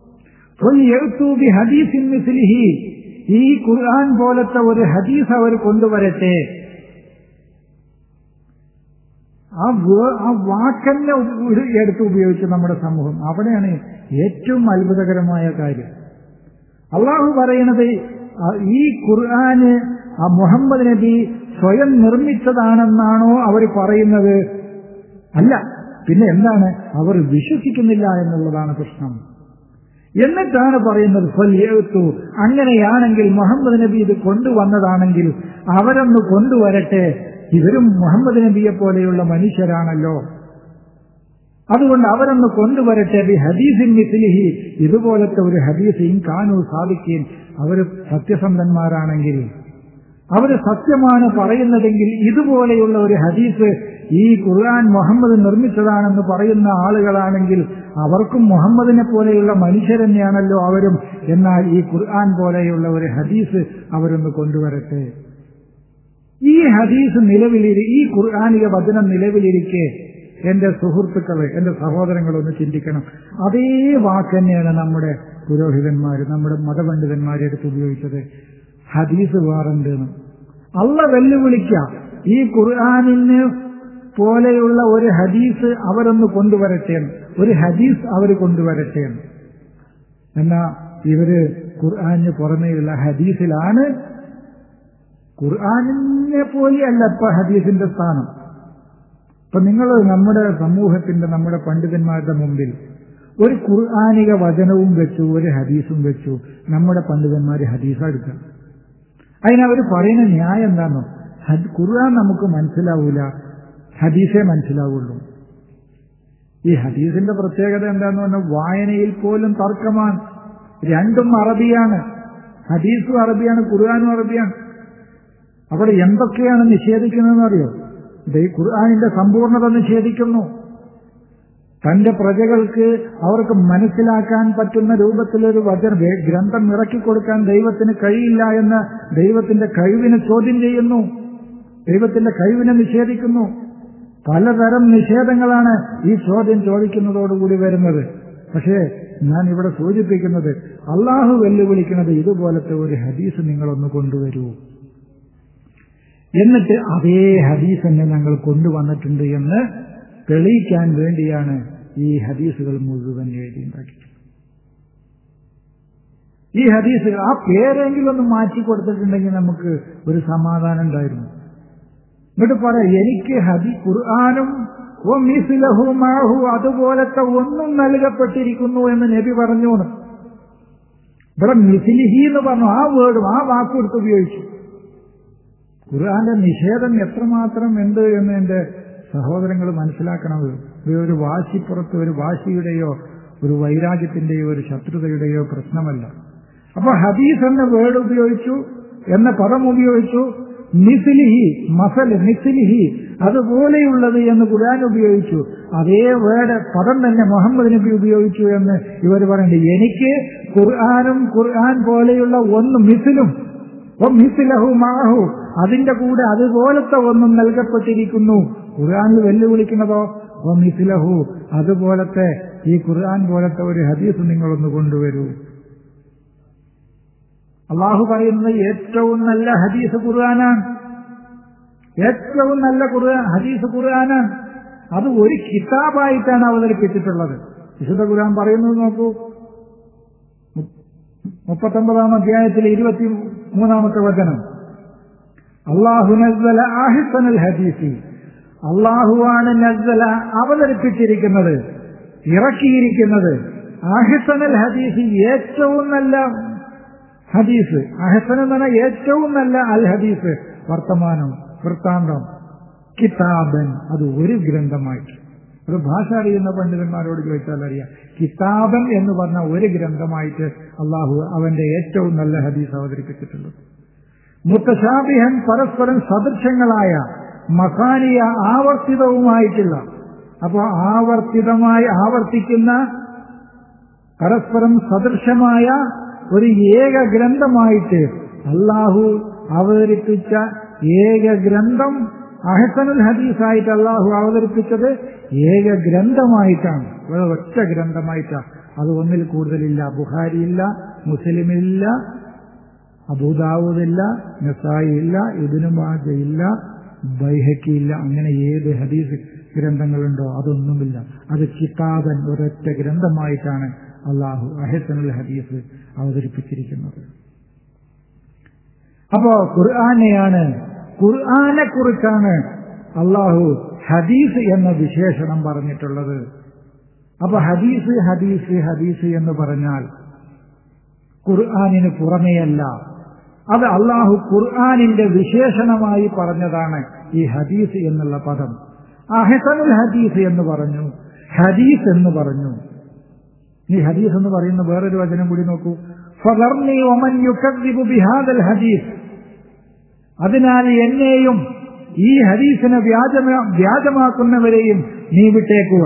ഹദീസിൻ മിസ്ലിഹി ഈ ഖുർആൻ പോലത്തെ ഒരു ഹദീസ് അവർ കൊണ്ടുവരട്ടെ ആ ആ വാക്കന്നെ എടുത്ത് ഉപയോഗിച്ച് നമ്മുടെ സമൂഹം അവിടെയാണ് ഏറ്റവും അത്ഭുതകരമായ കാര്യം അള്ളാഹു പറയണത് ഈ ഖുർആന് ആ മുഹമ്മദ് നബി സ്വയം നിർമ്മിച്ചതാണെന്നാണോ അവർ പറയുന്നത് അല്ല പിന്നെ എന്താണ് അവർ വിശ്വസിക്കുന്നില്ല എന്നുള്ളതാണ് പ്രശ്നം എന്നിട്ടാണ് പറയുന്നത് ഫല്യത്തു അങ്ങനെയാണെങ്കിൽ മുഹമ്മദ് നബി ഇത് കൊണ്ടുവന്നതാണെങ്കിൽ അവരൊന്ന് കൊണ്ടുവരട്ടെ ഇവരും മുഹമ്മദ് നബിയെ പോലെയുള്ള മനുഷ്യരാണല്ലോ അതുകൊണ്ട് അവരൊന്ന് കൊണ്ടുവരട്ടെ ബി ഹദീസിൻ മിസ്ലിഹി ഇതുപോലത്തെ ഒരു ഹദീസ് ഇൻകാനു സാധിക്കുകയും അവർ സത്യസന്ധന്മാരാണെങ്കിൽ അവർ സത്യമാണ് പറയുന്നതെങ്കിൽ ഇതുപോലെയുള്ള ഒരു ഹദീസ് ഈ ഖുർആൻ മുഹമ്മദ് നിർമ്മിച്ചതാണെന്ന് പറയുന്ന ആളുകളാണെങ്കിൽ അവർക്കും മുഹമ്മദിനെ പോലെയുള്ള മനുഷ്യർ തന്നെയാണല്ലോ അവരും എന്നാൽ ഈ ഖുർആൻ പോലെയുള്ള ഒരു ഹദീസ് അവരൊന്ന് കൊണ്ടുവരട്ടെ ഈ ഹദീസ് നിലവിലിരി ഈ ഖുർആാനിക വചനം നിലവിലിരിക്കെ എന്റെ സുഹൃത്തുക്കളെ എന്റെ സഹോദരങ്ങളൊന്ന് ചിന്തിക്കണം അതേ വാക്ക് തന്നെയാണ് നമ്മുടെ പുരോഹിതന്മാർ നമ്മുടെ മതപണ്ഡിതന്മാർ എടുത്ത് ഉപയോഗിച്ചത് ഹദീസ് വേറുണ്ട് അള്ള വെല്ലുവിളിക്ക ഈ ഖുർആാനിന് പോലെയുള്ള ഒരു ഹദീസ് അവരൊന്ന് കൊണ്ടുവരട്ടെ ഒരു ഹദീസ് അവർ കൊണ്ടുവരട്ടെ എന്നാ ഇവര് ഖുർആാനിന് പുറമേയുള്ള ഹദീസിലാണ് ഖുർആാനിനെ പോലെയല്ല ഇപ്പൊ ഹദീസിന്റെ സ്ഥാനം ഇപ്പൊ നിങ്ങൾ നമ്മുടെ സമൂഹത്തിന്റെ നമ്മുടെ പണ്ഡിതന്മാരുടെ മുമ്പിൽ ഒരു ഖുർആാനിക വചനവും വെച്ചു ഒരു ഹദീസും വെച്ചു നമ്മുടെ പണ്ഡിതന്മാർ ഹദീസ എടുക്കുക അതിനവർ പറയുന്ന ന്യായം എന്താണോ ഖുർആൻ നമുക്ക് മനസ്സിലാവൂല ഹദീസേ മനസ്സിലാവുള്ളൂ ഈ ഹദീസിന്റെ പ്രത്യേകത എന്താന്ന് പറഞ്ഞാൽ വായനയിൽ പോലും തർക്കമാണ് രണ്ടും അറബിയാണ് ഹദീസും അറബിയാണ് ഖുർആാനും അറബിയാണ് അവിടെ എന്തൊക്കെയാണ് നിഷേധിക്കുന്നതെന്ന് അറിയോ ഈ ഖുർആാനിന്റെ സമ്പൂർണത നിഷേധിക്കുന്നു തന്റെ പ്രജകൾക്ക് അവർക്ക് മനസ്സിലാക്കാൻ പറ്റുന്ന രൂപത്തിലൊരു വചന ഗ്രന്ഥം ഇറക്കിക്കൊടുക്കാൻ ദൈവത്തിന് കഴിയില്ല എന്ന് ദൈവത്തിന്റെ കഴിവിനെ ചോദ്യം ചെയ്യുന്നു ദൈവത്തിന്റെ കഴിവിനെ നിഷേധിക്കുന്നു പലതരം നിഷേധങ്ങളാണ് ഈ ചോദ്യം ചോദിക്കുന്നതോടുകൂടി വരുന്നത് പക്ഷേ ഞാൻ ഇവിടെ സൂചിപ്പിക്കുന്നത് അള്ളാഹു വെല്ലുവിളിക്കുന്നത് ഇതുപോലത്തെ ഒരു ഹദീസ് നിങ്ങളൊന്ന് കൊണ്ടുവരൂ എന്നിട്ട് അതേ ഹദീസ് തന്നെ ഞങ്ങൾ കൊണ്ടുവന്നിട്ടുണ്ട് എന്ന് തെളിയിക്കാൻ വേണ്ടിയാണ് ഈ ഹദീസുകൾ മുഴുവൻ എഴുതിയുണ്ടാക്കിയത് ഈ ഹദീസുകൾ ആ പേരെങ്കിലും ഒന്ന് മാറ്റി കൊടുത്തിട്ടുണ്ടെങ്കിൽ നമുക്ക് ഒരു സമാധാനം ഉണ്ടായിരുന്നു എന്നിട്ട് പറയാം എനിക്ക് ഹദി ഖുർആാനും ഓ മിസിലഹു മാഹു അതുപോലത്തെ ഒന്നും നൽകപ്പെട്ടിരിക്കുന്നു എന്ന് നബി പറഞ്ഞു ഇവിടെ മിസിലിഹി എന്ന് പറഞ്ഞു ആ വേർഡും ആ വാക്കെടുത്ത് ഉപയോഗിച്ചു ഖുർആന്റെ നിഷേധം എത്രമാത്രം ഉണ്ട് എന്ന് എന്റെ സഹോദരങ്ങൾ മനസ്സിലാക്കണം ഒരു വാശിപ്പുറത്ത് ഒരു വാശിയുടെയോ ഒരു വൈരാഗ്യത്തിന്റെയോ ഒരു ശത്രുതയുടെയോ പ്രശ്നമല്ല അപ്പൊ ഹദീസ് എന്ന വേർഡ് ഉപയോഗിച്ചു എന്ന പദം ഉപയോഗിച്ചു നിസിലിഹി മസൽ നിസിലിഹി അതുപോലെയുള്ളത് എന്ന് ഖുർആൻ ഉപയോഗിച്ചു അതേ വേർഡ് പദം തന്നെ മുഹമ്മദ് നബി ഉപയോഗിച്ചു എന്ന് ഇവർ പറയുന്നുണ്ട് എനിക്ക് ഖുർആാനും ഖുർആൻ പോലെയുള്ള ഒന്ന് മിസിലും മിസിലഹു മാഹു അതിന്റെ കൂടെ അതുപോലത്തെ ഒന്നും നൽകപ്പെട്ടിരിക്കുന്നു ഖുർആാനിൽ വെല്ലുവിളിക്കുന്നതോ ഓ മിസിലഹു അതുപോലത്തെ ഈ ഖുർആൻ പോലത്തെ ഒരു ഹദീസ് നിങ്ങളൊന്ന് കൊണ്ടുവരൂ അള്ളാഹു പറയുന്നത് ഏറ്റവും നല്ല ഹദീസ് ഖുർആനാണ് ഏറ്റവും നല്ല ഖുർആൻ ഹദീസ് ഖുർആനാണ് അത് ഒരു കിതാബായിട്ടാണ് അവതരിപ്പിച്ചിട്ടുള്ളത് വിശുദ്ധ ഖുർആൻ പറയുന്നത് നോക്കൂ മുപ്പത്തൊമ്പതാം അധ്യായത്തിൽ ഇരുപത്തി മൂന്നാമത്തെ വചനം അള്ളാഹു നസ്സല ആഹിസനൽ ഹദീസി അള്ളാഹുവാണ് നസ്സല അവതരിപ്പിച്ചിരിക്കുന്നത് ഇറക്കിയിരിക്കുന്നത് ആഹിസനൽ ഹദീസി ഏറ്റവും നല്ല ഹദീസ് അഹസൻ എന്ന് പറഞ്ഞാൽ ഏറ്റവും നല്ല അൽ ഹദീസ് വർത്തമാനം വൃത്താന്തം കിതാബൻ അത് ഒരു ഗ്രന്ഥമായിട്ട് ഒരു ഭാഷ അറിയുന്ന പണ്ഡിതന്മാരോട് ചോദിച്ചാൽ അറിയാം കിതാബൻ എന്ന് പറഞ്ഞ ഒരു ഗ്രന്ഥമായിട്ട് അള്ളാഹു അവന്റെ ഏറ്റവും നല്ല ഹദീസ് അവതരിപ്പിച്ചിട്ടുള്ളത് മുത്തശാബിഹൻ പരസ്പരം സദൃശങ്ങളായ മസാനിയ ആവർത്തിതവുമായിട്ടുള്ള അപ്പോൾ ആവർത്തിതമായി ആവർത്തിക്കുന്ന പരസ്പരം സദൃശമായ ഒരു ഏക ഗ്രന്ഥമായിട്ട് അള്ളാഹു അവതരിപ്പിച്ച ഏക ഗ്രന്ഥം അഹസനുൽ ഹദീസായിട്ട് അള്ളാഹു അവതരിപ്പിച്ചത് ഏക ഗ്രന്ഥമായിട്ടാണ് ഒറ്റ ഗ്രന്ഥമായിട്ടാണ് അത് ഒന്നിൽ കൂടുതലില്ല ബുഹാരിയില്ല മുസ്ലിമില്ല അബൂദാവൂദില്ല നസായി ഇല്ല ഇബിനുമാജയില്ല ബൈഹക്കിയില്ല അങ്ങനെ ഏത് ഹദീസ് ഗ്രന്ഥങ്ങളുണ്ടോ അതൊന്നുമില്ല അത് കിതാബൻ ഒരൊറ്റ ഗ്രന്ഥമായിട്ടാണ് അള്ളാഹു അഹസനുൽ ഹദീസ് അവതരിപ്പിച്ചിരിക്കുന്നത് അപ്പോ ഖുർആാനെയാണ് ഖുർആാനെ കുറിച്ചാണ് അള്ളാഹു ഹദീസ് എന്ന വിശേഷണം പറഞ്ഞിട്ടുള്ളത് അപ്പൊ ഹദീസ് ഹദീസ് ഹദീസ് എന്ന് പറഞ്ഞാൽ ഖുർആാനിന് പുറമെയല്ല അത് അള്ളാഹു ഖുർആാനിന്റെ വിശേഷണമായി പറഞ്ഞതാണ് ഈ ഹദീസ് എന്നുള്ള പദം അഹസനുൽ ഹദീസ് എന്ന് പറഞ്ഞു ഹദീസ് എന്ന് പറഞ്ഞു ഈ ഹദീസ് എന്ന് പറയുന്ന വേറൊരു വചനം കൂടി നോക്കൂ ഫദർനി ഒമൻ യുക്കദ്ദിബു ബിഹാദൽ ഹദീസ് അതിനാൽ എന്നെയും ഈ ഹദീസിനെ വ്യാജമാ വ്യാജമാക്കുന്നവരെയും നീ വിട്ടേക്കുക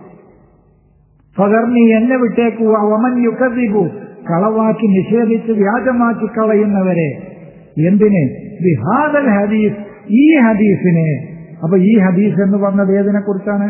ഫദർനി എന്നെ വിട്ടേക്കുക ഒമൻ യുക്കദ്ദിബു കളവാക്കി നിഷേധിച്ച് വ്യാജമാക്കി കളയുന്നവരെ എന്തിന് ബിഹാദൽ ഹദീസ് ഈ ഹദീസിനെ അപ്പൊ ഈ ഹദീസ് എന്ന് പറഞ്ഞത് ഏതിനെ കുറിച്ചാണ്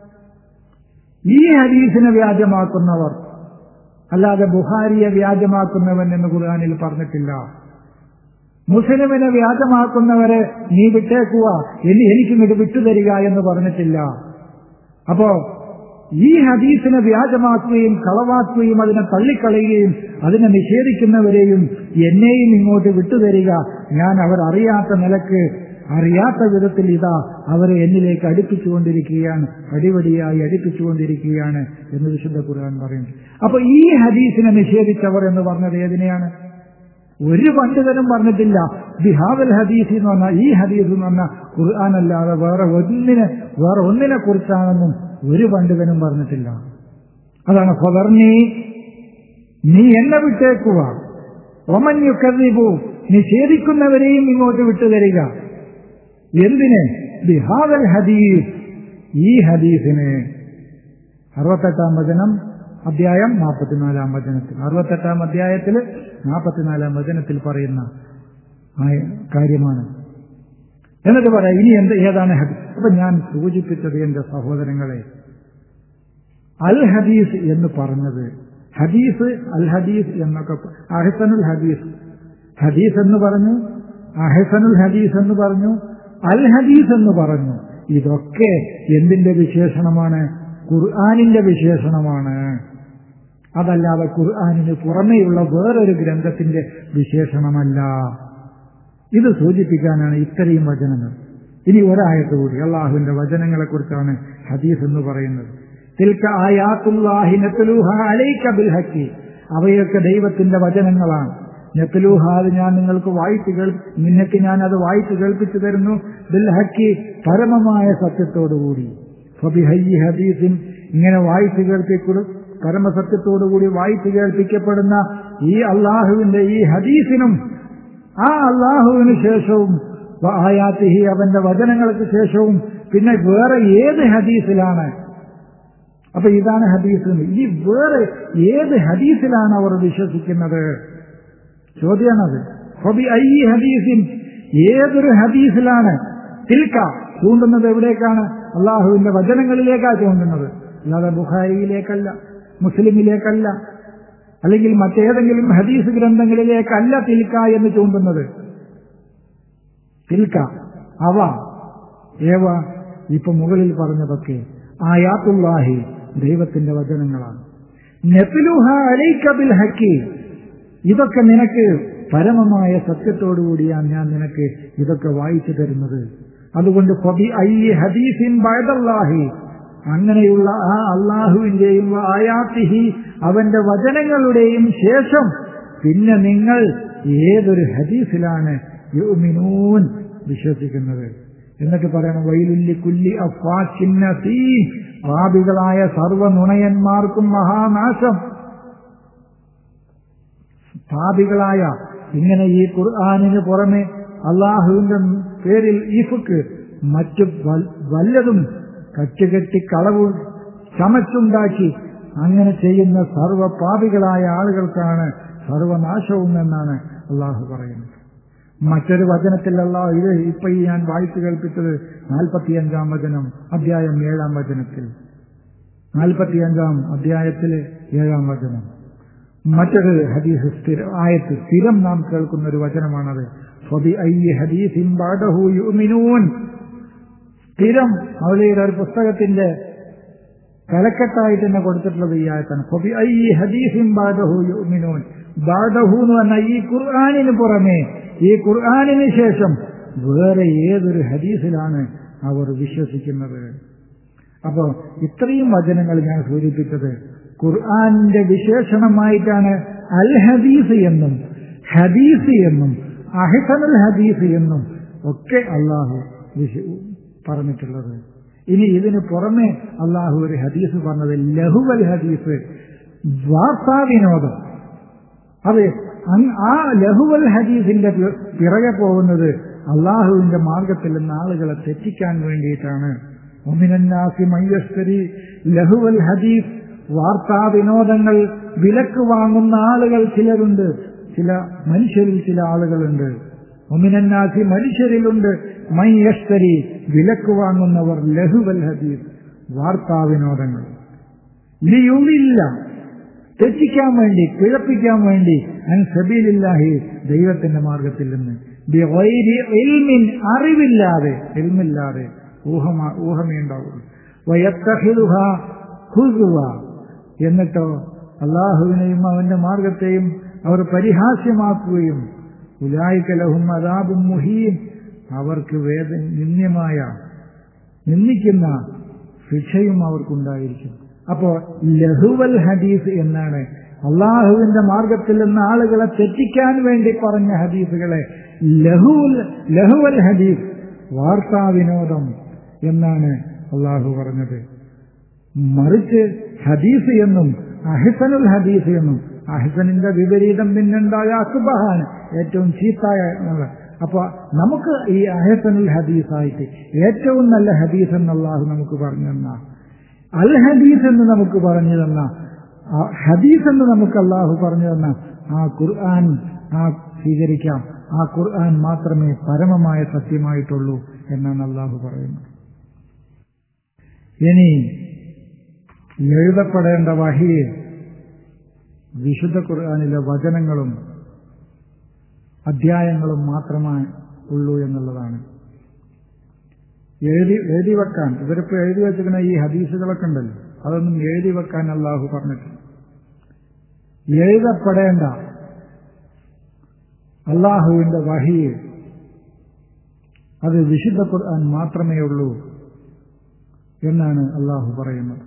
ഈ ഹദീസിനെ വ്യാജമാക്കുന്നവർ അല്ലാതെ ബുഹാരിയെ വ്യാജമാക്കുന്നവൻ എന്ന് ഖുർആാനിൽ പറഞ്ഞിട്ടില്ല മുസ്ലിമിനെ വ്യാജമാക്കുന്നവരെ നീ വിട്ടേക്കുക ഇനി എനിക്കും ഇത് വിട്ടുതരിക എന്ന് പറഞ്ഞിട്ടില്ല അപ്പോ ഈ ഹദീസിനെ വ്യാജമാക്കുകയും കളവാക്കുകയും അതിനെ തള്ളിക്കളയുകയും അതിനെ നിഷേധിക്കുന്നവരെയും എന്നെയും ഇങ്ങോട്ട് വിട്ടുതരിക ഞാൻ അവർ അറിയാത്ത നിലക്ക് അറിയാത്ത വിധത്തിൽ ഇതാ അവരെ എന്നിലേക്ക് അടുപ്പിച്ചുകൊണ്ടിരിക്കുകയാണ് അടിപടിയായി അടുപ്പിച്ചുകൊണ്ടിരിക്കുകയാണ് എന്ന് വിശുദ്ധ ഖുർആൻ പറയുന്നു അപ്പൊ ഈ ഹദീസിനെ നിഷേധിച്ചവർ എന്ന് പറഞ്ഞത് ഏതിനെയാണ് ഒരു പണ്ഡിതനും പറഞ്ഞിട്ടില്ല ബിഹാദൽ ഹദീസ് എന്ന് പറഞ്ഞാൽ ഈ ഹദീസ് എന്ന് പറഞ്ഞാൽ ഖുർആൻ അല്ലാതെ വേറെ ഒന്നിനെ വേറെ ഒന്നിനെ കുറിച്ചാണെന്നും ഒരു പണ്ഡിതനും പറഞ്ഞിട്ടില്ല അതാണ് ഫവർണി നീ എന്നെ വിട്ടേക്കുക ഒമൻ യുക്കീപു നിഷേധിക്കുന്നവരെയും ഇങ്ങോട്ട് വിട്ടുതരിക എന്തിന് ബിഹാദൽ ഹദീസ് ഈ ഹദീസിന് അറുപത്തെട്ടാം വചനം അധ്യായം നാൽപ്പത്തിനാലാം വചനത്തിൽ അറുപത്തെട്ടാം അധ്യായത്തിൽ നാൽപ്പത്തിനാലാം വചനത്തിൽ പറയുന്ന കാര്യമാണ് എന്നിട്ട് പറയാം ഇനി എന്ത് ഏതാണ് ഹദീസ് അപ്പൊ ഞാൻ സൂചിപ്പിച്ചത് എന്റെ സഹോദരങ്ങളെ അൽ ഹദീസ് എന്ന് പറഞ്ഞത് ഹദീസ് അൽ ഹദീസ് എന്നൊക്കെ അഹസനുൽ ഹദീസ് ഹദീസ് എന്ന് പറഞ്ഞു അഹസനുൽ ഹദീസ് എന്ന് പറഞ്ഞു അൽ ഹദീസ് എന്ന് പറഞ്ഞു ഇതൊക്കെ എന്തിന്റെ വിശേഷണമാണ് ഖുർആാനിന്റെ വിശേഷണമാണ് അതല്ലാതെ ഖുർആാനിന് പുറമെയുള്ള വേറൊരു ഗ്രന്ഥത്തിന്റെ വിശേഷണമല്ല ഇത് സൂചിപ്പിക്കാനാണ് ഇത്രയും വചനങ്ങൾ ഇനി ഒരായത്ത് കൂടി അള്ളാഹുവിന്റെ വചനങ്ങളെ കുറിച്ചാണ് ഹദീസ് എന്ന് പറയുന്നത് തിൽക്ക ആയാത്തുല്ലാഹി നത്തലൂഹ അലൈക ബിൽ ഹക്കി അവയൊക്കെ ദൈവത്തിന്റെ വചനങ്ങളാണ് നെത്തലൂഹ അത് ഞാൻ നിങ്ങൾക്ക് വായിച്ചു കേൾ നിനക്ക് ഞാൻ അത് വായിച്ചു കേൾപ്പിച്ചു തരുന്നു ബിൽ ഹക്കി പരമമായ സത്യത്തോടുകൂടി ഫബിഹയ്യി ഹദീസിൻ ഇങ്ങനെ വായിച്ചു കേൾപ്പിക്കൊടു പരമസത്യത്തോടുകൂടി വായിച്ചു കേൾപ്പിക്കപ്പെടുന്ന ഈ അള്ളാഹുവിന്റെ ഈ ഹദീസിനും ആ അള്ളാഹുവിന് ശേഷവും ആയാത്തിഹി അവന്റെ വചനങ്ങൾക്ക് ശേഷവും പിന്നെ വേറെ ഏത് ഹദീസിലാണ് അപ്പൊ ഇതാണ് ഹദീസ് ഇനി വേറെ ഏത് ഹദീസിലാണ് അവർ വിശ്വസിക്കുന്നത് ചോദ്യമാണത് ഹൊബി ഐ ഹദീസിൻ ഏതൊരു ഹദീസിലാണ് തിൽക്ക ചൂണ്ടുന്നത് എവിടേക്കാണ് അള്ളാഹുവിന്റെ വചനങ്ങളിലേക്കാണ് ചൂണ്ടുന്നത് അല്ലാതെ ബുഖാരിയിലേക്കല്ല മുസ്ലിമിലേക്കല്ല അല്ലെങ്കിൽ മറ്റേതെങ്കിലും ഹദീസ് ഗ്രന്ഥങ്ങളിലേക്കല്ല തിൽക്ക എന്ന് ചൂണ്ടുന്നത് തിൽക്ക അവ ഏവ ഇപ്പൊ മുകളിൽ പറഞ്ഞതൊക്കെ ആയാത്തുല്ലാഹി ദൈവത്തിന്റെ വചനങ്ങളാണ് നെപ്പിലുഹ അലൈക്കബിൽ ഹക്കി ഇതൊക്കെ നിനക്ക് പരമമായ സത്യത്തോടുകൂടിയാണ് ഞാൻ നിനക്ക് ഇതൊക്കെ വായിച്ചു തരുന്നത് അതുകൊണ്ട് ഫബി ഐ ഹദീസിൻ ബൈദല്ലാഹി അങ്ങനെയുള്ള ആ അള്ളാഹുവിന്റെയും ആയാത്തിഹി അവന്റെ വചനങ്ങളുടെയും ശേഷം പിന്നെ നിങ്ങൾ ഏതൊരു ഹദീസിലാണ് യുമിനൂൻ വിശ്വസിക്കുന്നത് എന്നിട്ട് പറയണം വൈലുല്ലി കുല്ലി അഫാഖിന്നീ പാപികളായ സർവനുണയന്മാർക്കും മഹാനാശം പാപികളായ ഇങ്ങനെ ഈ ഖുർആാനിന് പുറമെ അള്ളാഹുവിന്റെ പേരിൽ ഈഫുക്ക് മറ്റു വല്ലതും കച്ചുകെട്ടി കളവ് ചമച്ചുണ്ടാക്കി അങ്ങനെ ചെയ്യുന്ന സർവ പാപികളായ ആളുകൾക്കാണ് സർവനാശവും എന്നാണ് അള്ളാഹു പറയുന്നത് മറ്റൊരു വചനത്തിൽ അള്ളാഹു ഇത് ഇപ്പൊ ഈ ഞാൻ വായിച്ചു കേൾപ്പിച്ചത് നാൽപ്പത്തിയഞ്ചാം വചനം അധ്യായം ഏഴാം വചനത്തിൽ നാൽപ്പത്തിയഞ്ചാം അധ്യായത്തിലെ ഏഴാം വചനം മറ്റൊരു ഹദീസ് സ്ഥിര ആയത്ത് സ്ഥിരം നാം കേൾക്കുന്ന ഒരു വചനമാണത് ഫബി ഐ ഹദീസിൻ ബാദഹു യുമിനൂൻ സ്ഥിരം അവളിയുടെ ഒരു പുസ്തകത്തിന്റെ തലക്കെട്ടായിട്ട് തന്നെ കൊടുത്തിട്ടുള്ളത് ഈ ആയത്താണ് ഫബി ഐ ഹദീസിൻ ബാദഹു യുമിനൂൻ ബാദഹു എന്ന് പറഞ്ഞാൽ ഈ ഖുർആാനിന് പുറമെ ഈ ഖുർആാനിന് ശേഷം വേറെ ഏതൊരു ഹദീസിലാണ് അവർ വിശ്വസിക്കുന്നത് അപ്പോ ഇത്രയും വചനങ്ങൾ ഞാൻ സൂചിപ്പിച്ചത് ഖുർആാനിന്റെ വിശേഷണമായിട്ടാണ് അൽ ഹദീസ് എന്നും ഹദീസ് എന്നും അഹസനുൽ ഹദീസ് എന്നും ഒക്കെ അള്ളാഹു പറഞ്ഞിട്ടുള്ളത് ഇനി ഇതിന് പുറമെ അള്ളാഹു ഒരു ഹദീസ് പറഞ്ഞത് ലഹുവൽ ഹദീസ് വാർത്താവിനോദം അതെ ആ ലഹുവൽ ഹദീസിന്റെ പിറകെ പോകുന്നത് അള്ളാഹുവിന്റെ മാർഗത്തിൽ നിന്ന് ആളുകളെ തെറ്റിക്കാൻ വേണ്ടിയിട്ടാണ് ഒമിനന്നാസി മയ്യസ്തരി ലഹുവൽ ഹദീസ് വാർത്താ വിനോദങ്ങൾ വിലക്ക് വാങ്ങുന്ന ആളുകൾ ചിലരുണ്ട് ചില മനുഷ്യരിൽ ചില ആളുകളുണ്ട് ഒമിനന്നാസി മനുഷ്യരിലുണ്ട് മയ്യസ്തരി വിലക്ക് വാങ്ങുന്നവർ ലഹുവൽ ഹദീസ് വാർത്താ വിനോദങ്ങൾ ലിയുമില്ല തെറ്റിക്കാൻ വേണ്ടി കിഴപ്പിക്കാൻ വേണ്ടി അൻ സബീലില്ലാഹി ദൈവത്തിന്റെ മാർഗത്തിൽ നിന്ന് അറിവില്ലാതെ എൽമില്ലാതെ ഊഹമാ ഊഹമേ ഉണ്ടാവുള്ളൂ വയത്തഹിലുഹ ഹുസുവ എന്നിട്ടോ അള്ളാഹുവിനെയും അവന്റെ മാർഗത്തെയും അവർ പരിഹാസ്യമാക്കുകയും ഉലായിക്കലഹും അതാബും മുഹീൻ അവർക്ക് വേദ നിന്ദ്യമായ നിന്ദിക്കുന്ന ശിക്ഷയും അവർക്കുണ്ടായിരിക്കും അപ്പോ ലഹുവൽ ഹദീസ് എന്നാണ് അള്ളാഹുവിന്റെ മാർഗത്തിൽ നിന്ന് ആളുകളെ തെറ്റിക്കാൻ വേണ്ടി പറഞ്ഞ ഹദീസുകളെ ലഹുൽ ലഹുവൽ ഹദീസ് വാർത്താ വിനോദം എന്നാണ് അള്ളാഹു പറഞ്ഞത് മറിച്ച് ഹദീസ് എന്നും അഹസനുൽ ഹദീസ് എന്നും അഹസനിന്റെ വിപരീതം പിന്നുണ്ടായ അസുബഹാൻ ഏറ്റവും ചീത്തായ അപ്പൊ നമുക്ക് ഈ അഹസനുൽ ഹദീസായിട്ട് ഏറ്റവും നല്ല ഹദീസ് എന്ന് അള്ളാഹു നമുക്ക് പറഞ്ഞു തന്ന അൽ ഹദീസ് എന്ന് നമുക്ക് പറഞ്ഞു തന്ന ഹദീസ് എന്ന് നമുക്ക് അള്ളാഹു പറഞ്ഞു തന്ന ആ ഖുർആൻ ആ സ്വീകരിക്കാം ആ ഖുർആൻ മാത്രമേ പരമമായ സത്യമായിട്ടുള്ളൂ എന്നാണ് അള്ളാഹു പറയുന്നത് ഇനി എഴുതപ്പെടേണ്ട വഹിയെ വിശുദ്ധ ഖുർആാനിലെ വചനങ്ങളും അധ്യായങ്ങളും മാത്രമേ ഉള്ളൂ എന്നുള്ളതാണ് എഴുതി എഴുതി വെക്കാൻ ഇവരിപ്പോ എഴുതി വെച്ചിരിക്കുന്ന ഈ ഹദീസുകളൊക്കെ ഉണ്ടല്ലോ അതൊന്നും എഴുതി വെക്കാൻ അള്ളാഹു പറഞ്ഞിട്ടില്ല എഴുതപ്പെടേണ്ട അള്ളാഹുവിന്റെ വഹിയെ അത് വിശുദ്ധ ഖുർആൻ മാത്രമേ ഉള്ളൂ എന്നാണ് അള്ളാഹു പറയുന്നത്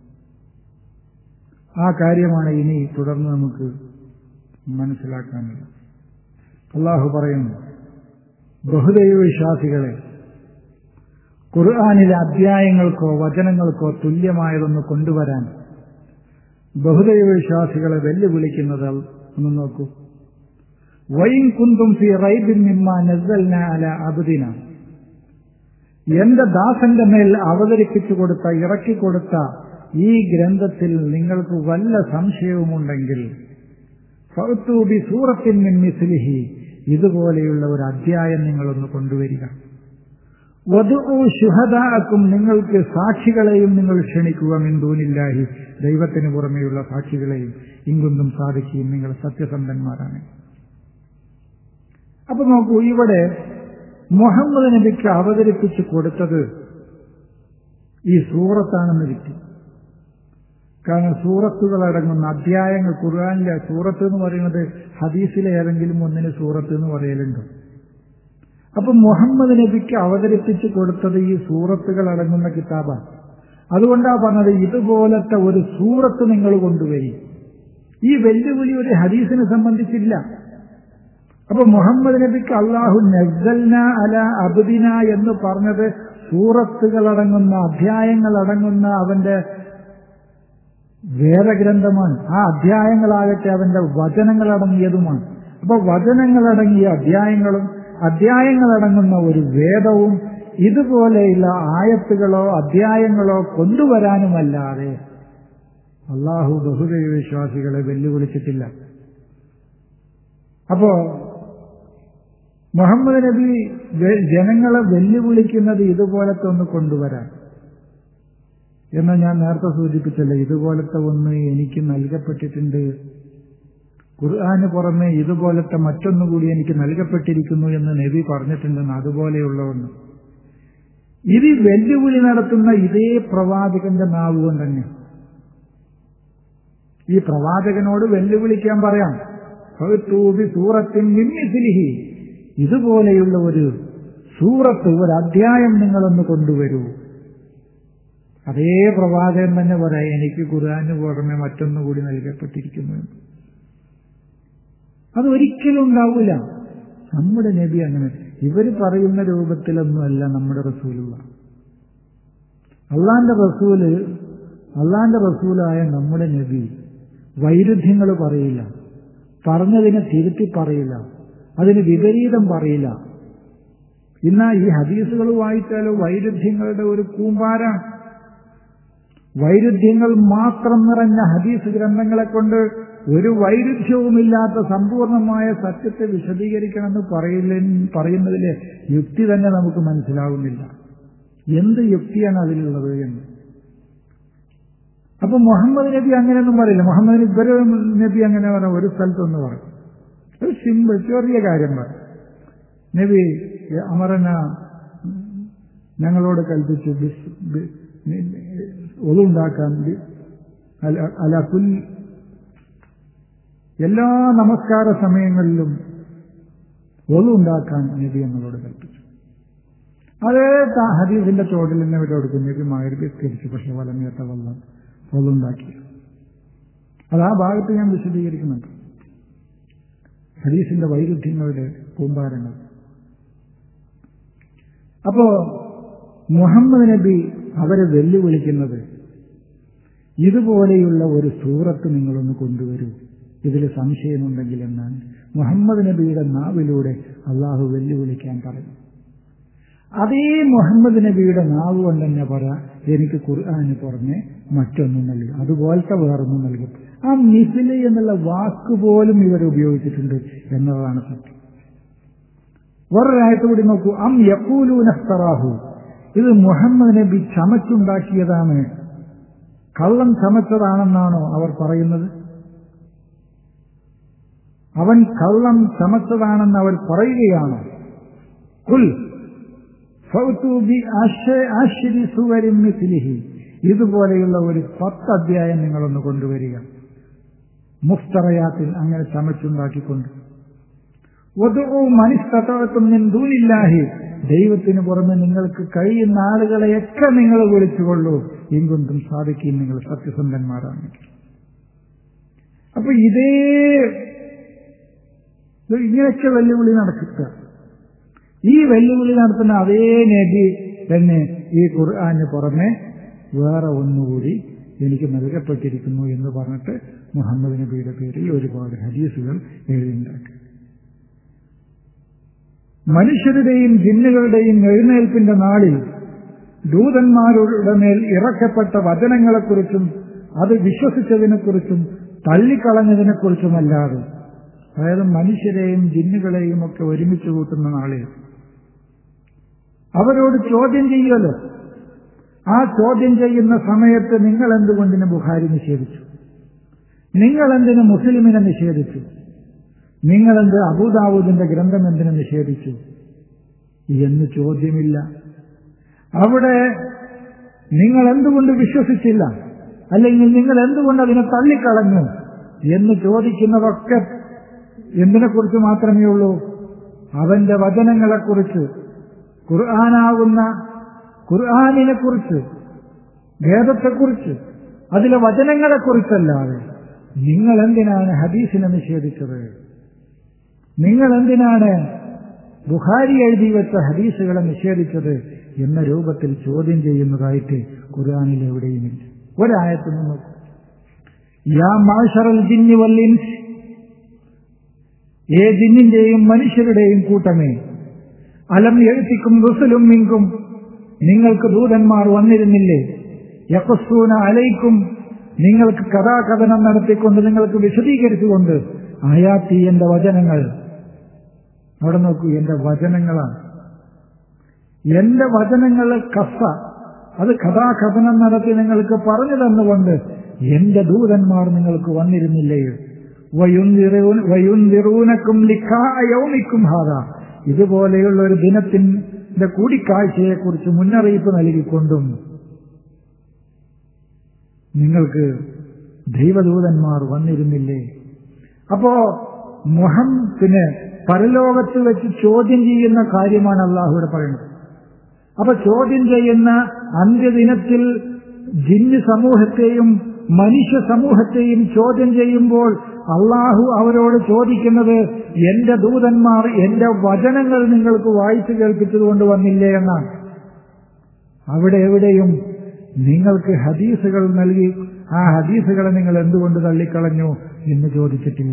ആ കാര്യമാണ് ഇനി തുടർന്ന് നമുക്ക് മനസ്സിലാക്കാനുള്ളത് അള്ളാഹു പറയുന്നു ബഹുദൈവ വിശ്വാസികളെ ഖുർആാനിലെ അധ്യായങ്ങൾക്കോ വചനങ്ങൾക്കോ തുല്യമായതൊന്ന് കൊണ്ടുവരാൻ ബഹുദൈവ വിശ്വാസികളെ വെല്ലുവിളിക്കുന്നത് ഒന്ന് നോക്കൂ വൈൻ കുന്തും ഫി റൈബിൻ നിമ്മ നസ്സൽന അല അബുദിന എന്റെ ദാസന്റെ മേൽ അവതരിപ്പിച്ചു കൊടുത്ത ഇറക്കിക്കൊടുത്ത ഈ ഗ്രന്ഥത്തിൽ നിങ്ങൾക്ക് വല്ല സംശയവുമുണ്ടെങ്കിൽ ഫൗത്തൂബി സൂറത്തിൻ മിൻ മിസ്ലിഹി ഇതുപോലെയുള്ള ഒരു അധ്യായം നിങ്ങളൊന്ന് കൊണ്ടുവരിക വധുവു ശുഹദാക്കും നിങ്ങൾക്ക് സാക്ഷികളെയും നിങ്ങൾ ക്ഷണിക്കുക മിന്തൂനില്ലാഹി ദൈവത്തിന് പുറമെയുള്ള സാക്ഷികളെയും ഇങ്കുന്തും സാധിക്കുകയും നിങ്ങൾ സത്യസന്ധന്മാരാണ് അപ്പൊ നോക്കൂ ഇവിടെ മുഹമ്മദ് നബിക്ക് അവതരിപ്പിച്ചു കൊടുത്തത് ഈ സൂറത്താണെന്ന് കിട്ടി കാരണം സൂറത്തുകൾ അടങ്ങുന്ന അധ്യായങ്ങൾ ഖുർആാനിലെ സൂറത്ത് എന്ന് പറയുന്നത് ഹദീസിലെ ഏതെങ്കിലും ഒന്നിന് സൂറത്ത് എന്ന് പറയലുണ്ടോ അപ്പൊ മുഹമ്മദ് നബിക്ക് അവതരിപ്പിച്ചു കൊടുത്തത് ഈ സൂറത്തുകൾ അടങ്ങുന്ന കിതാബാണ് അതുകൊണ്ടാ പറഞ്ഞത് ഇതുപോലത്തെ ഒരു സൂറത്ത് നിങ്ങൾ കൊണ്ടുവരി ഈ വെല്ലുവിളി ഒരു ഹദീസിനെ സംബന്ധിച്ചില്ല അപ്പൊ മുഹമ്മദ് നബിക്ക് അള്ളാഹു നസ്സൽന അല അബുദിന എന്ന് പറഞ്ഞത് സൂറത്തുകൾ അടങ്ങുന്ന അധ്യായങ്ങൾ അടങ്ങുന്ന അവന്റെ വേദഗ്രന്ഥമാണ് ആ അധ്യായങ്ങളാകട്ടെ അവന്റെ വചനങ്ങളടങ്ങിയതുമാണ് അപ്പൊ വചനങ്ങളടങ്ങിയ അധ്യായങ്ങളും അധ്യായങ്ങളടങ്ങുന്ന ഒരു വേദവും ഇതുപോലെയുള്ള ആയത്തുകളോ അധ്യായങ്ങളോ കൊണ്ടുവരാനുമല്ലാതെ അള്ളാഹു ബഹുദൈവ വിശ്വാസികളെ വെല്ലുവിളിച്ചിട്ടില്ല അപ്പോ മുഹമ്മദ് നബി ജനങ്ങളെ വെല്ലുവിളിക്കുന്നത് ഇതുപോലത്തെ ഒന്ന് കൊണ്ടുവരാൻ എന്ന് ഞാൻ നേരത്തെ സൂചിപ്പിച്ചല്ലേ ഇതുപോലത്തെ ഒന്ന് എനിക്ക് നൽകപ്പെട്ടിട്ടുണ്ട് ഖുർആാന് പുറമെ ഇതുപോലത്തെ മറ്റൊന്നുകൂടി എനിക്ക് നൽകപ്പെട്ടിരിക്കുന്നു എന്ന് നബി പറഞ്ഞിട്ടുണ്ടെന്ന് അതുപോലെയുള്ള ഒന്ന് ഇത് വെല്ലുവിളി നടത്തുന്ന ഇതേ പ്രവാചകന്റെ നാവ് കൊണ്ട് തന്നെ ഈ പ്രവാചകനോട് വെല്ലുവിളിക്കാൻ പറയാം തൂബി സൂറത്തിൻ മിന്നിസിലിഹി ഇതുപോലെയുള്ള ഒരു സൂറത്ത് ഒരു അധ്യായം നിങ്ങളൊന്ന് കൊണ്ടുവരൂ അതേ പ്രവാചകൻ തന്നെ പറയാം എനിക്ക് ഖുർആാന് പുറമെ മറ്റൊന്നുകൂടി നൽകപ്പെട്ടിരിക്കുന്നു എന്ന് അതൊരിക്കലും ഉണ്ടാവില്ല നമ്മുടെ നബി അങ്ങനെ ഇവർ പറയുന്ന രൂപത്തിലൊന്നുമല്ല നമ്മുടെ റസൂലുള്ള അള്ളാന്റെ റസൂല് അള്ളാന്റെ റസൂലായ നമ്മുടെ നബി വൈരുദ്ധ്യങ്ങൾ പറയില്ല പറഞ്ഞതിനെ തിരുത്തി പറയില്ല അതിന് വിപരീതം പറയില്ല ഇന്ന് ഈ ഹദീസുകൾ വായിച്ചാലോ വൈരുദ്ധ്യങ്ങളുടെ ഒരു കൂമ്പാരാണ് വൈരുദ്ധ്യങ്ങൾ മാത്രം നിറഞ്ഞ ഹദീസ് ഗ്രന്ഥങ്ങളെ കൊണ്ട് ഒരു വൈരുദ്ധ്യവുമില്ലാത്ത സമ്പൂർണമായ സത്യത്തെ വിശദീകരിക്കണമെന്ന് പറയില്ല പറയുന്നതിലെ യുക്തി തന്നെ നമുക്ക് മനസ്സിലാവുന്നില്ല എന്ത് യുക്തിയാണ് അതിലുള്ളത് എന്ന് അപ്പൊ മുഹമ്മദ് നബി അങ്ങനെയൊന്നും പറയില്ല മുഹമ്മദ് ഇവര് നബി അങ്ങനെ പറഞ്ഞ ഒരു സ്ഥലത്തൊന്ന് പറയും ഒരു സിമ്പിൾ ചെറിയ കാര്യം പറയും നബി അമരന ഞങ്ങളോട് കൽപ്പിച്ചു ഒതുണ്ടാക്കാൻ അല കുൽ എല്ലാ നമസ്കാര സമയങ്ങളിലും ഒതുണ്ടാക്കാൻ നബി ഞങ്ങളോട് കൽപ്പിച്ചു അതേ ഹദീസിന്റെ ചോട്ടിൽ തന്നെ ഇവിടെ കൊടുക്കും നബി മാരിസ്കരിച്ചു പക്ഷെ വലമിയത്ത വെള്ളം ഒതുണ്ടാക്കി അത് ആ ഭാഗത്ത് ഞാൻ വിശദീകരിക്കുന്നുണ്ട് ഹദീസിന്റെ വൈരുദ്ധ്യങ്ങളുടെ കൂമ്പാരങ്ങൾ അപ്പോ മുഹമ്മദ് നബി അവരെ വെല്ലുവിളിക്കുന്നത് ഇതുപോലെയുള്ള ഒരു സൂറത്ത് നിങ്ങളൊന്ന് കൊണ്ടുവരൂ ഇതിൽ സംശയമുണ്ടെങ്കിൽ എന്നാണ് മുഹമ്മദ് നബിയുടെ നാവിലൂടെ അള്ളാഹു വെല്ലുവിളിക്കാൻ പറഞ്ഞു അതേ മുഹമ്മദ് നബിയുടെ നാവ് കൊണ്ട് തന്നെ പറ എനിക്ക് ഖുർആാന് പുറമെ മറ്റൊന്നും നൽകും അതുപോലത്തെ വേറൊന്നും നൽകും ആ മിസില് എന്നുള്ള വാക്ക് പോലും ഇവർ ഉപയോഗിച്ചിട്ടുണ്ട് എന്നതാണ് സത്യം വേറൊരായത്ത് കൂടി നോക്കൂ അം യക്കൂലു നസ്തറാഹു ഇത് മുഹമ്മദ് നബി ചമച്ചുണ്ടാക്കിയതാണ് കള്ളം ചമച്ചതാണെന്നാണോ അവർ പറയുന്നത് അവൻ കള്ളം ചമച്ചതാണെന്ന് അവർ പറയുകയാണ് കുൽ ഇതുപോലെയുള്ള ഒരു പത്ത് അധ്യായം നിങ്ങളൊന്ന് കൊണ്ടുവരിക മുഫ്തറയാത്തിൽ അങ്ങനെ ചമച്ചുണ്ടാക്കിക്കൊണ്ട് ഒതുവോ മനുഷ്യത്വത്തും നിന്തൂനില്ലാഹി ദൈവത്തിന് പുറമെ നിങ്ങൾക്ക് കഴിയുന്ന ആളുകളെയൊക്കെ നിങ്ങൾ വിളിച്ചുകൊള്ളൂ എങ്കൊണ്ടും സാധിക്കും നിങ്ങൾ സത്യസന്ധന്മാരാണെങ്കിൽ അപ്പൊ ഇതേ ഇങ്ങനെയൊക്കെ വെല്ലുവിളി നടക്കുക ഈ വെല്ലുവിളി നടത്തുന്ന അതേ നബി തന്നെ ഈ ഖുർആാന് പുറമെ വേറെ ഒന്നുകൂടി എനിക്ക് നൽകപ്പെട്ടിരിക്കുന്നു എന്ന് പറഞ്ഞിട്ട് മുഹമ്മദ് നബിയുടെ പേരിൽ ഒരുപാട് ഹദീസുകൾ എഴുതിണ്ടാക്കി മനുഷ്യരുടെയും ജിന്നുകളുടെയും എഴുന്നേൽപ്പിന്റെ നാളിൽ ദൂതന്മാരുടെ മേൽ ഇറക്കപ്പെട്ട വചനങ്ങളെക്കുറിച്ചും അത് വിശ്വസിച്ചതിനെക്കുറിച്ചും തള്ളിക്കളഞ്ഞതിനെക്കുറിച്ചുമല്ലാതെ അതായത് മനുഷ്യരെയും ജിന്നുകളെയും ഒക്കെ ഒരുമിച്ച് കൂട്ടുന്ന നാളിൽ അവരോട് ചോദ്യം ചെയ്യുമല്ലോ ആ ചോദ്യം ചെയ്യുന്ന സമയത്ത് നിങ്ങൾ എന്തുകൊണ്ടിന് ബുഹാരി നിഷേധിച്ചു നിങ്ങൾ എന്തിന് മുസ്ലിമിനെ നിഷേധിച്ചു നിങ്ങളെന്ത് അബൂദാവൂദിന്റെ ഗ്രന്ഥം എന്തിനു നിഷേധിച്ചു എന്ന് ചോദ്യമില്ല അവിടെ നിങ്ങൾ എന്തുകൊണ്ട് വിശ്വസിച്ചില്ല അല്ലെങ്കിൽ നിങ്ങൾ എന്തുകൊണ്ട് അതിനെ തള്ളിക്കളഞ്ഞു എന്ന് ചോദിക്കുന്നതൊക്കെ എന്തിനെക്കുറിച്ച് മാത്രമേ ഉള്ളൂ അവന്റെ വചനങ്ങളെക്കുറിച്ച് ഖുർആാനാകുന്ന ഖുർആാനിനെക്കുറിച്ച് വേദത്തെക്കുറിച്ച് അതിലെ വചനങ്ങളെക്കുറിച്ചല്ലാതെ നിങ്ങൾ എന്തിനാണ് ഹദീസിനെ നിഷേധിച്ചത് നിങ്ങൾ എന്തിനാണ് ബുഖാരി എഴുതി വെച്ച ഹദീസുകളെ നിഷേധിച്ചത് എന്ന രൂപത്തിൽ ചോദ്യം ചെയ്യുന്നതായിട്ട് ഖുർആാനിൽ എവിടെയുമില്ല ഒരായത്തിൽ നിന്ന് യാ മാഷറൽ ജിന്നി വല്ലിൻസ് ഏ ജിന്നിന്റെയും മനുഷ്യരുടെയും കൂട്ടമേ അലം എഴുത്തിക്കും റുസലും മിങ്കും നിങ്ങൾക്ക് ദൂതന്മാർ വന്നിരുന്നില്ലേ യക്കസ്സൂന അലൈക്കും നിങ്ങൾക്ക് കഥാകഥനം നടത്തിക്കൊണ്ട് നിങ്ങൾക്ക് വിശദീകരിച്ചുകൊണ്ട് ആയാത്തി എന്റെ വചനങ്ങൾ അവിടെ നോക്കൂ എന്റെ വചനങ്ങളാണ് എന്റെ വചനങ്ങൾ കസ അത് കഥാകഥനം നടത്തി നിങ്ങൾക്ക് പറഞ്ഞു തന്നുകൊണ്ട് എന്റെ ദൂതന്മാർ നിങ്ങൾക്ക് വന്നിരുന്നില്ലയോ വയുന്തിറൂനക്കും ലിഖായൗമിക്കും ഹാദ ഇതുപോലെയുള്ള ഒരു ദിനത്തിന്റെ കൂടിക്കാഴ്ചയെക്കുറിച്ച് മുന്നറിയിപ്പ് നൽകിക്കൊണ്ടും നിങ്ങൾക്ക് ദൈവദൂതന്മാർ വന്നിരുന്നില്ലേ അപ്പോ മുഹം പിന്നെ പരലോകത്ത് വെച്ച് ചോദ്യം ചെയ്യുന്ന കാര്യമാണ് അള്ളാഹുവിടെ പറയുന്നത് അപ്പൊ ചോദ്യം ചെയ്യുന്ന അന്ത്യദിനത്തിൽ ജിന്ന് സമൂഹത്തെയും മനുഷ്യ സമൂഹത്തെയും ചോദ്യം ചെയ്യുമ്പോൾ അള്ളാഹു അവരോട് ചോദിക്കുന്നത് എന്റെ ദൂതന്മാർ എന്റെ വചനങ്ങൾ നിങ്ങൾക്ക് വായിച്ചു കേൾപ്പിച്ചതുകൊണ്ട് വന്നില്ലേ എന്നാണ് അവിടെ എവിടെയും നിങ്ങൾക്ക് ഹദീസുകൾ നൽകി ആ ഹദീസുകളെ നിങ്ങൾ എന്തുകൊണ്ട് തള്ളിക്കളഞ്ഞു എന്ന് ചോദിച്ചിട്ടില്ല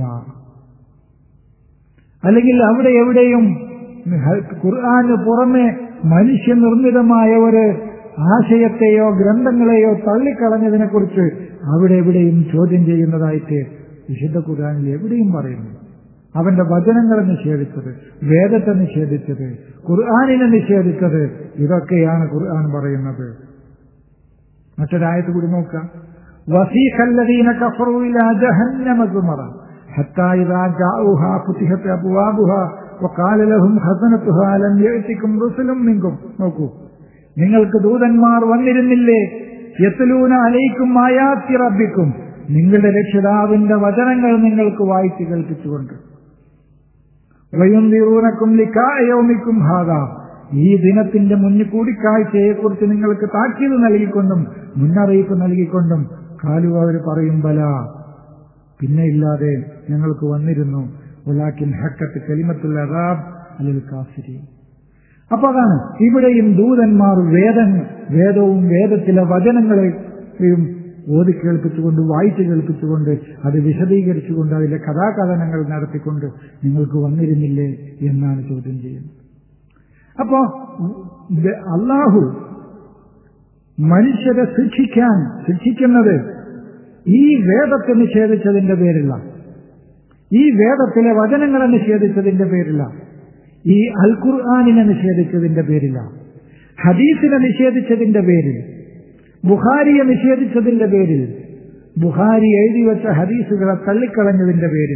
അല്ലെങ്കിൽ അവിടെ എവിടെയും ഖുർആാന് പുറമെ മനുഷ്യനിർമ്മിതമായ ഒരു ആശയത്തെയോ ഗ്രന്ഥങ്ങളെയോ തള്ളിക്കളഞ്ഞതിനെക്കുറിച്ച് അവിടെ എവിടെയും ചോദ്യം ചെയ്യുന്നതായിട്ട് വിശുദ്ധ ഖുർആാനിൽ എവിടെയും പറയുന്നു അവന്റെ വചനങ്ങളെ നിഷേധിച്ചത് വേദത്തെ നിഷേധിച്ചത് ഖുർആാനിനെ നിഷേധിച്ചത് ഇതൊക്കെയാണ് ഖുർആൻ പറയുന്നത് മറ്റൊരായത്ത് കൂടി നോക്കാം വസീഖല്ലദീന കഫറു ഇലാ ജഹന്നമ സുമറ حتى إذا جاءوها فتحت أبوابها وقال لهم خزنتها لم يأتكم رسل منكم നോക്കൂ നിങ്ങൾക്ക് ദൂതന്മാർ വന്നിരുന്നില്ലേ യത്തലൂന അലൈക്കും ആയാത്തി റബ്ബിക്കും നിങ്ങളുടെ രക്ഷിതാവിന്റെ വചനങ്ങൾ നിങ്ങൾക്ക് വായിച്ചു കേൾപ്പിച്ചുകൊണ്ട് വയുന്തിറൂനക്കും ലിക്കായോമിക്കും ഹാദ ഈ ദിനത്തിന്റെ മുന്നിൽ കൂടിക്കാഴ്ചയെക്കുറിച്ച് നിങ്ങൾക്ക് താക്കീത് നൽകിക്കൊണ്ടും മുന്നറിയിപ്പ് നൽകിക്കൊണ്ടും കാലു അവർ പറയും ബല പിന്നെ ഇല്ലാതെ ഞങ്ങൾക്ക് വന്നിരുന്നു ഉലാക്കിൻ ഹക്കത്ത് കലിമത്തുൽ അറാബ് അല്ലെങ്കിൽ കാഫിരി അപ്പൊ അതാണ് ഇവിടെയും ദൂതന്മാർ വേദൻ വേദവും വേദത്തിലെ വചനങ്ങളെയും ഓതി കേൾപ്പിച്ചുകൊണ്ട് വായിച്ചു കേൾപ്പിച്ചുകൊണ്ട് അത് വിശദീകരിച്ചുകൊണ്ട് അതിലെ കഥാകഥനങ്ങൾ നടത്തിക്കൊണ്ട് നിങ്ങൾക്ക് വന്നിരുന്നില്ലേ എന്നാണ് ചോദ്യം ചെയ്യുന്നത് അപ്പോ അള്ളാഹു മനുഷ്യരെ ശിക്ഷിക്കാൻ ശിക്ഷിക്കുന്നത് ഈ വേദത്തെ നിഷേധിച്ചതിന്റെ പേരില്ല ഈ വേദത്തിലെ വചനങ്ങളെ നിഷേധിച്ചതിന്റെ പേരില്ല ഈ അൽ ഖുർആാനിനെ നിഷേധിച്ചതിന്റെ പേരില്ല ഹദീസിനെ നിഷേധിച്ചതിന്റെ പേരിൽ ബുഹാരിയെ നിഷേധിച്ചതിന്റെ പേരിൽ ബുഹാരി എഴുതി വെച്ച ഹദീസുകളെ തള്ളിക്കളഞ്ഞതിന്റെ പേരിൽ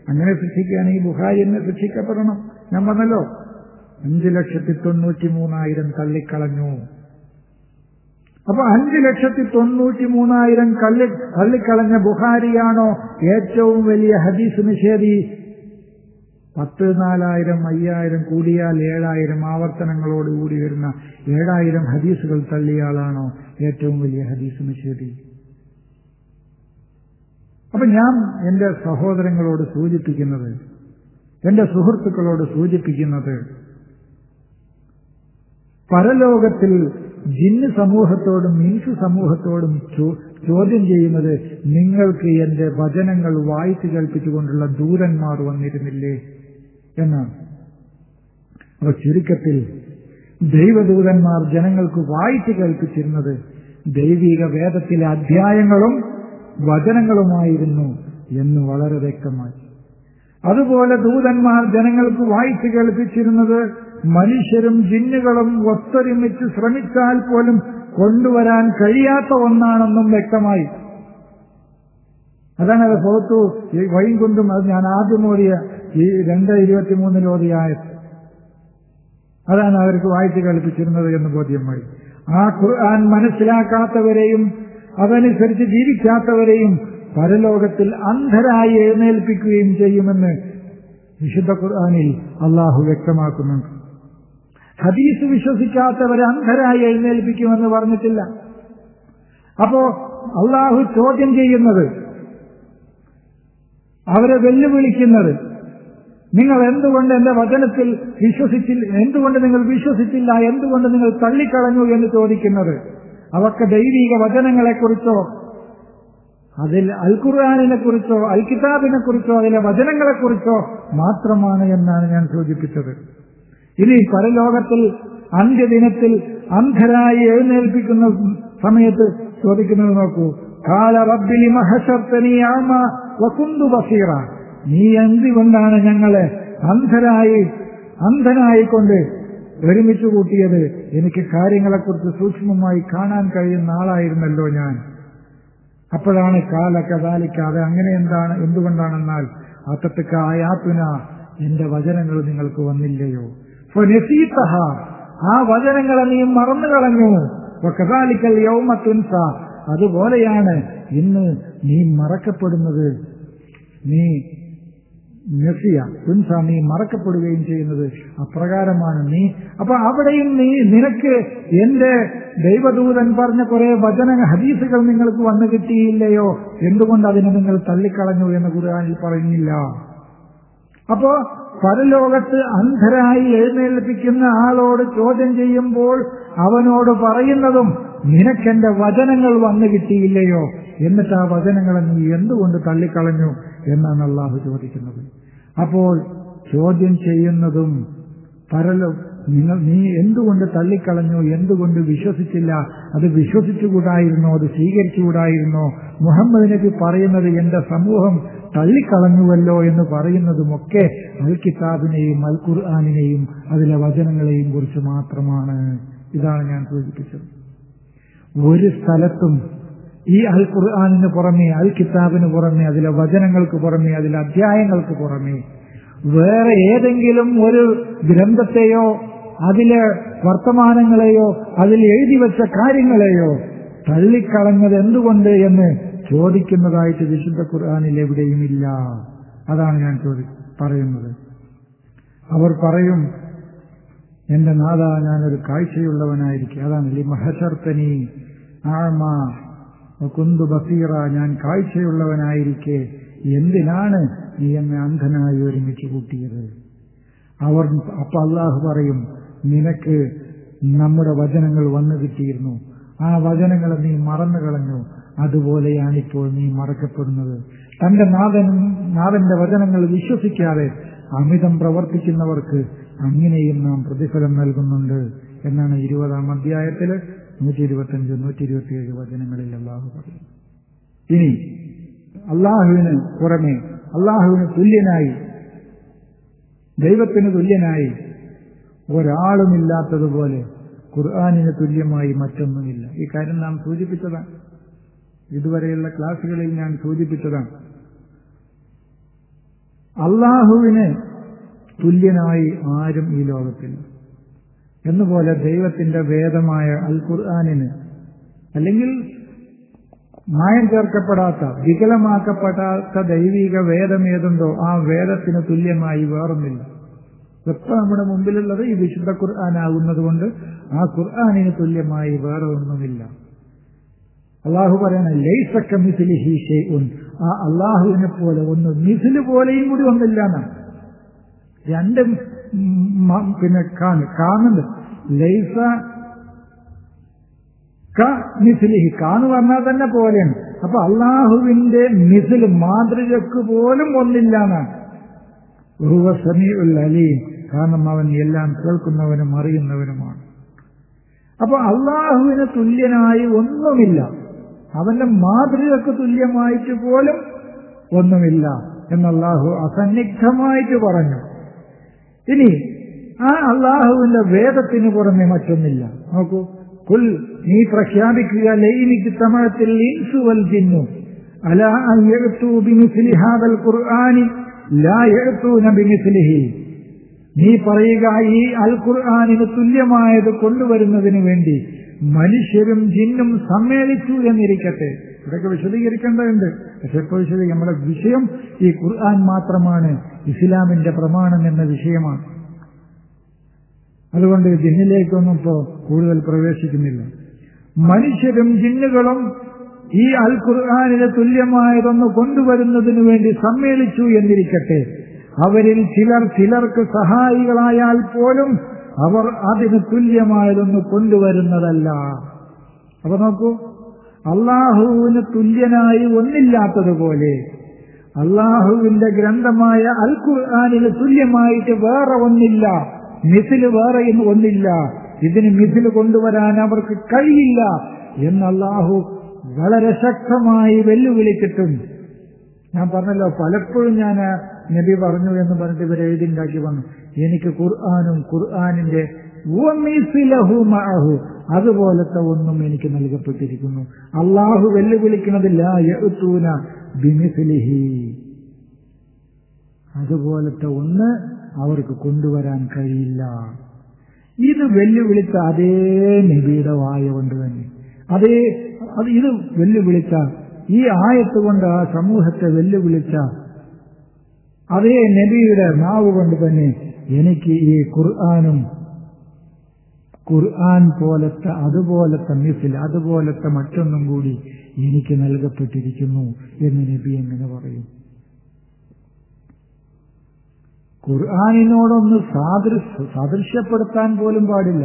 അങ്ങനെ ശിക്ഷിക്കുകയാണെങ്കിൽ ബുഹാരി എന്നെ ശിക്ഷിക്കപ്പെടണം ഞാൻ പറഞ്ഞല്ലോ അഞ്ചു ലക്ഷത്തി തൊണ്ണൂറ്റി മൂന്നായിരം തള്ളിക്കളഞ്ഞു അപ്പൊ അഞ്ചു ലക്ഷത്തി തൊണ്ണൂറ്റി മൂന്നായിരം കള്ളി തള്ളിക്കളഞ്ഞ ബുഹാരിയാണോ ഏറ്റവും വലിയ ഹദീസ് നിഷേധി പത്ത് നാലായിരം അയ്യായിരം കൂടിയാൽ ഏഴായിരം ആവർത്തനങ്ങളോടുകൂടി വരുന്ന ഏഴായിരം ഹദീസുകൾ തള്ളിയ ആളാണോ ഏറ്റവും വലിയ ഹദീസ് നിഷേധി അപ്പൊ ഞാൻ എന്റെ സഹോദരങ്ങളോട് സൂചിപ്പിക്കുന്നത് എന്റെ സുഹൃത്തുക്കളോട് സൂചിപ്പിക്കുന്നത് പരലോകത്തിൽ ജിന്ന് സമൂഹത്തോടും ഇൻസു സമൂഹത്തോടും ചോദ്യം ചെയ്യുന്നത് നിങ്ങൾക്ക് എന്റെ വചനങ്ങൾ വായിച്ചു കേൾപ്പിച്ചുകൊണ്ടുള്ള ദൂരന്മാർ വന്നിരുന്നില്ലേ എന്നാണ് അപ്പൊ ചുരുക്കത്തിൽ ദൈവദൂതന്മാർ ജനങ്ങൾക്ക് വായിച്ചു കേൾപ്പിച്ചിരുന്നത് ദൈവിക വേദത്തിലെ അധ്യായങ്ങളും വചനങ്ങളുമായിരുന്നു എന്ന് വളരെ വ്യക്തമായി അതുപോലെ ദൂതന്മാർ ജനങ്ങൾക്ക് വായിച്ചു കേൾപ്പിച്ചിരുന്നത് മനുഷ്യരും ജിന്നുകളും ഒത്തൊരുമിച്ച് ശ്രമിച്ചാൽ പോലും കൊണ്ടുവരാൻ കഴിയാത്ത ഒന്നാണെന്നും വ്യക്തമായി അതാണ് അത് പുറത്തു വഴിയും കൊണ്ടും അത് ഞാൻ ആദ്യം ഓടിയ ഈ രണ്ട് ഇരുപത്തിമൂന്നിൽ ഓടിയായത് അതാണ് അവർക്ക് വായിച്ചു കേൾപ്പിച്ചിരുന്നത് എന്ന് ബോധ്യമായി ആ ഖുർആൻ മനസ്സിലാക്കാത്തവരെയും അതനുസരിച്ച് ജീവിക്കാത്തവരെയും പരലോകത്തിൽ അന്ധരായി എഴുന്നേൽപ്പിക്കുകയും ചെയ്യുമെന്ന് വിശുദ്ധ ഖുർആാനിൽ അള്ളാഹു വ്യക്തമാക്കുന്നുണ്ട് ഹദീസ് വിശ്വസിക്കാത്തവരെ അന്ധരായി എഴുന്നേൽപ്പിക്കുമെന്ന് പറഞ്ഞിട്ടില്ല അപ്പോ അള്ളാഹു ചോദ്യം ചെയ്യുന്നത് അവരെ വെല്ലുവിളിക്കുന്നത് നിങ്ങൾ എന്തുകൊണ്ട് എന്റെ വചനത്തിൽ വിശ്വസിച്ചില്ല എന്തുകൊണ്ട് നിങ്ങൾ വിശ്വസിച്ചില്ല എന്തുകൊണ്ട് നിങ്ങൾ തള്ളിക്കളഞ്ഞു എന്ന് ചോദിക്കുന്നത് അവർക്ക് ദൈവിക വചനങ്ങളെക്കുറിച്ചോ അതിൽ അൽ ഖുർആാനിനെ കുറിച്ചോ അൽ കിതാബിനെ കുറിച്ചോ അതിലെ വചനങ്ങളെക്കുറിച്ചോ മാത്രമാണ് എന്നാണ് ഞാൻ സൂചിപ്പിച്ചത് ഇനി പരലോകത്തിൽ അന്ത്യദിനത്തിൽ അന്ധരായി എഴുന്നേൽപ്പിക്കുന്ന സമയത്ത് ചോദിക്കുന്നത് നോക്കൂ കാല റബ്ബിലി മഹശർത്തനി ആമ വകുന്തു ബസീറ നീ എന്തുകൊണ്ടാണ് ഞങ്ങളെ അന്ധരായി അന്ധനായിക്കൊണ്ട് ഒരുമിച്ച് കൂട്ടിയത് എനിക്ക് കാര്യങ്ങളെക്കുറിച്ച് സൂക്ഷ്മമായി കാണാൻ കഴിയുന്ന ആളായിരുന്നല്ലോ ഞാൻ അപ്പോഴാണ് കാല കഥാലിക്ക അത് അങ്ങനെ എന്താണ് എന്തുകൊണ്ടാണെന്നാൽ അത്തത്തക്ക ആയാത്തുന എന്റെ വചനങ്ങൾ നിങ്ങൾക്ക് വന്നില്ലയോ ഫനസീത്തഹ ആ വചനങ്ങളെ നീ മറന്നു കളഞ്ഞു കഥാലിക്കൽ യൗമത്തുൻസ അതുപോലെയാണ് ഇന്ന് നീ മറക്കപ്പെടുന്നത് നീ നസിയ തുൻസ നീ മറക്കപ്പെടുകയും ചെയ്യുന്നത് അപ്രകാരമാണ് നീ അപ്പൊ അവിടെയും നീ നിനക്ക് എന്റെ ദൈവദൂതൻ പറഞ്ഞ കുറെ വചന ഹദീസുകൾ നിങ്ങൾക്ക് വന്നു കിട്ടിയില്ലയോ എന്തുകൊണ്ട് അതിനെ നിങ്ങൾ തള്ളിക്കളഞ്ഞു എന്ന് ഖുർആാനിൽ പറഞ്ഞില്ല അപ്പോ പരലോകത്ത് അന്ധരായി എഴുന്നേൽപ്പിക്കുന്ന ആളോട് ചോദ്യം ചെയ്യുമ്പോൾ അവനോട് പറയുന്നതും നിനക്കെന്റെ വചനങ്ങൾ വന്നു കിട്ടിയില്ലയോ എന്നിട്ട് ആ വചനങ്ങളെ നീ എന്തുകൊണ്ട് തള്ളിക്കളഞ്ഞു എന്നാണ് അള്ളാഹു ചോദിക്കുന്നത് അപ്പോൾ ചോദ്യം ചെയ്യുന്നതും പരലോ നിങ്ങൾ നീ എന്തുകൊണ്ട് തള്ളിക്കളഞ്ഞു എന്തുകൊണ്ട് വിശ്വസിച്ചില്ല അത് വിശ്വസിച്ചുകൂടായിരുന്നോ അത് സ്വീകരിച്ചുകൂടായിരുന്നോ മുഹമ്മദ് നബി പറയുന്നത് എന്റെ സമൂഹം തള്ളിക്കളഞ്ഞുവല്ലോ എന്ന് പറയുന്നതുമൊക്കെ അൽ കിതാബിനെയും അൽ ഖുർആാനിനെയും അതിലെ വചനങ്ങളെയും കുറിച്ച് മാത്രമാണ് ഇതാണ് ഞാൻ സൂചിപ്പിച്ചത് ഒരു സ്ഥലത്തും ഈ അൽ ഖുർആാനിന് പുറമെ അൽ കിതാബിന് പുറമെ അതിലെ വചനങ്ങൾക്ക് പുറമെ അതിലെ അധ്യായങ്ങൾക്ക് പുറമെ വേറെ ഏതെങ്കിലും ഒരു ഗ്രന്ഥത്തെയോ അതിലെ വർത്തമാനങ്ങളെയോ അതിൽ എഴുതി വെച്ച കാര്യങ്ങളെയോ തള്ളിക്കളഞ്ഞത് എന്തുകൊണ്ട് എന്ന് ചോദിക്കുന്നതായിട്ട് വിശുദ്ധ ഖുർആാനിൽ എവിടെയുമില്ല അതാണ് ഞാൻ ചോദി പറയുന്നത് അവർ പറയും എന്റെ നാഥ ഞാനൊരു കാഴ്ചയുള്ളവനായിരിക്കും അതാണ് ലിമഹശർത്തനി ആമ കുന്തു ബസീറ ഞാൻ കാഴ്ചയുള്ളവനായിരിക്കെ എന്തിനാണ് നീ എന്നെ അന്ധനായി ഒരുമിച്ച് കൂട്ടിയത് അവർ അപ്പൊ അള്ളാഹു പറയും നിനക്ക് നമ്മുടെ വചനങ്ങൾ വന്നു കിട്ടിയിരുന്നു ആ വചനങ്ങളെ നീ മറന്നു കളഞ്ഞു അതുപോലെയാണിപ്പോൾ നീ മറക്കപ്പെടുന്നത് തന്റെ നാഥനും നാഥന്റെ വചനങ്ങൾ വിശ്വസിക്കാതെ അമിതം പ്രവർത്തിക്കുന്നവർക്ക് അങ്ങനെയും നാം പ്രതിഫലം നൽകുന്നുണ്ട് എന്നാണ് ഇരുപതാം അധ്യായത്തില് നൂറ്റി ഇരുപത്തിയഞ്ച് നൂറ്റി ഇരുപത്തിയേഴ് വചനങ്ങളിൽ അള്ളാഹു പറയും ഇനി അള്ളാഹുവിന് പുറമെ അള്ളാഹുവിന് തുല്യനായി ദൈവത്തിന് തുല്യനായി ഒരാളുമില്ലാത്തതുപോലെ ഖുർആാനിന് തുല്യമായി മറ്റൊന്നുമില്ല ഈ കാര്യം നാം സൂചിപ്പിച്ചതാണ് ഇതുവരെയുള്ള ക്ലാസ്സുകളിൽ ഞാൻ സൂചിപ്പിച്ചതാണ് അള്ളാഹുവിന് തുല്യനായി ആരും ഈ ലോകത്തില്ല എന്നുപോലെ ദൈവത്തിന്റെ വേദമായ അൽ ഖുർആാനിന് അല്ലെങ്കിൽ മായം ചേർക്കപ്പെടാത്ത വികലമാക്കപ്പെടാത്ത ദൈവിക വേദം ഏതുണ്ടോ ആ വേദത്തിന് തുല്യമായി വേറൊന്നില്ല ഇതൊക്കെ നമ്മുടെ മുമ്പിലുള്ളത് ഈ വിശുദ്ധ ഖുർആാനാകുന്നത് കൊണ്ട് ആ ഖുർആാനിന് തുല്യമായി വേറെ ഒന്നുമില്ല അള്ളാഹു പറയണ ലൈസക്ക മിസിലി ഹി ഷെയ്ഉൻ ആ അള്ളാഹുവിനെ പോലെ ഒന്ന് മിസില് പോലെയും കൂടി ഒന്നില്ല എന്നാണ് രണ്ടും പിന്നെ കാണുന്നുണ്ട് ലൈസ ക മിസിലിഹി കാന്ന് പറഞ്ഞാൽ തന്നെ പോലെയാണ് അപ്പൊ അള്ളാഹുവിന്റെ മിസിൽ മാതൃകക്ക് പോലും ഒന്നില്ല എന്നാണ് സമീഉൽ അലീം കാരണം അവൻ എല്ലാം കേൾക്കുന്നവനും അറിയുന്നവനുമാണ് അപ്പൊ അള്ളാഹുവിന് തുല്യനായി ഒന്നുമില്ല അവന്റെ മാതൃകക്ക് തുല്യമായിട്ട് പോലും ഒന്നുമില്ല എന്നല്ലാഹു അസന്നിഗ്ധമായിട്ട് പറഞ്ഞു ഇനി ആ അള്ളാഹുവിന്റെ വേദത്തിന് പുറമെ മറ്റൊന്നില്ല നോക്കൂ കുൽ നീ പ്രഖ്യാപിക്കുക ലൈനിക്ക് തമഴത്തിൽ ഇൻസുവൽ ജിന്നു അല ബിമിസ്ലിഹാദൽ ഖുർആനി ലാ യഅ്തൂന ബിമിസ്ലിഹി നീ പറയുക ഈ അൽ ഖുർആാനിന് തുല്യമായത് കൊണ്ടുവരുന്നതിന് വേണ്ടി മനുഷ്യരും ജിന്നും സമ്മേളിച്ചു എന്നിരിക്കട്ടെ ഇതൊക്കെ വിശദീകരിക്കേണ്ടതുണ്ട് പക്ഷെ ഇപ്പോൾ വിശദീകരിക്കും നമ്മുടെ വിഷയം ഈ ഖുർആൻ മാത്രമാണ് ഇസ്ലാമിന്റെ പ്രമാണം എന്ന വിഷയമാണ് അതുകൊണ്ട് ജിന്നിലേക്കൊന്നും ഇപ്പോൾ കൂടുതൽ പ്രവേശിക്കുന്നില്ല മനുഷ്യരും ജിന്നുകളും ഈ അൽ ഖുർആാനിന് തുല്യമായതൊന്ന് കൊണ്ടുവരുന്നതിന് വേണ്ടി സമ്മേളിച്ചു എന്നിരിക്കട്ടെ അവരിൽ ചിലർ ചിലർക്ക് സഹായികളായാൽ പോലും അവർ അതിന് തുല്യമായതൊന്ന് കൊണ്ടുവരുന്നതല്ല അപ്പൊ നോക്കൂ അള്ളാഹുവിന് തുല്യനായി ഒന്നില്ലാത്തതുപോലെ അള്ളാഹുവിന്റെ ഗ്രന്ഥമായ അൽ ഖുർആാനിന് തുല്യമായിട്ട് വേറെ ഒന്നില്ല മിസില് വേറെ ഒന്നില്ല ഇതിന് മിസില് കൊണ്ടുവരാൻ അവർക്ക് കഴിയില്ല എന്ന് അള്ളാഹു വളരെ ശക്തമായി വെല്ലുവിളിച്ചിട്ടും ഞാൻ പറഞ്ഞല്ലോ പലപ്പോഴും ഞാൻ നബി പറഞ്ഞു എന്ന് പറഞ്ഞിട്ട് ഇവരെ എഴുതിണ്ടാക്കി വന്നു എനിക്ക് ഖുർആാനും ഖുർആാനിന്റെ അതുപോലത്തെ ഒന്നും എനിക്ക് നൽകപ്പെട്ടിരിക്കുന്നു അള്ളാഹു വെല്ലുവിളിക്കുന്നതില്ല ബിമിസിലിഹി അതുപോലത്തെ ഒന്ന് അവർക്ക് കൊണ്ടുവരാൻ കഴിയില്ല ഇത് വെല്ലുവിളിച്ച അതേ നബിയുടെ വായ കൊണ്ട് തന്നെ അതേ അത് ഇത് വെല്ലുവിളിച്ച ഈ ആയത്ത് കൊണ്ട് ആ സമൂഹത്തെ വെല്ലുവിളിച്ച അതേ നബിയുടെ നാവ് കൊണ്ട് തന്നെ എനിക്ക് ഈ ഖുർആാനും ഖുർആൻ പോലത്തെ അതുപോലത്തെ മിസിൽ അതുപോലത്തെ മറ്റൊന്നും കൂടി എനിക്ക് നൽകപ്പെട്ടിരിക്കുന്നു എന്ന് നബി എങ്ങനെ പറയും ഖുർആാനിനോടൊന്ന് സാദൃശ്യപ്പെടുത്താൻ പോലും പാടില്ല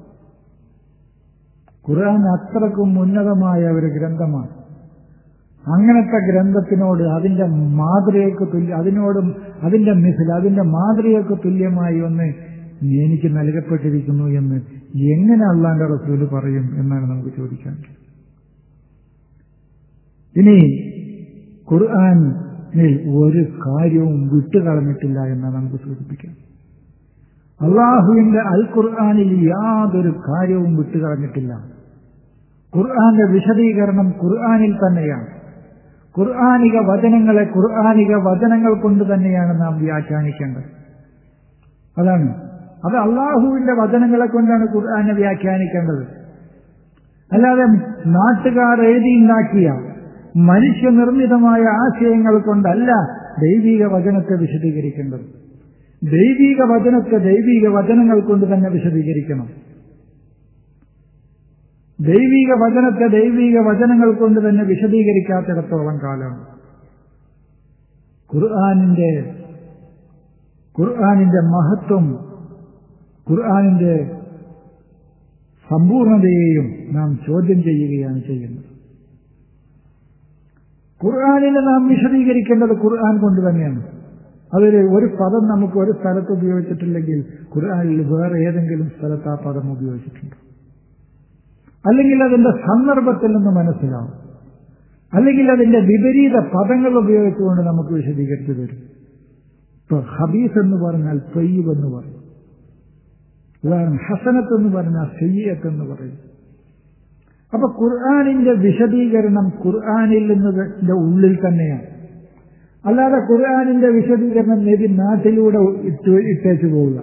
ഖുർആൻ അത്രക്കും ഉന്നതമായ ഒരു ഗ്രന്ഥമാണ് അങ്ങനത്തെ ഗ്രന്ഥത്തിനോട് അതിന്റെ മാതൃകയ്ക്ക് തുല്യ അതിനോടും അതിന്റെ മിസിൽ അതിന്റെ മാതൃകയ്ക്ക് തുല്യമായി ഒന്ന് എനിക്ക് നൽകപ്പെട്ടിരിക്കുന്നു എന്ന് എങ്ങനെ അള്ളാന്റെ റസൂല് പറയും എന്നാണ് നമുക്ക് ചോദിക്കാൻ ഇനി ഖുർആനിൽ ഒരു കാര്യവും വിട്ടുകളഞ്ഞിട്ടില്ല എന്നാണ് നമുക്ക് സൂചിപ്പിക്കാം അള്ളാഹുവിന്റെ അൽ ഖുർആാനിൽ യാതൊരു കാര്യവും വിട്ടുകളഞ്ഞിട്ടില്ല ഖുർആന്റെ വിശദീകരണം ഖുർആാനിൽ തന്നെയാണ് ഖുർആാനിക വചനങ്ങളെ ഖുർആാനിക വചനങ്ങൾ കൊണ്ട് തന്നെയാണ് നാം വ്യാഖ്യാനിക്കേണ്ടത് അതാണ് അത് അള്ളാഹുവിന്റെ വചനങ്ങളെ കൊണ്ടാണ് ഖുർആാനെ വ്യാഖ്യാനിക്കേണ്ടത് അല്ലാതെ നാട്ടുകാർ എഴുതിയുണ്ടാക്കിയ മനുഷ്യനിർമ്മിതമായ ആശയങ്ങൾ കൊണ്ടല്ല ദൈവിക വചനത്തെ വിശദീകരിക്കേണ്ടത് ദൈവിക വചനത്തെ ദൈവിക വചനങ്ങൾ കൊണ്ട് തന്നെ വിശദീകരിക്കണം ദൈവിക വചനത്തെ ദൈവിക വചനങ്ങൾ കൊണ്ട് തന്നെ വിശദീകരിക്കാത്തിടത്തോളം കാലം ഖുർആാനിന്റെ ഖുർആാനിന്റെ മഹത്വം ഖുർആാനിന്റെ സമ്പൂർണതയെയും നാം ചോദ്യം ചെയ്യുകയാണ് ചെയ്യുന്നത് ഖുർആാനിനെ നാം വിശദീകരിക്കേണ്ടത് ഖുർആൻ കൊണ്ട് തന്നെയാണ് അതിൽ ഒരു പദം നമുക്ക് ഒരു സ്ഥലത്ത് ഉപയോഗിച്ചിട്ടില്ലെങ്കിൽ ഖുർആാനിൽ വേറെ ഏതെങ്കിലും സ്ഥലത്ത് ആ പദം ഉപയോഗിച്ചിട്ടുണ്ട് അല്ലെങ്കിൽ അതിന്റെ സന്ദർഭത്തിൽ നിന്ന് മനസ്സിലാവും അല്ലെങ്കിൽ അതിന്റെ വിപരീത പദങ്ങൾ ഉപയോഗിച്ചുകൊണ്ട് നമുക്ക് വിശദീകരിച്ചു തരും ഇപ്പൊ ഹബീസ് എന്ന് പറഞ്ഞാൽ തൊയ്യബ് എന്ന് പറയും ഉദാഹരണം ഹസനത്ത് എന്ന് പറഞ്ഞാൽ സയ്യത്ത് എന്ന് പറയും അപ്പൊ ഖുർആാനിന്റെ വിശദീകരണം ഖുർആാനിൽ നിന്നതിന്റെ ഉള്ളിൽ തന്നെയാണ് അല്ലാതെ ഖുർആാനിന്റെ വിശദീകരണം നബി നാട്ടിലൂടെ ഇട്ട് ഇട്ടേച്ചു പോവുക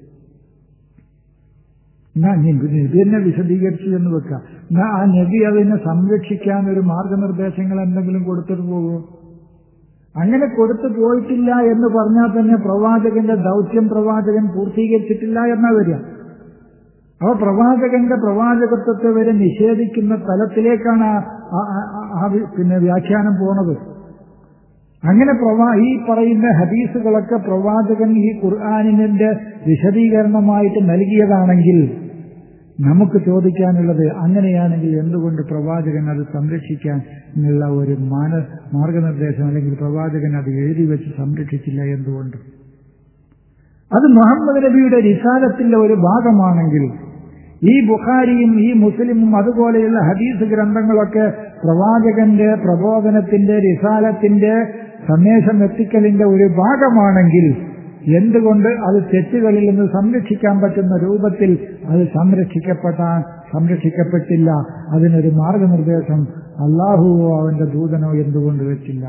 എന്നാ നബി തന്നെ വിശദീകരിച്ചു എന്ന് വെക്കാം എന്നാ ആ നബി അതിനെ സംരക്ഷിക്കാൻ ഒരു മാർഗനിർദ്ദേശങ്ങൾ എന്തെങ്കിലും കൊടുത്തിട്ട് പോകുമോ അങ്ങനെ കൊടുത്തു പോയിട്ടില്ല എന്ന് പറഞ്ഞാൽ തന്നെ പ്രവാചകന്റെ ദൗത്യം പ്രവാചകൻ പൂർത്തീകരിച്ചിട്ടില്ല എന്നാ വരിക അപ്പൊ പ്രവാചകന്റെ പ്രവാചകത്വത്തെ വരെ നിഷേധിക്കുന്ന തലത്തിലേക്കാണ് ആ പിന്നെ വ്യാഖ്യാനം പോണത് അങ്ങനെ പ്രവാ ഈ പറയുന്ന ഹദീസുകളൊക്കെ പ്രവാചകൻ ഈ ഖുർആാനിന്റെ വിശദീകരണമായിട്ട് നൽകിയതാണെങ്കിൽ നമുക്ക് ചോദിക്കാനുള്ളത് അങ്ങനെയാണെങ്കിൽ എന്തുകൊണ്ട് പ്രവാചകൻ അത് സംരക്ഷിക്കാൻ ഉള്ള ഒരു മാന മാർഗനിർദ്ദേശം അല്ലെങ്കിൽ പ്രവാചകൻ അത് എഴുതി വെച്ച് സംരക്ഷിച്ചില്ല എന്തുകൊണ്ട് അത് മുഹമ്മദ് നബിയുടെ റിസാലത്തിന്റെ ഒരു ഭാഗമാണെങ്കിൽ ഈ ബുഖാരിയും ഈ മുസ്ലിമും അതുപോലെയുള്ള ഹദീസ് ഗ്രന്ഥങ്ങളൊക്കെ പ്രവാചകന്റെ പ്രബോധനത്തിന്റെ റിസാലത്തിന്റെ സന്ദേശം എത്തിക്കലിന്റെ ഒരു ഭാഗമാണെങ്കിൽ എന്തുകൊണ്ട് അത് തെറ്റുകളിൽ നിന്ന് സംരക്ഷിക്കാൻ പറ്റുന്ന രൂപത്തിൽ അത് സംരക്ഷിക്കപ്പെട്ടാൻ സംരക്ഷിക്കപ്പെട്ടില്ല അതിനൊരു മാർഗനിർദ്ദേശം അള്ളാഹുവോ അവന്റെ ദൂതനോ എന്തുകൊണ്ട് വെച്ചില്ല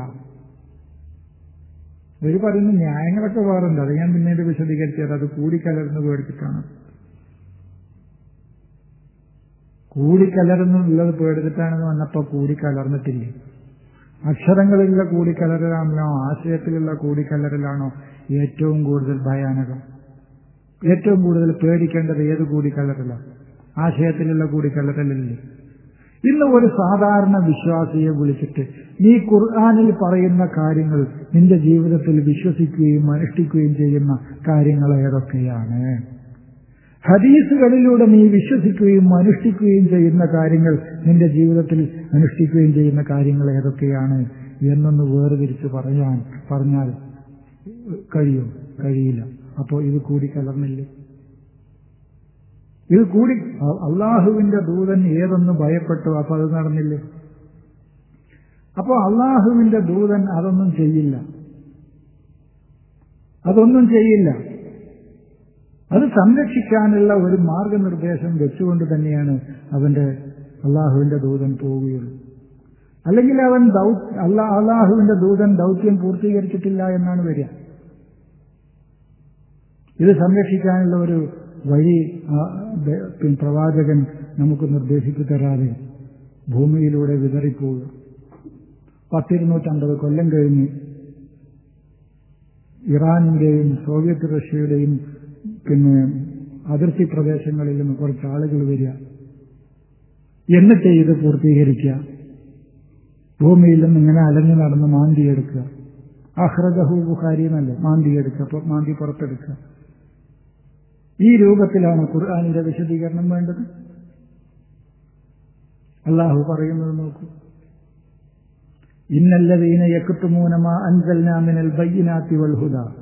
ഒരു പറയുന്ന ന്യായങ്ങളൊക്കെ വേറുണ്ട് അത് ഞാൻ പിന്നീട് വിശദീകരിച്ചത് അത് കൂടിക്കലർന്ന് പേടിച്ചിട്ടാണ് കൂടിക്കലർന്നുള്ളത് പേടിച്ചിട്ടാണെന്ന് വന്നപ്പോൾ കൂടിക്കലർന്നിട്ടില്ലേ അക്ഷരങ്ങളിലുള്ള കൂടിക്കലരലാണോ ആശയത്തിലുള്ള കൂടിക്കലരലാണോ ഏറ്റവും കൂടുതൽ ഭയാനകം ഏറ്റവും കൂടുതൽ പേടിക്കേണ്ടത് ഏത് കൂടിക്കലരല ആശയത്തിലുള്ള കൂടിക്കലരലല്ലേ ഇന്ന് ഒരു സാധാരണ വിശ്വാസിയെ വിളിച്ചിട്ട് നീ ഖുർആാനിൽ പറയുന്ന കാര്യങ്ങൾ നിന്റെ ജീവിതത്തിൽ വിശ്വസിക്കുകയും അനുഷ്ഠിക്കുകയും ചെയ്യുന്ന കാര്യങ്ങൾ ഏതൊക്കെയാണ് ഹദീസുകളിലൂടെ നീ വിശ്വസിക്കുകയും അനുഷ്ഠിക്കുകയും ചെയ്യുന്ന കാര്യങ്ങൾ നിന്റെ ജീവിതത്തിൽ അനുഷ്ഠിക്കുകയും ചെയ്യുന്ന കാര്യങ്ങൾ ഏതൊക്കെയാണ് എന്നൊന്ന് വേർതിരിച്ച് പറയാൻ പറഞ്ഞാൽ കഴിയും കഴിയില്ല അപ്പോൾ ഇത് കൂടി കലർന്നില്ലേ ഇത് കൂടി അള്ളാഹുവിന്റെ ദൂതൻ ഏതൊന്ന് ഭയപ്പെട്ടു അപ്പൊ അത് നടന്നില്ലേ അപ്പോൾ അള്ളാഹുവിന്റെ ദൂതൻ അതൊന്നും ചെയ്യില്ല അതൊന്നും ചെയ്യില്ല അത് സംരക്ഷിക്കാനുള്ള ഒരു മാർഗനിർദ്ദേശം വെച്ചുകൊണ്ട് തന്നെയാണ് അവന്റെ അള്ളാഹുവിന്റെ ദൂതൻ പോവുകയുള്ളൂ അല്ലെങ്കിൽ അവൻ അല്ലാ അള്ളാഹുവിന്റെ ദൂതൻ ദൗത്യം പൂർത്തീകരിച്ചിട്ടില്ല എന്നാണ് വരിക ഇത് സംരക്ഷിക്കാനുള്ള ഒരു വഴി പ്രവാചകൻ നമുക്ക് നിർദ്ദേശിച്ചു തരാതെ ഭൂമിയിലൂടെ വിതറിപ്പോവുക പത്തിരുന്നൂറ്റമ്പത് കൊല്ലം കഴിഞ്ഞ് ഇറാനിന്റെയും സോവിയറ്റ് റഷ്യയുടെയും പിന്നെ അതിർത്തി പ്രദേശങ്ങളിൽ നിന്ന് കുറച്ച് ആളുകൾ വരിക എന്നിട്ട് ഇത് പൂർത്തീകരിക്കുക ഭൂമിയിൽ നിന്ന് ഇങ്ങനെ അലഞ്ഞു നടന്ന് മാന്തിയെടുക്കുക അഹ്റജഹു ബുഖാരി എന്നല്ലേ മാന്തിയെടുക്കുക മാന്തി പുറത്തെടുക്കുക ഈ രൂപത്തിലാണ് ഖുർആാനിന്റെ വിശദീകരണം വേണ്ടത് അള്ളാഹു പറയുന്നത് നോക്കൂ ഇന്നല്ലതീന യക്കുത്തുമൂനമാ അൻസൽനാമിനൽ ബയ്യനാത്തി വൽഹുദ